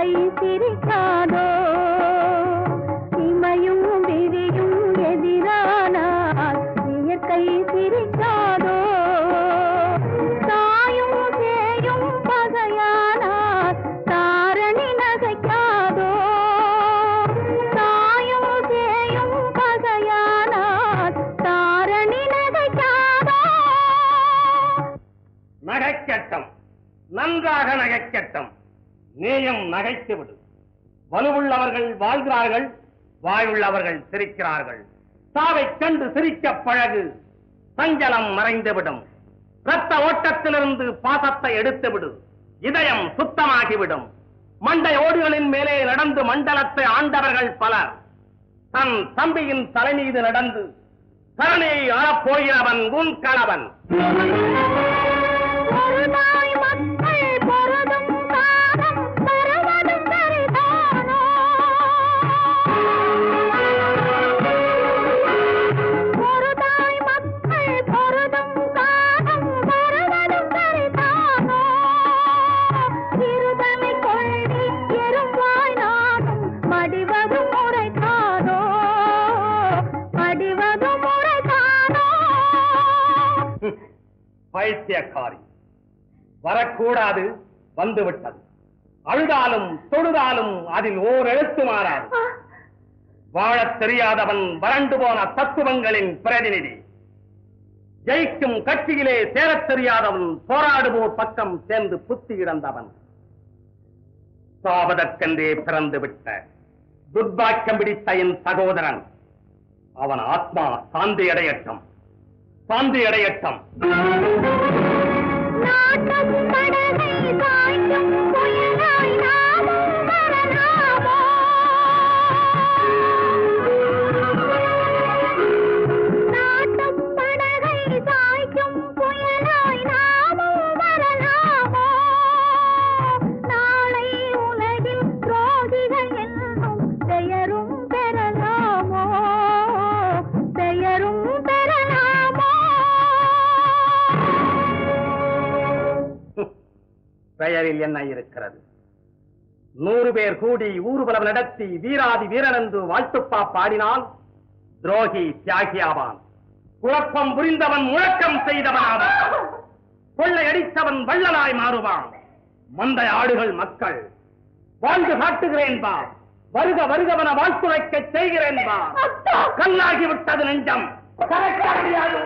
இயற்கை சிரிக்காதோ இமையும் விதியும் எதிரானால் இயற்கை சிரிக்காதோ தாயும் சேயும் பகையானால் தாரணி நகைக்காதோ தாயும் சேயும் பகையானால் தாரணி நகைக்காதோ நகைக்கட்டம் நன்றாக நகைக்கட்டம் நீயும் நகைத்து விடு வலுவுள்ளவர்கள் வாழ்கிறார்கள் வாயுள்ளவர்கள் சிரிக்கிறார்கள் சாவைக் கண்டு சிரிக்கப் பழகு சஞ்சலம் மறைந்துவிடும் இரத்த ஓட்டத்திலிருந்து பாசத்தை எடுத்துவிடு இதயம் சுத்தமாகிவிடும் மண்டை ஓடுகளின் மேலே நடந்து மண்டலத்தை ஆண்டவர்கள் பலர் தன் தம்பியின் தலை மீது நடந்து கருணையை ஆளப்போகிறவன் உன் கணவன் பொருளாய் மக்கள் பொருதும் காலம் தருவதும் சரிதானோ பொருளாய் மக்கள் பொருதும் காலம் தருவதும் சரிதானோ இருதலை கொள்வி எறும்பாய் நானும் மடிவதும் முறைதானோ மடிவதும் முறைதானோ பைத்தியக்காரி வரக்கூடாது வந்துவிட்டது அழுதாலும் தொழுதாலும் அதில் ஓர் எழுத்து மாறாது வாழத் தெரியாதவன் வறண்டு போன தத்துவங்களின் பிரதிநிதி ஜெயிக்கும் கட்சியிலே சேரத் தெரியாதவன் போராடுவோர் பக்கம் சேர்ந்து புத்தி இழந்தவன் சாவதற்கென்றே பிறந்து விட்ட துர்பாக்கியம் பிடித்த என் சகோதரன் அவன் ஆத்மா சாந்தி அடையட்டும் சாந்தி அடையட்டும் நாட்டம் படகை சாய்க்கும் புயலாய் நாமும் வரலாமோ நாட்டம் படகை சாய்க்கும் புயலாய் நாமும் வரலாமோ நாளை உலகில் துரோகிகள் என்னும் பெயரும் பெறலாமோ பெயரும் பெறலாமோ பெயரில் என்ன இருக்கிறது நூறு பேர் கூடி ஊர்வலம் நடத்தி வீராதி வீரனென்று வாழ்த்துப்பா பாடினால் துரோகி தியாகியாவான் குழப்பம் புரிந்தவன் முழக்கம் செய்தவனாவான் கொள்ளையடித்தவன் வள்ளலாய் மாறுவான் மந்தை ஆடுகள் மக்கள் வாழ்ந்து காட்டுகிறேன் பா வருக வருகவன வாழ்த்துரைக்க செய்கிறேன் பா கல்லாகி விட்டது நெஞ்சம் கரைக்க முடியாது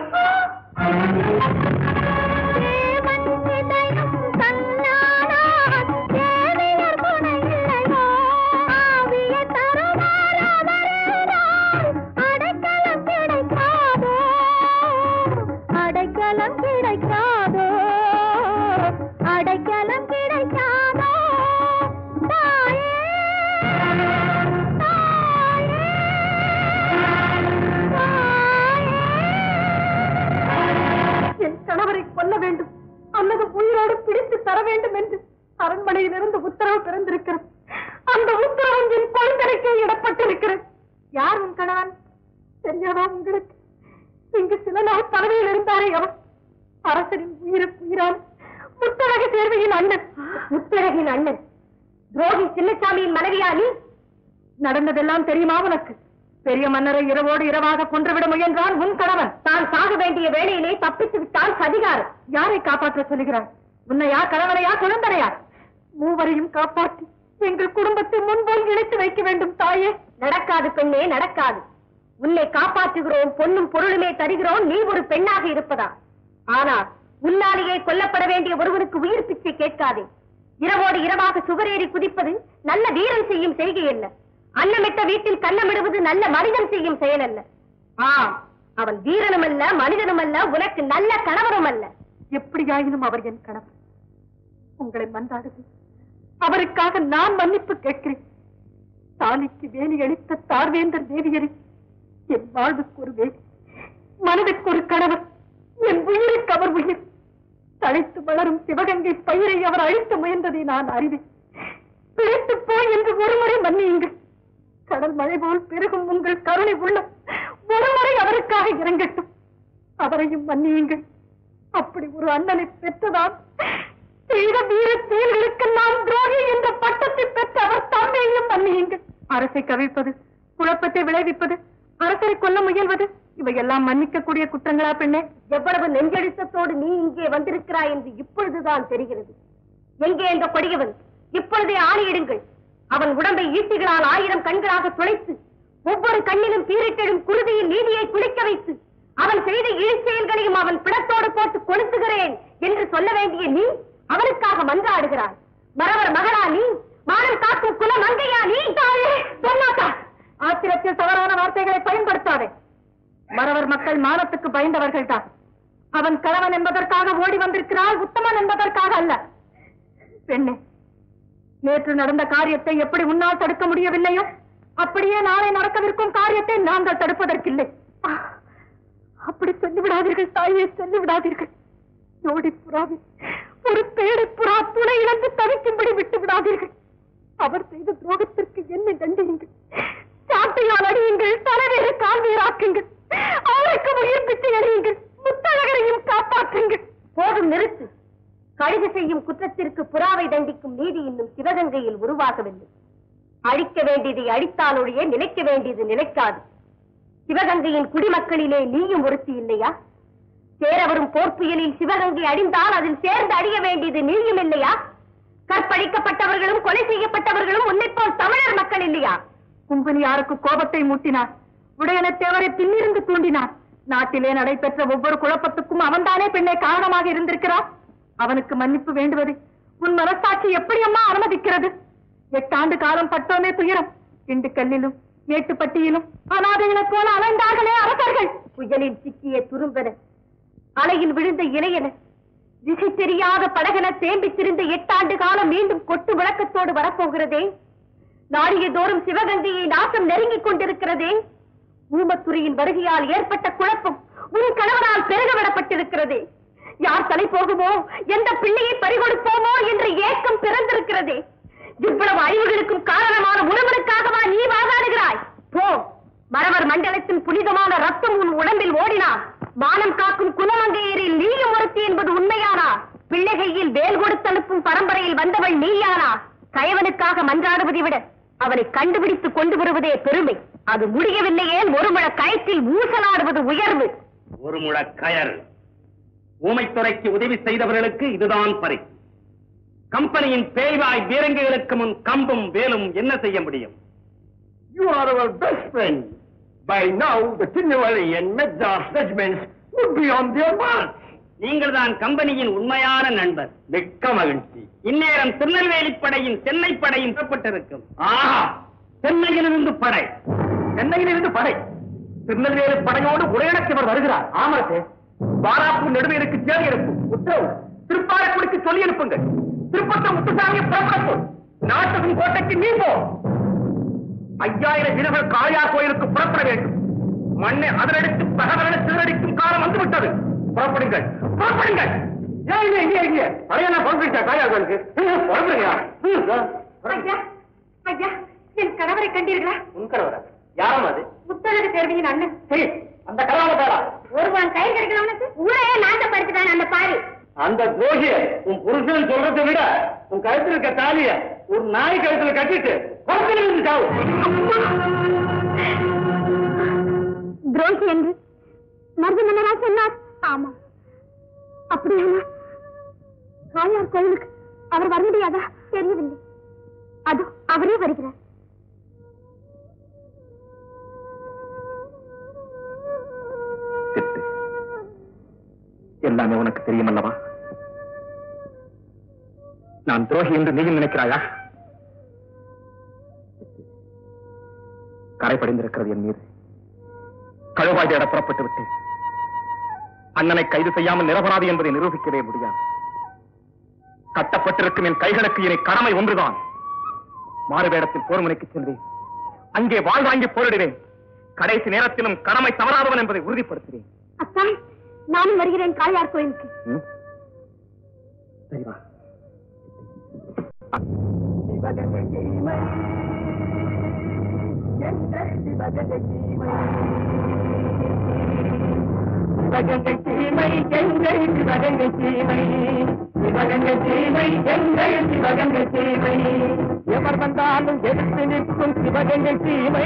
தேவன் இதயம் தன்னானான் தேவியர் துணை இல்லையோ ஆவிய தருவார் அவரேதான் அடைக்கலம் கிடைக்காதோ அடைக்கலம் கிடைக்காதோ அடைக்கலம் கிடைக்காதோ தாயே தாயே என் கணவரை கொல்ல வேண்டும் அல்லது உயிரோடு பிடித்து தர வேண்டும் என்று அரண்மனையிலிருந்து உத்தரவு பிறந்திருக்கிறது அந்த உத்தரவு என் குழந்தைக்கே இடப்பட்டிருக்கிறது யார் உன் கணவன் தெரியாதா உங்களுக்கு இங்கு சில நாள் பதவியில் இருந்தாரே அவர் அரசரின் உயிருக்கு உயிரான முத்தழகு தேர்வையின் அண்ணன் முத்தழகின் அண்ணன் துரோகி சின்னசாமியின் மனைவியா நீ நடந்ததெல்லாம் தெரியுமா உனக்கு பெரிய மன்னரை இரவோடு இரவாக கொன்றுவிட முயன்றான் உன் கணவன் தான் சாக வேண்டிய வேளையிலே தப்பித்து விட்டால் சதிகாரம் யாரை காப்பாற்ற சொல்லுகிறார் உன்னையா கணவனையா குழந்தனையா மூவரையும் காப்பாற்றி எங்கள் குடும்பத்தை முன்போல் இணைத்து வைக்க வேண்டும் தாயே நடக்காது பெண்ணே நடக்காது உன்னை காப்பாற்றுகிறோம் பொன்னும் பொருளுமே தருகிறோம் நீ ஒரு பெண்ணாக இருப்பதா ஆனால் உன்னாலேயே கொல்லப்பட வேண்டிய ஒருவனுக்கு உயிர் பிச்சை கேட்காதே இரவோடு இரவாக சுவரேறி குதிப்பது நல்ல வீரன் செய்யும் செய்கை அல்ல அன்னமிட்ட வீட்டில் கன்னமிடுவது நல்ல மனிதன் செய்யும் செயல் அல்ல ஆம் அவன் வீரனும் அல்ல மனிதனும் அல்ல உனக்கு நல்ல கணவரும் அல்ல எப்படியாயினும் அவர் என் கணவர் உங்களை மன்றாடுது அவருக்காக நான் மன்னிப்பு கேட்கிறேன் தாலிக்கு வேலி அளித்த தார்வேந்தர் தேவியரை என் வாழ்வுக்கு ஒரு வேலி மனதுக்கு ஒரு கணவர் என் உயிருக்கு அவர் உயிர் தழைத்து வளரும் சிவகங்கை பயிரை அவர் அழிக்க முயன்றதை நான் அறிவேன் பிழைத்து போய் என்று ஒருமுறை மன்னியுங்கள் கடல் மழை போல் பெருகும் உங்கள் கருணை உள்ளம் ஒருமுறை அவருக்காக இறங்கட்டும் அவரையும் மன்னியுங்கள் அப்படி ஒரு அண்ணனை பெற்றதால் செய்த வீர செயல்களுக்கெல்லாம் துரோகி என்ற பட்டத்தை பெற்ற அவர் அரசை கவிழ்ப்பது குழப்பத்தை விளைவிப்பது அரசரை கொல்ல முயல்வது இவையெல்லாம் மன்னிக்கக்கூடிய குற்றங்களா பெண்ணே எவ்வளவு நெஞ்செழுத்தத்தோடு நீ இங்கே வந்திருக்கிறாய் என்று இப்பொழுதுதான் தெரிகிறது எங்கே இந்த கொடியவன் இப்பொழுதே ஆணையிடுங்கள் அவன் உடம்பை ஈட்டிகளால் ஆயிரம் கண்களாக துளைத்து ஒவ்வொரு கண்ணிலும் பீரிட்டெழும் குருதியில் நீதியை குளிக்க வைத்து அவன் செய்த இழிச்செயல்களையும் அவன் பிணத்தோடு போட்டு கொளுத்துகிறேன் என்று சொல்ல வேண்டிய நீ அவனுக்காக மன்றாடுகிறாய் மறவர் மகளா நீ மானம் காக்கும் குல மங்கையா நீ தாயே சொன்னாத்தா ஆத்திரத்தில் தவறான வார்த்தைகளை பயன்படுத்தாதே மறவர் மக்கள் மானத்துக்கு பயந்தவர்கள் தான் அவன் கணவன் என்பதற்காக ஓடி வந்திருக்கிறாள் உத்தமன் என்பதற்காக அல்ல பெண்ணே நேற்று நடந்த காரியத்தை எப்படி உன்னால் தடுக்க முடியவில்லையோ அப்படியே நாளை நடக்கவிருக்கும் காரியத்தை நாங்கள் தடுப்பதற்கில்லை ஆ, அப்படி சொல்லிவிடாதீர்கள் தாயே சொல்லிவிடாதீர்கள் ஜோடி புறாவை ஒரு பேடை புறா துணை இழந்து தவிக்கும்படி விட்டு விடாதீர்கள் அவர் செய்த துரோகத்திற்கு என்ன தண்டியுங்கள் சாட்டையால் அடியுங்கள் தலைவேறு கால்வேராக்குங்கள் அவருக்கு உயிர் பிச்சை அடியுங்கள் முத்தழகரையும் காப்பாற்றுங்கள் போதும் நிறுத்து கழுகு செய்யும் குற்றத்திற்கு புறாவை தண்டிக்கும் நீதி இன்னும் சிவகங்கையில் உருவாகவில்லை அழிக்க வேண்டியதை அழித்தாலொழிய நிலைக்க வேண்டியது நிலைக்காது சிவகங்கையின் குடிமக்களிலே நீயும் ஒருத்தி இல்லையா சேரவரும் போர்ப்புயலில் சிவகங்கை அடிந்தால் அதில் சேர்ந்து அடிய வேண்டியது நீயும் இல்லையா கற்பழிக்கப்பட்டவர்களும் கொலை செய்யப்பட்டவர்களும் உன்னைப் போல் தமிழர் மக்கள் இல்லையா கும்பனி யாருக்கு கோபத்தை மூட்டினார் உடையனத்தேவரை பின்னிருந்து தூண்டினார் நாட்டிலே நடைபெற்ற ஒவ்வொரு குழப்பத்துக்கும் அவன்தானே பெண்ணை காரணமாக இருந்திருக்கிறார் அவனுக்கு மன்னிப்பு வேண்டுவது உன் மனசாட்சி எப்படி அம்மா அனுமதிக்கிறது எட்டாண்டு காலம் பட்டோமே துயரம் திண்டுக்கல்லிலும் மேட்டுப்பட்டியிலும் அனாதைகளைப் போல அலைந்தார்களே அரசர்கள் புயலில் சிக்கிய துரும்பென அலையில் விழுந்த இளையன திசை தெரியாத படகென தேம்பித் திரிந்த எட்டாண்டு காலம் மீண்டும் கொட்டு விளக்கத்தோடு வரப்போகிறதே நாடியதோறும் சிவகங்கையை நாசம் நெருங்கிக் கொண்டிருக்கிறதே ஊமத்துறையின் வருகையால் ஏற்பட்ட குழப்பம் உன் கணவனால் பெருகவிடப்பட்டிருக்கிறதே யார் தலை போகுமோ எந்த பிள்ளையை பறிகொடுப்போமோ என்ற ஏக்கம் பிறந்திருக்கிறதே இவ்வளவு அழிவுகளுக்கும் காரணமான உணவனுக்காகவா நீ வாதாடுகிறாய் போ மரவர் மண்டலத்தின் புனிதமான ரத்தம் உன் உடம்பில் ஓடினார் மானம் காக்கும் குலமங்கையரில் நீயும் ஒருத்தி என்பது உண்மையானா பிள்ளைகையில் வேல் கொடுத்தனுப்பும் பரம்பரையில் வந்தவள் நீயானா கயவனுக்காக மன்றாடுவதை விட அவனை கண்டுபிடித்து கொண்டு வருவதே பெருமை அது முடியவில்லையே ஒரு முழ கயத்தில் ஊசலாடுவது உயர்வு ஒரு முழ கயர் ஊமைத்துறைக்கு உதவி செய்தவர்களுக்கு இதுதான் பரிசு கம்பெனியின் பேய்வாய் பீரங்கிகளுக்கு முன் கம்பும் வேலும் என்ன செய்ய முடியும் You are our best friend. By now, the Tinuvali and Madras regiments would be on their march. நீங்கள் தான் கம்பெனியின் உண்மையான நண்பர் மிக்க மகிழ்ச்சி இந்நேரம் திருநெல்வேலி படையின் சென்னை படையும் புறப்பட்டிருக்கும் ஆஹா சென்னையிலிருந்து படை சென்னையிலிருந்து படை திருநெல்வேலி படையோடு உரையாடத்தவர் வருகிறார் ஆமரசே வாராப்பு நெடுமையிற்கு சேவை அனுப்பும் உத்தரவு திருப்பாரக்குடிக்கு சொல்லி அனுப்புங்கள் திருப்பத்தம் முத்துசாமியை புறப்படப்போம் நாட்டகம் கோட்டைக்கு நீ போ ஐயாயிரம் வீரர்கள் காளியார் கோயிலுக்கு புறப்பட வேண்டும் மண்ணை அதனடித்து பகவரனை சிதறடிக்கும் காலம் வந்துவிட்டது புறப்படுங்கள் புறப்படுங்கள் ஏன் இங்க இங்க இங்க பழைய புறப்படுச்சா காளியார் கோயிலுக்கு புறப்படுங்க ஐயா ஐயா என் கணவரை கண்டீர்களா உன்கரவரா யாரும் அது முத்தழகு தேர்வியின் அண்ணன் சரி அந்த கதாவதாரா ஒருவன் கை கிடைக்கிறவனுக்கு ஊரையே நாட்டப்படுத்துறான் அந்த பாரு அந்த துரோகிய உன் புருஷன் சொல்றதை விட உன் கழுத்துல இருக்க தாலிய ஒரு நாய் கழுத்துல கட்டிட்டு குளத்துல இருந்து சாவு துரோகி என்று மருதமன்னரா சொன்னார் ஆமா அப்படியானா காயார் கோயிலுக்கு அவர் வர முடியாதா தெரியவில்லை அது அவரே வருகிறார் சித்து எல்லாமே உனக்கு தெரியும் அல்லவா நான் துரோகி என்று நீயும் நினைக்கிறாயா கரை படிந்திருக்கிறது என் மீது கழுவாய் தேட புறப்பட்டு விட்டேன் அண்ணனை கைது செய்யாமல் நிரபராதி என்பதை நிரூபிக்கவே முடியாது கட்டப்பட்டிருக்கும் என் கைகளுக்கு இனி கடமை ஒன்றுதான் மாறுவேடத்தில் போர்முனைக்கு செல்வேன் அங்கே வாழ் வாங்கி போரிடுவேன் கடைசி நேரத்திலும் கடமை தவறாதவன் என்பதை உறுதிப்படுத்துவேன் அத்தா நானும் வருகிறேன் காயார் கோயிலுக்கு ம்? சரி வா சிவகங்கை சீமை எங்கள் சிவகங்கை சீமை சிவகங்கை சீமை எங்கள் சிவகங்கை சீமை எவர் வந்தாலும் எதிர்த்து நிற்கும் சிவகங்கை சீமை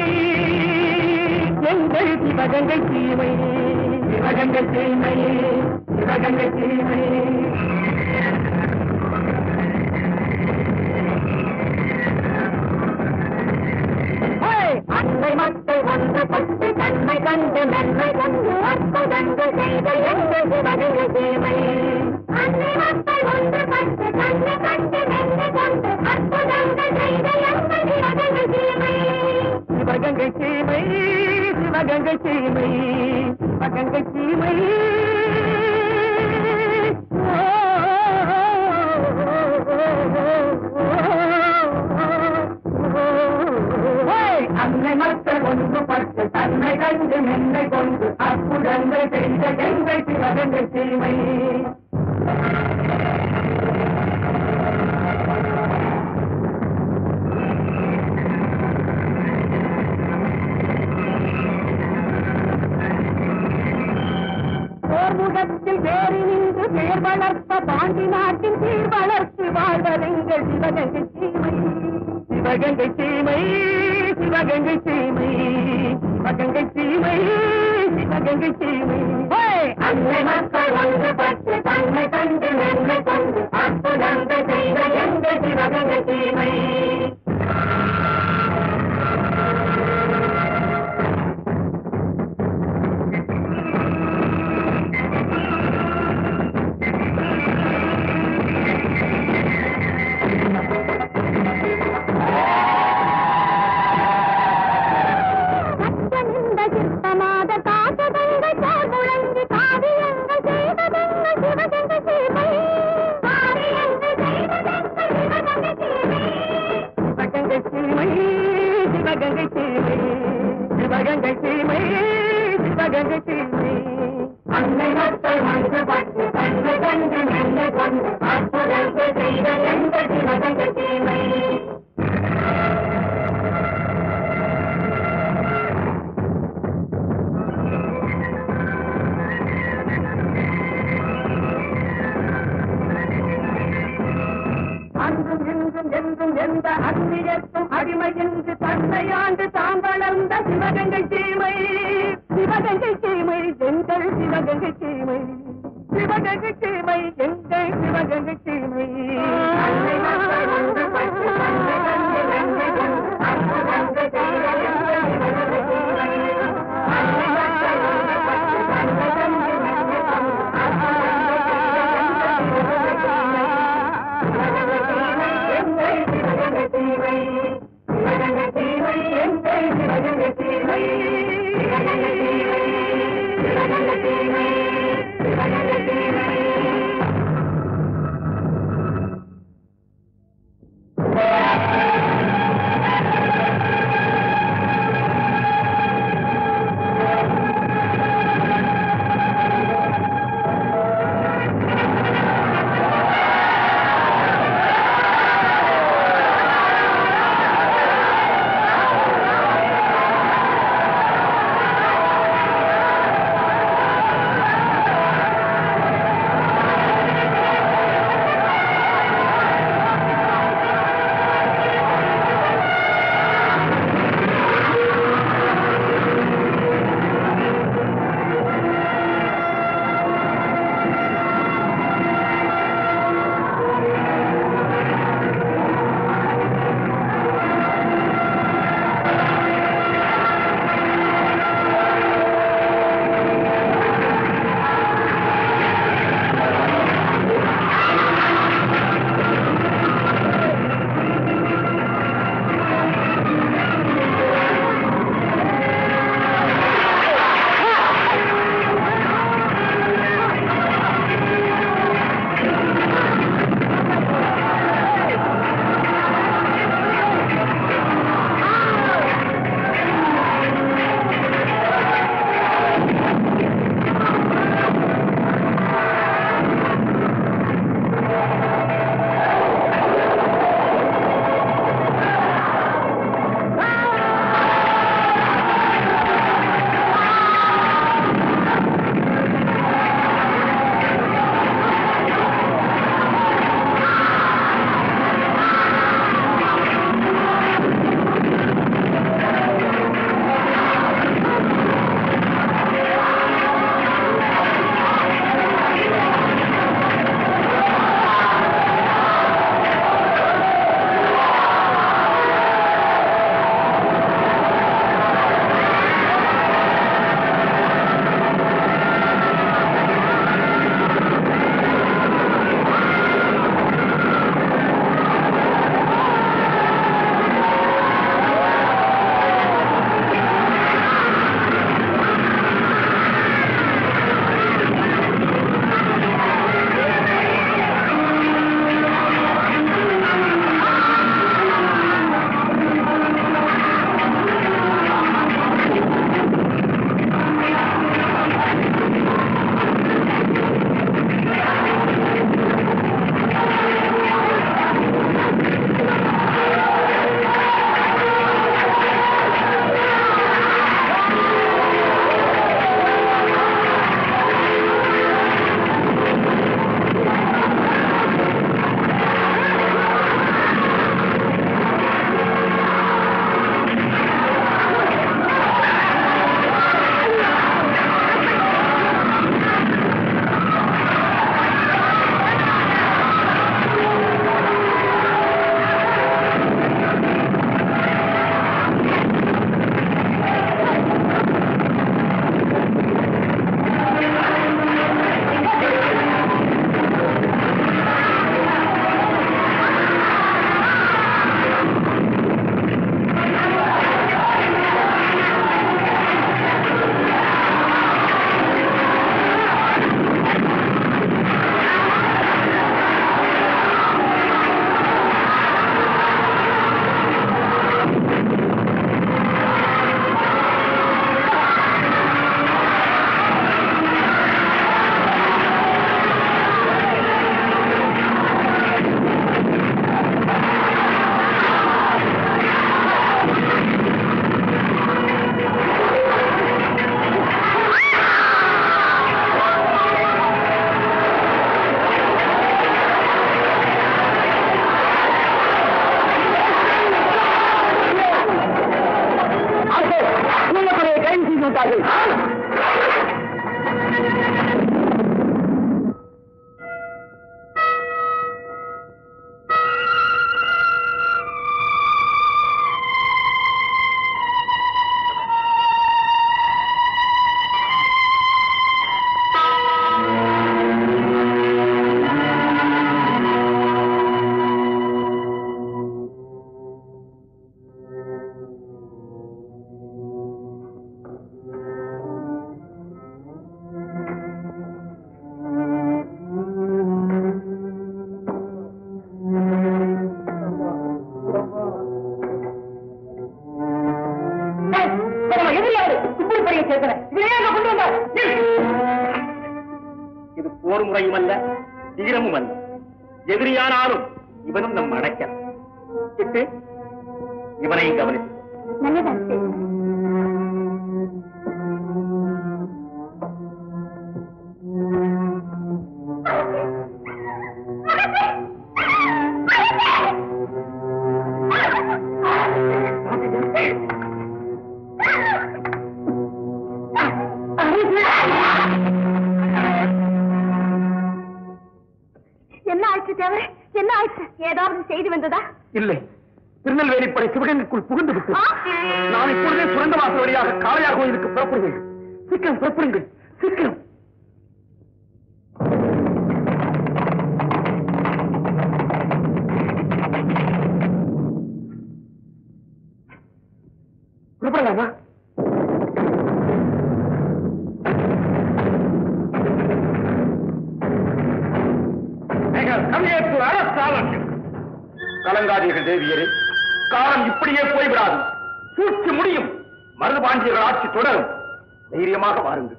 எங்கள் சிவகங்கை சீமை சிவகங்கை சீமை சிவகங்கை சீமை அன்னை மக்கள் ஒன்றுபட்டு தன்மை கண்டு நன்மை கண்டு அற்புதங்கள் செய்த எங்கள் சிவகங்கை சீமை அன்னை மக்கள் ஒன்றுபட்டு தன்மை கண்டு நன்மை கண்டு அற்புதங்கள் செய்த எங்கள் சிவகங்கை சீமை சிவகங்கை சீமை சிவகங்கை சீமை சிவகங்கை சீமை அன்னை மக்கள் ஒன்றுபட்டு தன்னை கண்டு மென்னை கொண்டு அற்புதங்கள் செய்த எங்கள் சிவகங்கை சீமை போர்முகத்தில் வேறி நின்று பேர் வளர்த்த பாண்டி நாட்டின் சீர் வளர்த்து வாழ்வதெங்கள் சிவகங்கை சீமை சிவகங்கை சீமை சிவகங்கை சீமை சிவகங்கை சீமை சிவகங்கை சீமை அன்னை மக்கள் ஒன்றுபட்டு தன்மை கண்டு நன்மை கொண்டு அற்புதங்கள் செய்த எங்கள் சிவகங்கை சீமை சத்தமிந்த சிற்பமாத காசகங்கள் போர் முழங்கி காவியங்கள் செய்ததெங்கள் சிவகங்கை சீமை காவியங்கள் செய்ததெங்கள் சிவகங்கை சீமை சிவகங்கை சீமை சிவகங்கை சீமை சிவகங்கை சீமை அன்னை மக்கள் மன்றுபட்டு தன்னை கண்டு நன்மை கொண்டு அற்புதங்கள் செய்த எங்கள் சிவகங்கை சீமை அன்றும் இன்றும் என்றும் எந்த அந்நியத்தும் அடிமை என்று தன்னையாண்டு தாம் வளர்ந்த சிவகங்கை சீமை சிவகங்கை சீமை எங்கள் சிவகங்கை சீமை சிவகங்கை சீமை எங்கள் சிவகங்கை சீமை அன்னை மக்கள் ஒன்றுபட்டு தன்னை கண்டு நன்மை கொண்டு அற்புதங்கள் செய்த எங்கள் சிவகங்கை சீமை. அன்னை மக்கள் ஒன்றுபட்டு தன்னை கண்டு நன்மை கொண்டு அற்புதங்கள் செய்த எங்கள் சிவகங்கை சீமை. எங்கள் சிவகங்கை சீமை, எங்கள் சிவகங்கை சீமை. சிவகங்கை சீமை, சிவகங்கை சீமை, சிவகங்கை சீமை. முறையும் அல்ல தீரமும் அல்ல எதிரியானாலும் இவனும் நம் அடைக்க சிட்டு இவனையும் கவனித்து நல்லதாச்சு என்ன ஆச்சு தேவை என்ன ஆச்சு ஏதாவது செய்தி வந்ததா இல்லை திருநெல்வேலி படை சிவகங்கைக்குள் புகுந்து விட்டு நான் இப்பொழுதே சுரங்க வாசல் வழியாக காளையார் கோயிலுக்கு புறப்படுங்கள் சீக்கிரம் புறப்படுங்கள் சீக்கிரம் புறப்படலாமா கவியேற்று அரசாளர்கள் கலங்காதீர்கள் தேவியரே காலம் இப்படியே போய்விடாது சூழ்ச்சி முடியும் மருதுபாண்டியர்கள் ஆட்சி தொடரும் தைரியமாக வாருங்கள்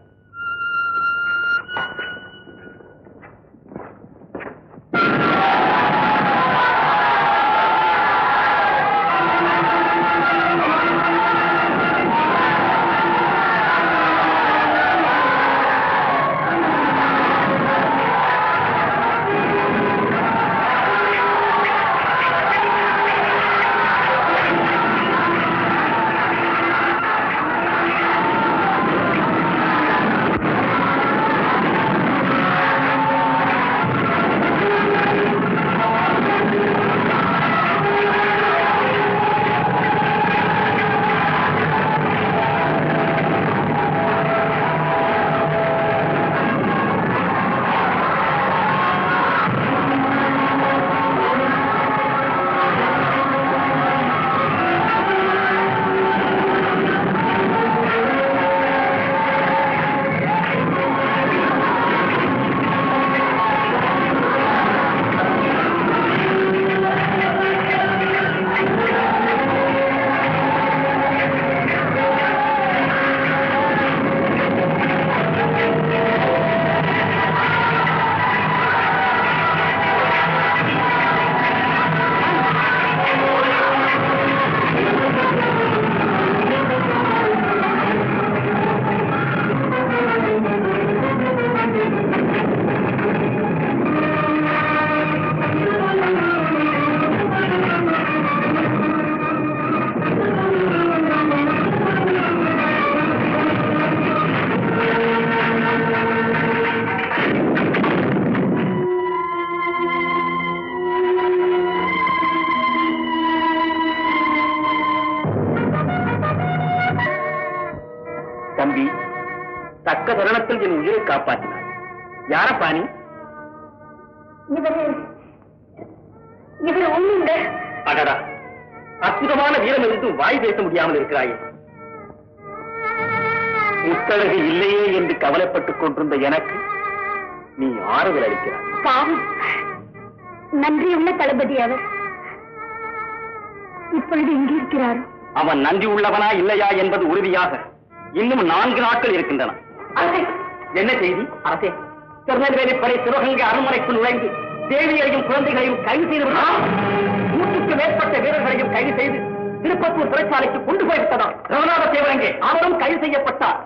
தம்பி தக்க தருணத்தில் என் உயிரை காப்பாற்றினார் யாரப்பா நீ இவரு இவரு ஒண்ணுங்க அடடா அற்புதமான வீரம் இருந்தும் வாய் பேச முடியாமல் இருக்கிறாயே முத்தழகு இல்லையே என்று கவலைப்பட்டுக் கொண்டிருந்த எனக்கு நீ ஆறுதல் அளிக்கிறாய் பாவம் நன்றியுள்ள தளபதி அவர் இப்பொழுது இங்கே இருக்கிறார் அவன் நன்றி உள்ளவனா இல்லையா என்பது உறுதியாக இன்னும் நான்கு நாட்கள் இருக்கின்றன என்ன செய்தி அரசே திருநெல்வேலி படை சிவகங்கை அரண்மனைக்குள் நுழைந்து தேவியரையும் குழந்தைகளையும் கைது செய்து விட்டார். நூற்றுக்கு மேற்பட்ட வீரர்களையும் கைது செய்து திருப்பத்தூர் சிறைச்சாலைக்கு கொண்டு போய்விட்டதாம் ரவநாத தேவரங்கே அவரும் கைது செய்யப்பட்டார்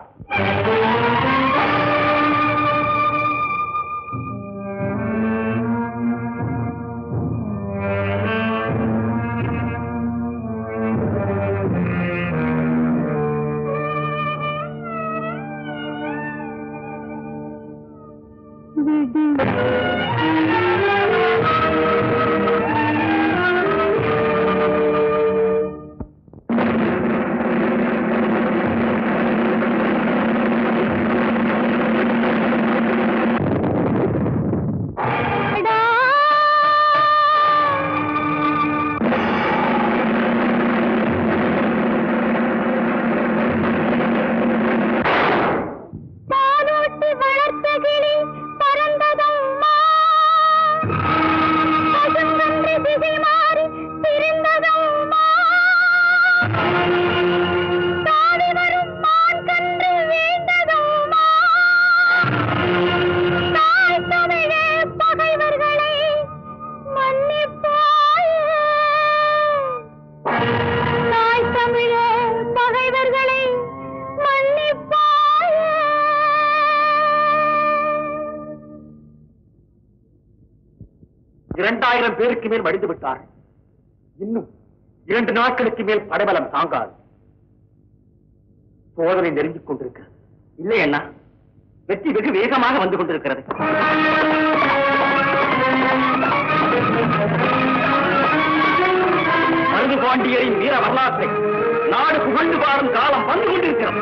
ஐயாயிரம் பேருக்கு மேல் மடிந்து விட்டார்கள் இன்னும் இரண்டு நாட்களுக்கு மேல் படைபலம் தாங்காது சோதனை நெருங்கிக் கொண்டிருக்கிறது இல்லை அண்ணா வெற்றி வெகு வேகமாக வந்து கொண்டிருக்கிறது மருது பாண்டியரின் வீர வரலாற்றை நாடு புகழ்ந்து பாடும் காலம் வந்து கொண்டிருக்கிறது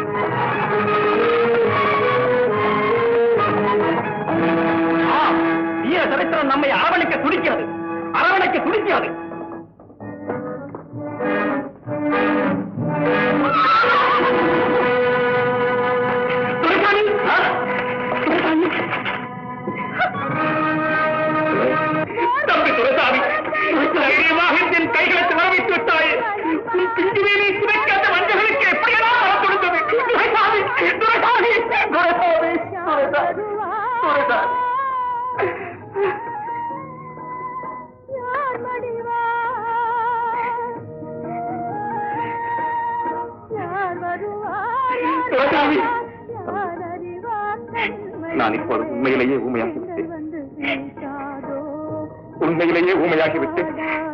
ஆம், வீர சரித்திரம் நம்மை அரவணைக்க துடிக்கிறது அரவணைக்க துடிக்கிறது துரைசாமி ஆ, துரைசாமி தம்பி துரைசாமி தைரியமாக என் கைகளுக்கு வரவைத்து விட்டாயே உன் பிஞ்சு வேலை சுமைக்காத மஞ்சளுக்கு எப்படியெல்லாம் வர கொடுத்தது துரைசாமி துரைசாமி துரைசாமி துரைசாமி துரைசாமி துரைசாமி நான் இப்போது உண்மையிலேயே ஊமையாகிவிட்டேன் உண்மையிலேயே ஊமையாகிவிட்டேன்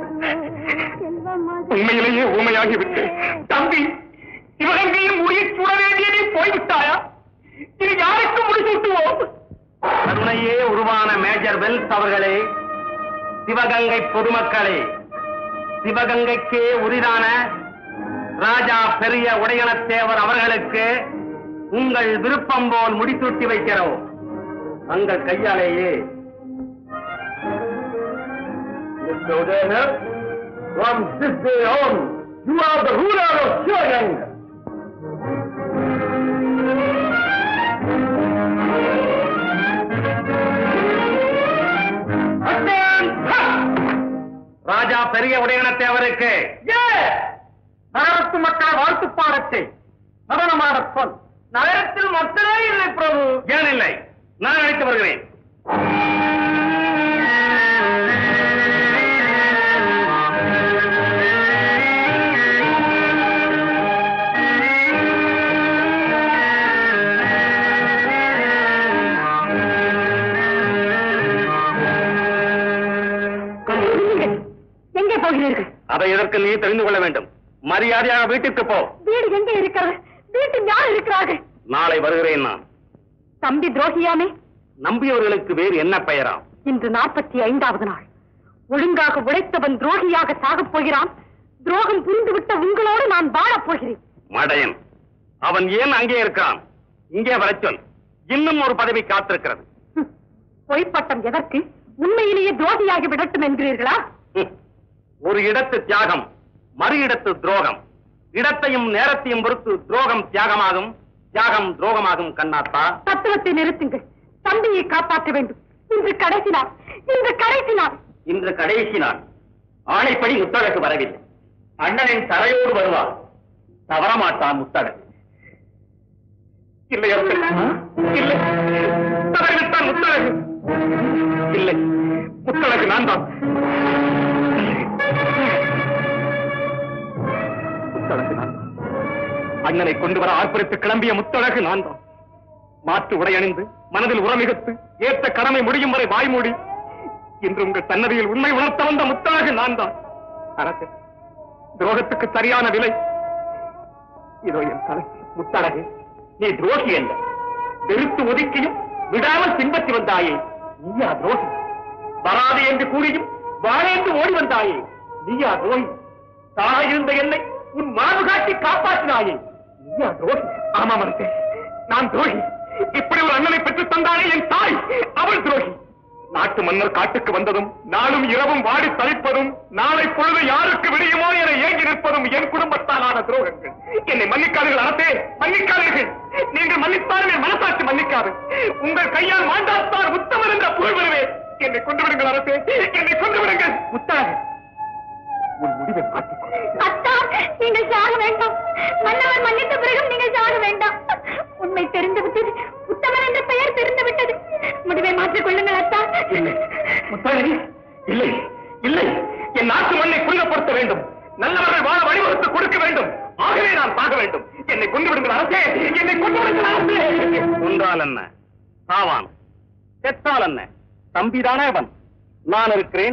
உண்மையிலேயே ஊமையாகிவிட்டேன் தம்பி சிவகங்கையில் முடிய சூட வேண்டிய நீ போய்விட்டாயா இது யாருக்கு முடிசூட்டுவோம் கருணையே உருவான மேஜர் வெல்ஸ் அவர்களே சிவகங்கை பொதுமக்களே சிவகங்கைக்கே உரிதான ராஜா பெரிய உடையனத்தேவர் அவர்களுக்கு உங்கள் விருப்பம் போல் முடிசூட்டி வைக்கிறோம் தங்கள் கையாலேயே Mr. O'Donnell, from this day on, you are the ruler of Shivaganga. ராஜா பெரிய உடையனத்தேவருக்கு நகரத்து மக்கள் வாழ்த்து பாடத்தை நடனமாடச் சொல் நகரத்தில் மக்களே இல்லை பிரபு ஏன் இல்லை நான் அழைத்து வருகிறேன் எங்கே போகிறீர்கள் அதை எதற்கு நீ தெரிந்து கொள்ள வேண்டும் மரியாதையாக வீட்டுக்கு போ வீடு எங்கே இருக்கிறது வீட்டில் யார் இருக்கிறார்கள் நாளை வருகிறேன் நான் தம்பி துரோகியாமே நம்பியவர்களுக்கு வேறு என்ன பெயராம் இன்று நாற்பத்தி ஐந்தாவது நாள் ஒழுங்காக உழைத்தவன் துரோகியாக சாகப் போகிறான் துரோகம் புரிந்துவிட்ட உங்களோடு நான் வாழப் போகிறேன் மடையன் அவன் ஏன் அங்கே இருக்கான் இங்கே வரச் சொல் இன்னும் ஒரு பதவி காத்திருக்கிறது ஹம், பொய்ப்பட்டம் எதற்கு உண்மையிலேயே துரோகியாகி விடட்டும் என்கிறீர்களா ஹம். ஒரு இடத்து தியாகம் மறு இடத்து துரோகம் இடத்தையும் நேரத்தையும் பொறுத்து துரோகம் தியாகமாகும் தியாகம் துரோகமாகும் கண்ணாத்தா தத்துவத்தை நிறுத்துங்கள் தம்பியை காப்பாற்ற வேண்டும் இன்று கடைசி நாள் இன்று கடைசி நாள் இன்று கடைசி நாள் ஆணைப்படி முத்தழகு வரவில்லை அண்ணனின் தரையோடு வருவார் தவறமாட்டான் முத்தழகு இல்லை அவர்கள். இல்லை தவறிவிட்டான் முத்தழகு இல்லை முத்தழகு நான் தான் முத்தழகு நான் தான். அண்ணனை கொண்டு வர ஆர்ப்பரித்து கிளம்பிய முத்தழகு நான் தான் மாற்று உடை அணிந்து மனதில் உரமிகுத்து ஏற்ற கடமை முடியும் வரை வாய்மூடி இன்று உங்கள் சன்னதியில் உண்மை உணர்த்த வந்த முத்தழகு நான் தான் அரசே துரோகத்துக்கு சரியான விலை இதோ என் தலை முத்தழகு நீ துரோகி அல்ல வெறுத்து ஒதுக்கியும் விடாமல் பின்பற்றி வந்தாயே நீயா துரோகி வராது என்று கூறியும் வாழேந்து ஓடி வந்தாயே நீயா துரோகி தாக இருந்த என்னை உன் மார்பு காட்டி காப்பாற்றினாயே நீயா துரோகி ஆமாம் அரசே நான் துரோகி இப்படி ஒரு அண்ணனை பெற்று தந்தானே என் தாய் அவள் துரோகி நாட்டு மன்னர் காட்டுக்கு வந்ததும் நாளும் இரவும் வாடி தளிப்பதும் நாளை பொழுது யாருக்கு விடியுமோ என ஏங்கி நிற்பதும் என் குடும்பத்தாலான துரோகங்கள் என்னை மன்னிக்காதீர்கள் அரசே மன்னிக்காதீர்கள் நீங்கள் மன்னித்தார்கள் என் மனசாட்சி மன்னிக்காது உங்கள் கையால் மாண்டாத்தார் உத்தமர் என்ற புகழ் வருவேன் என்னை கொண்டு விடுங்கள் அரசே என்னை கொண்டு விடுங்கள் உத்தரவு உன் முடிவை மாற்றிக்கொள் அத்தா நீங்கள் சாக வேண்டாம் மன்னவர் மன்னித்த பிறகும் நீங்கள் சாக வேண்டாம் உண்மை தெரிந்து விட்டது உத்தமன் என்ற பெயர் தெரிந்து விட்டது முடிவை மாற்றிக் கொள்ளுங்கள் அத்தா இல்லை முத்தாளி இல்லை இல்லை என் நாட்டு மண்ணை புனிதப்படுத்த வேண்டும் நல்லவர்கள் வாழ வழிவகுத்து கொடுக்க வேண்டும் ஆகவே நான் சாக வேண்டும் என்னை கொண்டு விடுங்கள் அரசே என்னை கொண்டு விடுங்கள் அரசே கொன்றால் என்ன சாவான் செத்தால் என்ன தம்பிதானே அவன் நான் இருக்கிறேன்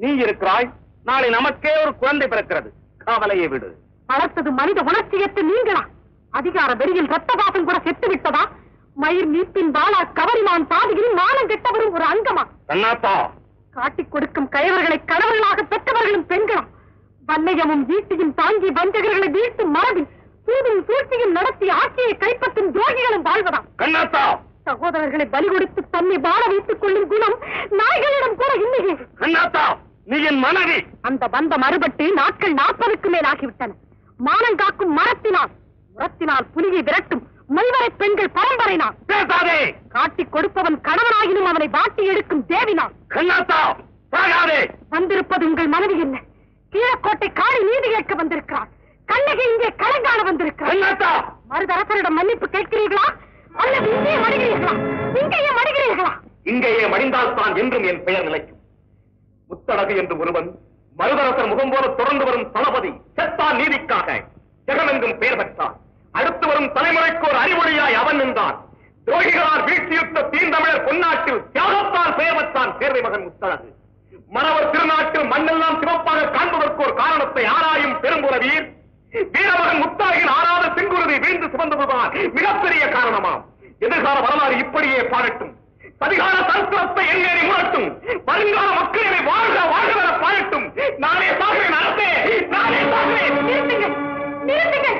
நீ இருக்கிறாய் நாளை நமக்கே ஒரு குழந்தை பிறக்கிறது காவலையை விடு வளர்த்தது மனித உணர்ச்சியற்ற நீங்களா அதிகார வெறியில் ரத்தபாசம் கூட செத்து விட்டதா மயிர் நீப்பின் வாழா கவரிமான் பாதையில் மானம் கெட்டவரும் ஒரு அங்கமா கண்ணாத்தா காட்டிக் கொடுக்கும் கயவர்களை கணவர்களாக பெற்றவர்களும் பெண்களா வன்னையமும் ஈட்டியும் தாங்கி வஞ்சகர்களை வீழ்த்தும் மரபில் சூதும் சூழ்ச்சியும் நடத்தி ஆட்சியை கைப்பற்றும் துரோகிகளும் வாழ்வதாம் கண்ணாத்தா சகோதரர்களை பலி கொடுத்து தன்னை வாழ வைத்துக் கொள்ளும் குணம் நாய்களிடம் கூட இல்லையே கண்ணாத்தா நீ என் மனைவி அந்த பந்தம் அறுபட்டு நாட்கள் நாற்பதுக்கு மேல் ஆகிவிட்டன மானம் காக்கும் மரத்தினால் முரத்தினால் புலியை விரட்டும் மெல்வரை பெண்கள் பரம்பரைனால் பேசாதே காட்டிக் கொடுப்பவன் கணவனாயினும் அவனை வாட்டி எடுக்கும் தேவினால் கண்ணாத்தா சாகாதே வந்திருப்பது உங்கள் மனைவி என்ன கீழக்கோட்டை காளி நீதி கேட்க வந்திருக்கிறார் கண்ணகி இங்கே கலங்காண வந்திருக்கிறார் கண்ணாத்தா மருதரசரிடம் மன்னிப்பு கேட்கிறீர்களா அல்லது இங்கே மடிகிறீர்களா இங்கேயே மடிகிறீர்களா இங்கேயே மடிந்தால் தான் என்றும் என் பெயர் நிலைக்கும் முத்தழகு என்று ஒருவன் மருதரசர் முகம் போல தொடர்ந்து வரும் தளபதி செத்தான் நீதிக்காக ஜெகமெங்கும் பெயர் பெற்றான் அடுத்து வரும் தலைமுறைக்கு ஒரு அறிவொழியாய் அவன் நின்றான் துரோகிகளால் வீழ்ச்சியுற்ற தீந்தமிழர் பொன்னாட்டில் தியாகத்தால் பெயர் பெற்றான் சேர்வை மகன் முத்தழகு மணவர் திருநாட்டில் மண்ணெல்லாம் சிவப்பாக காண்பதற்கு ஒரு காரணத்தை ஆராயும் பெரும்புறவீர் வீரமகன் முத்தாகின் ஆறாத செங்குருதி வீழ்ந்து சுமந்ததுதான் மிகப்பெரிய காரணமாம் எதிர்கால வரலாறு இப்படியே பாடட்டும் பதிகால தரிசனத்தை எண்ணேறி முரட்டும் வருங்கால மக்கள் வாழ்க வாழ்க பாடட்டும் நானே சாகிறேன் அரசே நானே சாகிறேன் நிறுத்துங்கள் நிறுத்துங்கள்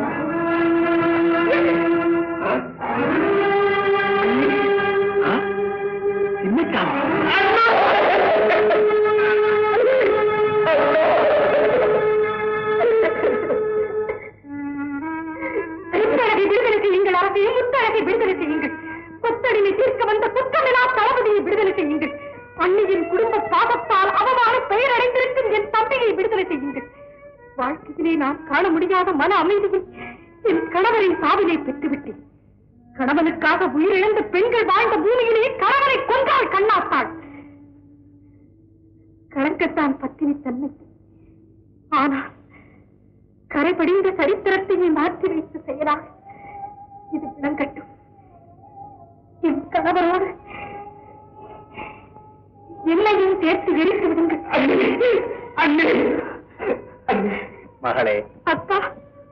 முத்தழகை விடுதலை செய்யுங்கள் அரசையும் முத்தழகை விடுதலை செய்யுங்கள் கொத்தடிமை தீர்க்க வந்த குற்றமில்லா தளபதியை விடுதலை செய்யுங்கள் அன்னையின் குடும்ப பாதத்தால் அவமான பெயரடைந்திருக்கும் என் தம்பியை விடுதலை செய்யுங்கள் வாழ்க்கையிலே நான் காண முடியாத மன அமைதியை என் கணவரின் சாவினை பெற்றுவிட்டேன் கணவனுக்காக உயிரிழந்த பெண்கள் வாழ்ந்த பூமியிலே கணவனை கொன்றாள் கண்ணாத்தாள் கலங்கத்தான் பத்தினி தன்மை ஆனால் கரைபடிந்த சரித்திரத்தையே மாற்றி வைத்த செயலாக இது விளங்கட்டும் என் கணவரோடு என்னையும் சேர்த்து எரித்து விடுங்கள் அண்ணே அண்ணே மகளே அப்பா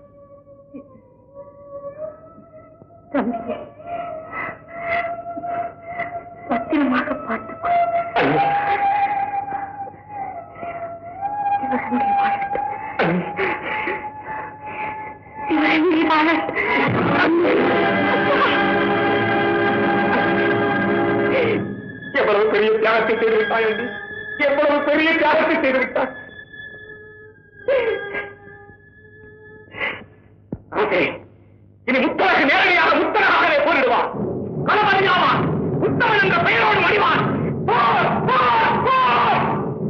தம்பியே பத்திரமாக பார்த்துக்கொள் அண்ணே சிவகங்கை வாழட்டும் சிவகங்கை வாழட்டும் எவ்வளவு பெரிய தியாகத்தை செய்து விட்டாய் என்று எவ்வளவு பெரிய தியாகத்தை செய்து விட்டாய் அரசே, இனி முத்தரகு நேரடியாக முத்தரகாகவே போரிடுவான் களமறியாவான் உத்தமன் என்ற பெயரோடு மடிவான் போர் போர் போர்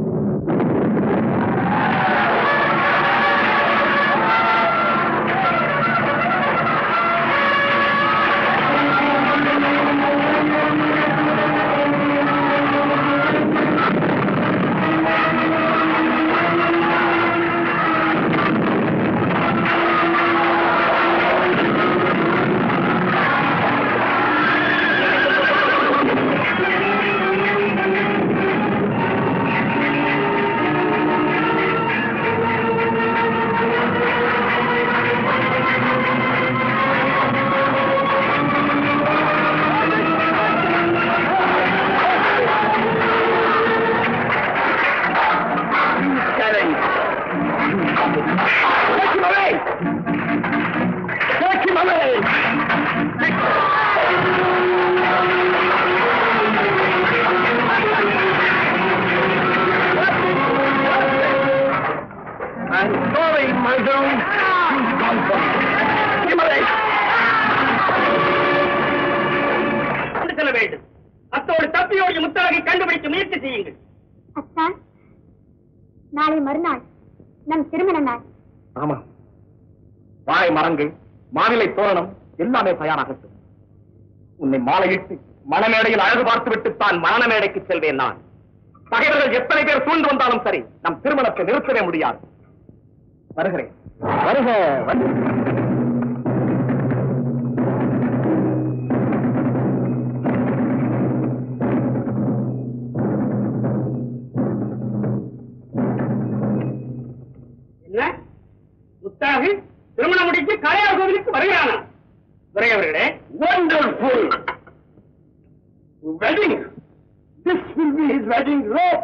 I'm sorry, my girl. செல்ல வேண்டும் அத்தோடு தப்பியோடு முத்தழகை கண்டுபிடிக்க முயற்சி செய்யுங்கள் அத்தா நாளை மறுநாள் நம் திருமண நாள் ஆமா வாழை மரங்கள் மாவிலை தோரணம் எல்லாமே தயாராகட்டும் உன்னை மாலையிட்டு மணமேடையில் அழகு பார்த்துவிட்டு தான் மரண மேடைக்கு செல்வேன் நான் பகைவர்கள் எத்தனை பேர் சூழ்ந்து வந்தாலும் சரி நம் திருமணத்தை நிறுத்தவே முடியாது வருகிறேன் வருக வந்து முத்தாக திருமணம் முடித்து காளையார் கோவிலுக்கு வருகிறானா துரை அவர்களே Wonderful! Wedding! This will be his wedding robe!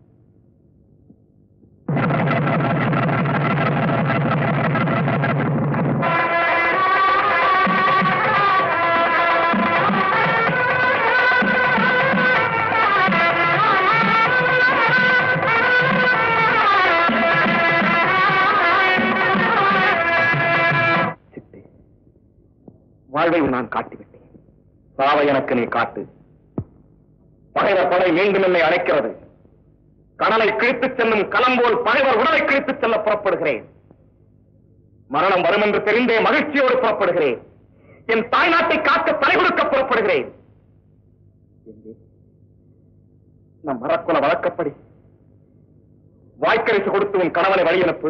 சித்தே வாழ்வை நான் காட்டிவிட்டேன் சாவை எனக்கு நீ காட்டு பகைவர் படை மீண்டும் என்னை அழைக்கிறது கடலை கிழித்துச் செல்லும் களம்போல் பகைவர் உடலை கிழித்துச் செல்ல புறப்படுகிறேன் மரணம் வரும் என்று தெரிந்தே மகிழ்ச்சியோடு புறப்படுகிறேன் என் தாய்நாட்டை காக்க தலை கொடுக்க புறப்படுகிறேன் எங்கே? நம் மரக்குல வழக்கப்படி வாய்க்கரிசு கொடுத்து உன் கணவனை வழி அனுப்பு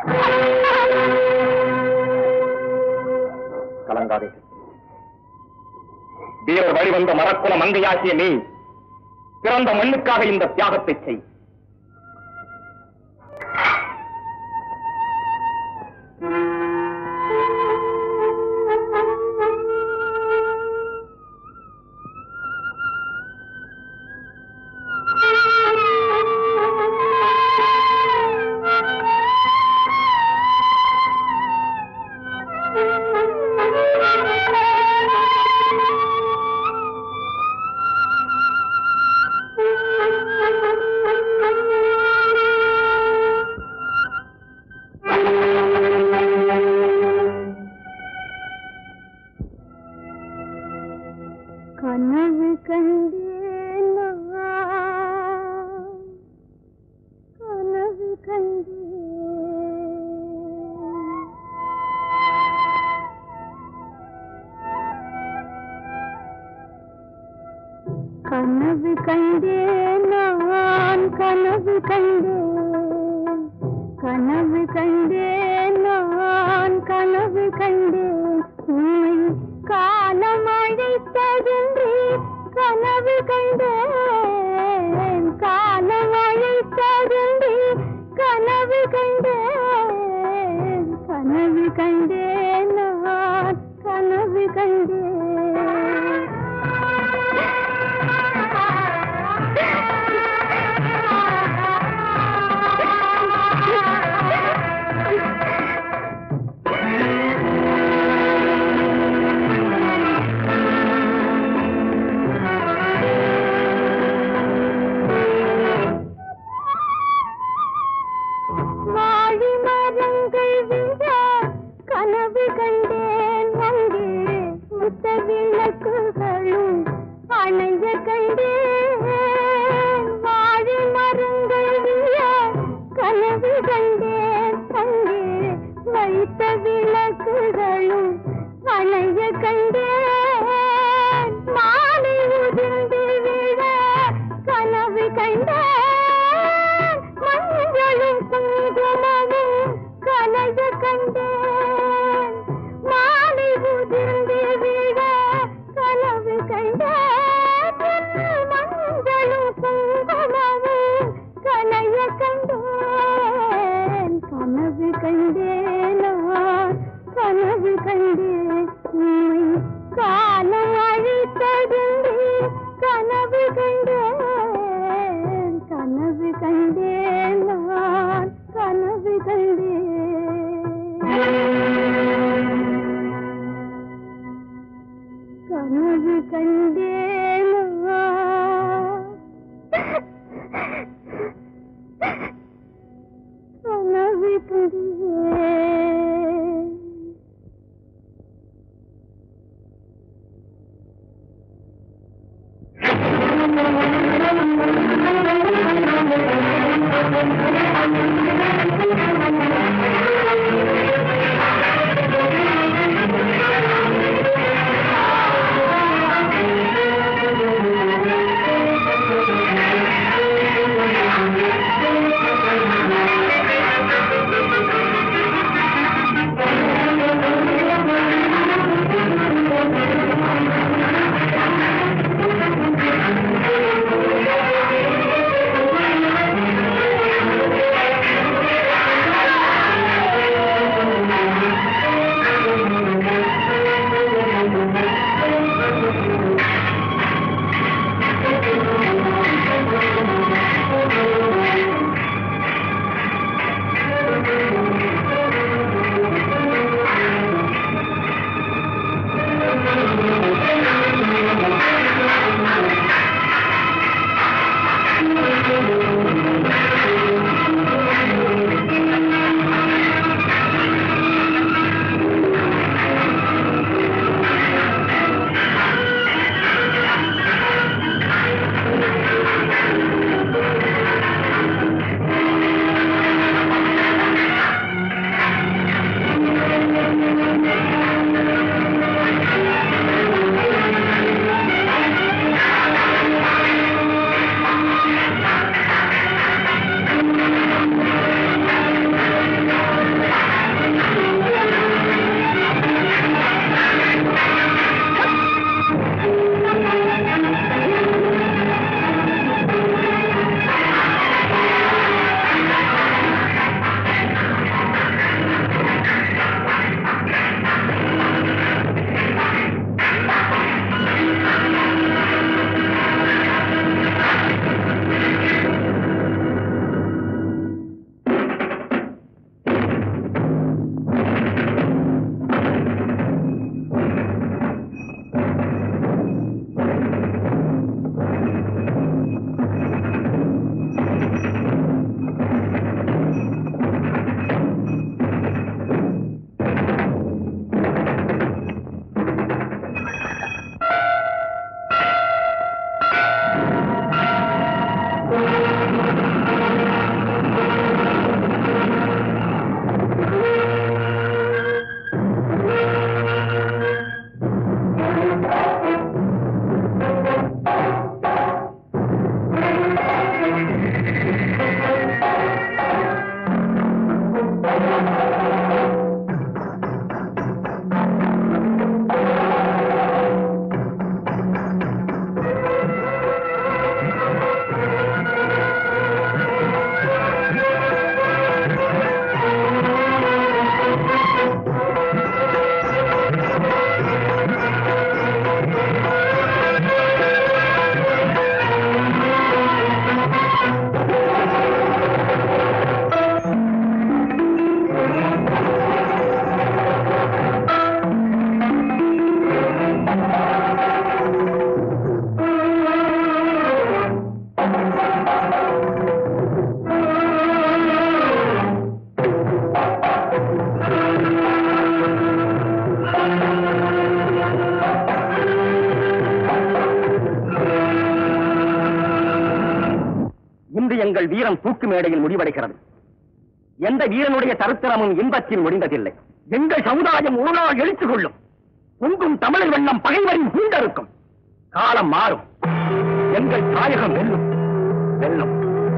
கலங்காதே வீரர் வழிவந்த மரக்குல மங்கையாகிய நீ பிறந்த மண்ணுக்காக இந்த தியாகத்தை செய் கனவு கண்டேன் நான். கனவு கண்டேன் கனவு கண்டேன் நான் கனவு கண்டேன் கனவு கண்டேன் நான் கனவு கண்டேன் உண்மை காலம் அழைத்ததென்று கனவு கண்டேன் காலம் அழைத்ததென்று கனவு கண்டேன் கனவு கண்டேன் நான் கனவு கண்டேன் வாழி மரங்கள் விழ கனவு கண்டேன் அங்கே முத்த விளக்குகளும் அணைய கண்டேன் வாழி மரங்கள் விழ கனவு கண்டேன் அங்கே வைத்த விளக்குகளும் அணைய கண்டேன் மாலை உதிர்ந்து விழ கனவு கண்டேன் மஞ்சளும் குங்குமமும் கலைய கண்டேன் மாலை உதிர்ந்து விழ கனவு கண்டேன் மஞ்சளும் குங்குமமும் கலைய கண்டேன் கனவு கண்டேன் நான் கனவு கண்டேன் உண்மை காலம் அழித்ததுண்டு கனவு கண்டேன் கனவு கண்டேன் நான் கனவு கண்டேன் கனவு கண்டேன் கனவு கண்டேன் Thank you. வீரன் தூக்கு மேடையில் முடிவடைகிறது எந்த வீரனுடைய சரித்திரமும் இன்பத்தில் முடிந்ததில்லை எங்கள் சமுதாயம் ஒரு நாள் எழுத்து கொள்ளும் பொங்கும் தமிழர் வெள்ளம் பகைவரின் பூண்டறுக்கும் காலம் மாறும் எங்கள் தாயகம் வெல்லும் வெல்லும்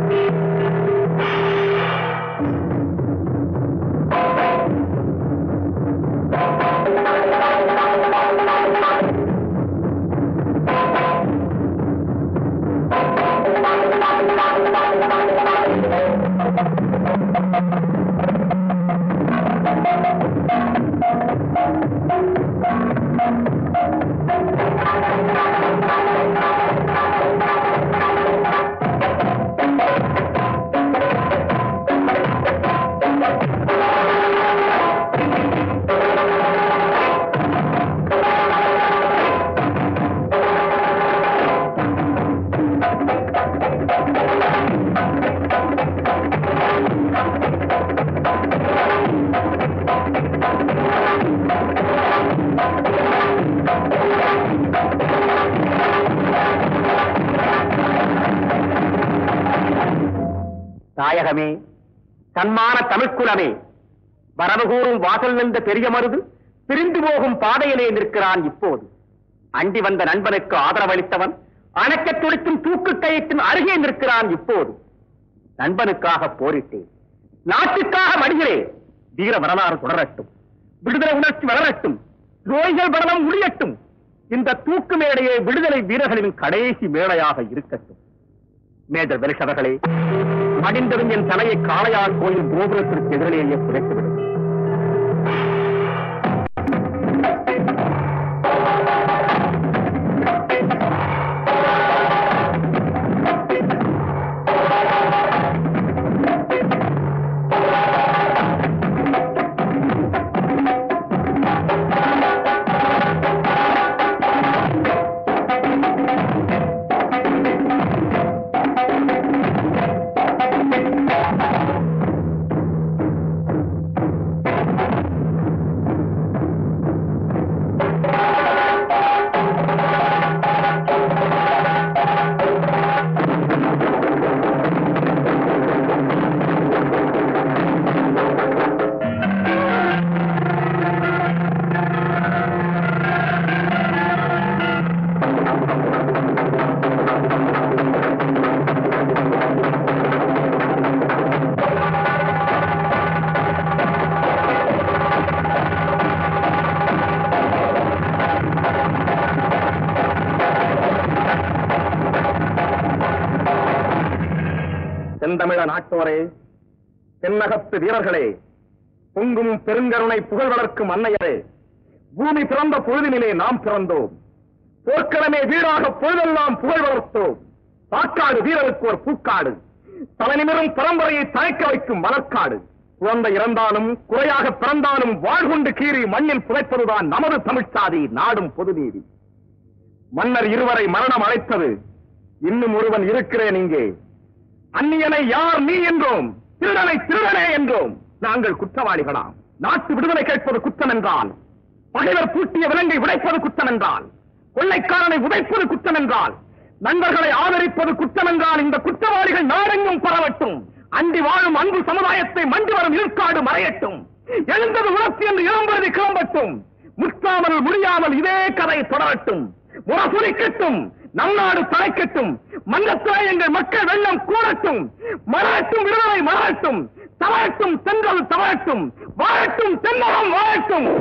தாயகமே தன்மான தமிழ்க்குலமே வரவு கூறும் வாசல் நின்ற பெரிய மருது பிரிந்து போகும் பாதையிலே நிற்கிறான் இப்போது அண்டி வந்த நண்பனுக்கு ஆதரவளித்தவன் அணைக்கத் துடிக்கும் தூக்கு கயிற்றின் அருகே நிற்கிறான் இப்போது நண்பனுக்காக போரிட்டேன் நாட்டுக்காக மடிகிறேன் வீர வரலாறு தொடரட்டும் விடுதலை உணர்ச்சி வளரட்டும் நோய்கள் படலம் முடியட்டும் இந்த தூக்கு மேடையே விடுதலை வீரர்களின் கடைசி மேடையாக இருக்கட்டும் மேஜர் வெலிஷ் அவர்களே மடிந்ததும் என் தலையை காளையார் கோயில் கோபுரத்திற்கு எதிரிலேயே புதைத்துவிடும் செந்தமிழ நாட்டோரே தென்னகத்து வீரர்களே பொங்கும் பெருங்கருணை புகழ் வளர்க்கும் அன்னையரே பூமி பிறந்த பொழுதினிலே நாம் பிறந்தோம் போர்க்களமே வீடாக பொழுதெல்லாம் புகழ் வளர்த்தோம் பாக்காடு வீரருக்கு ஒரு பூக்காடு தலைநிமிரும் பரம்பரையை தயக்க வைக்கும் மலர்க்காடு குழந்தை இறந்தாலும் குறையாக பிறந்தாலும் வாழ்கொண்டு கீறி மண்ணில் புதைப்பதுதான் நமது தமிழ்ச்சாதி நாடும் பொது நீதி மன்னர் இருவரை மரணம் அழைத்தது இன்னும் ஒருவன் இருக்கிறேன் இங்கே அந்நியனை யார் நீ என்றோம் திருடனை திருடனே என்றோம் நாங்கள் குற்றவாளிகளாம் நாட்டு விடுதலை கேட்பது குற்றம் என்றால் பகைவர் பூட்டிய விலங்கை உடைப்பது குற்றம் என்றால் கொள்ளைக்காரனை உதைப்பது குற்றம் என்றால் நண்பர்களை ஆதரிப்பது குற்றம் என்றால் இந்த குற்றவாளிகள் நாடெங்கும் பரவட்டும் அண்டி வாழும் அன்பு சமுதாயத்தை மண்டி வரும் இருக்காடு மறையட்டும் எழுந்தது உணர்ச்சி என்று இளம்பருதி கிளம்பட்டும் முற்றாமல் முடியாமல் இதே கதை தொடரட்டும் முரசுரிக்கட்டும் நம் நாடு தலைக்கட்டும் மன்றத்திலே எங்கள் மக்கள் வெள்ளம் கூடட்டும் மலரட்டும் விடுதலை மலரட்டும் தவறட்டும் சென்றது தவறட்டும் வாழட்டும் தென்னகம் வாழட்டும்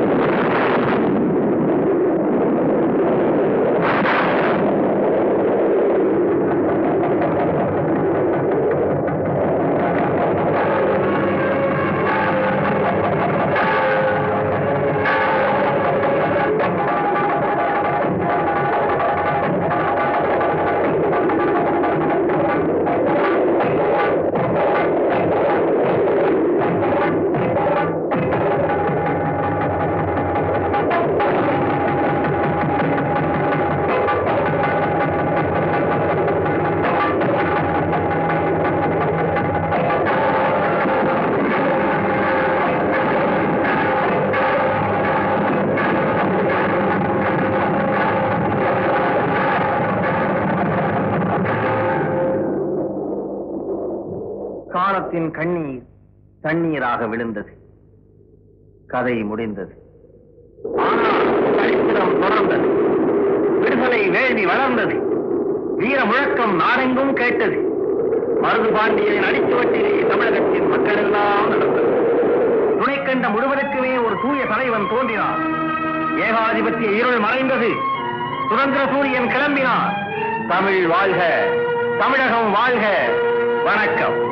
தமிழகத்தின் கண்ணீர் தண்ணீராக விழுந்தது கதை முடிந்தது ஆனால் சரித்திரம் தொடர்ந்தது விடுதலை வேள்வி வளர்ந்தது வீர முழக்கம் நாடெங்கும் கேட்டது மருது பாண்டியனின் அடிச்சுவட்டிலே தமிழகத்தின் மக்கள் எல்லாம் நடந்தது துணைக்கண்ட முழுவதற்குமே ஒரு தூய தலைவன் தோன்றினார் ஏகாதிபத்திய இருள் மறைந்தது சுதந்திர சூரியன் கிளம்பினார் தமிழ் வாழ்க தமிழகம் வாழ்க வணக்கம்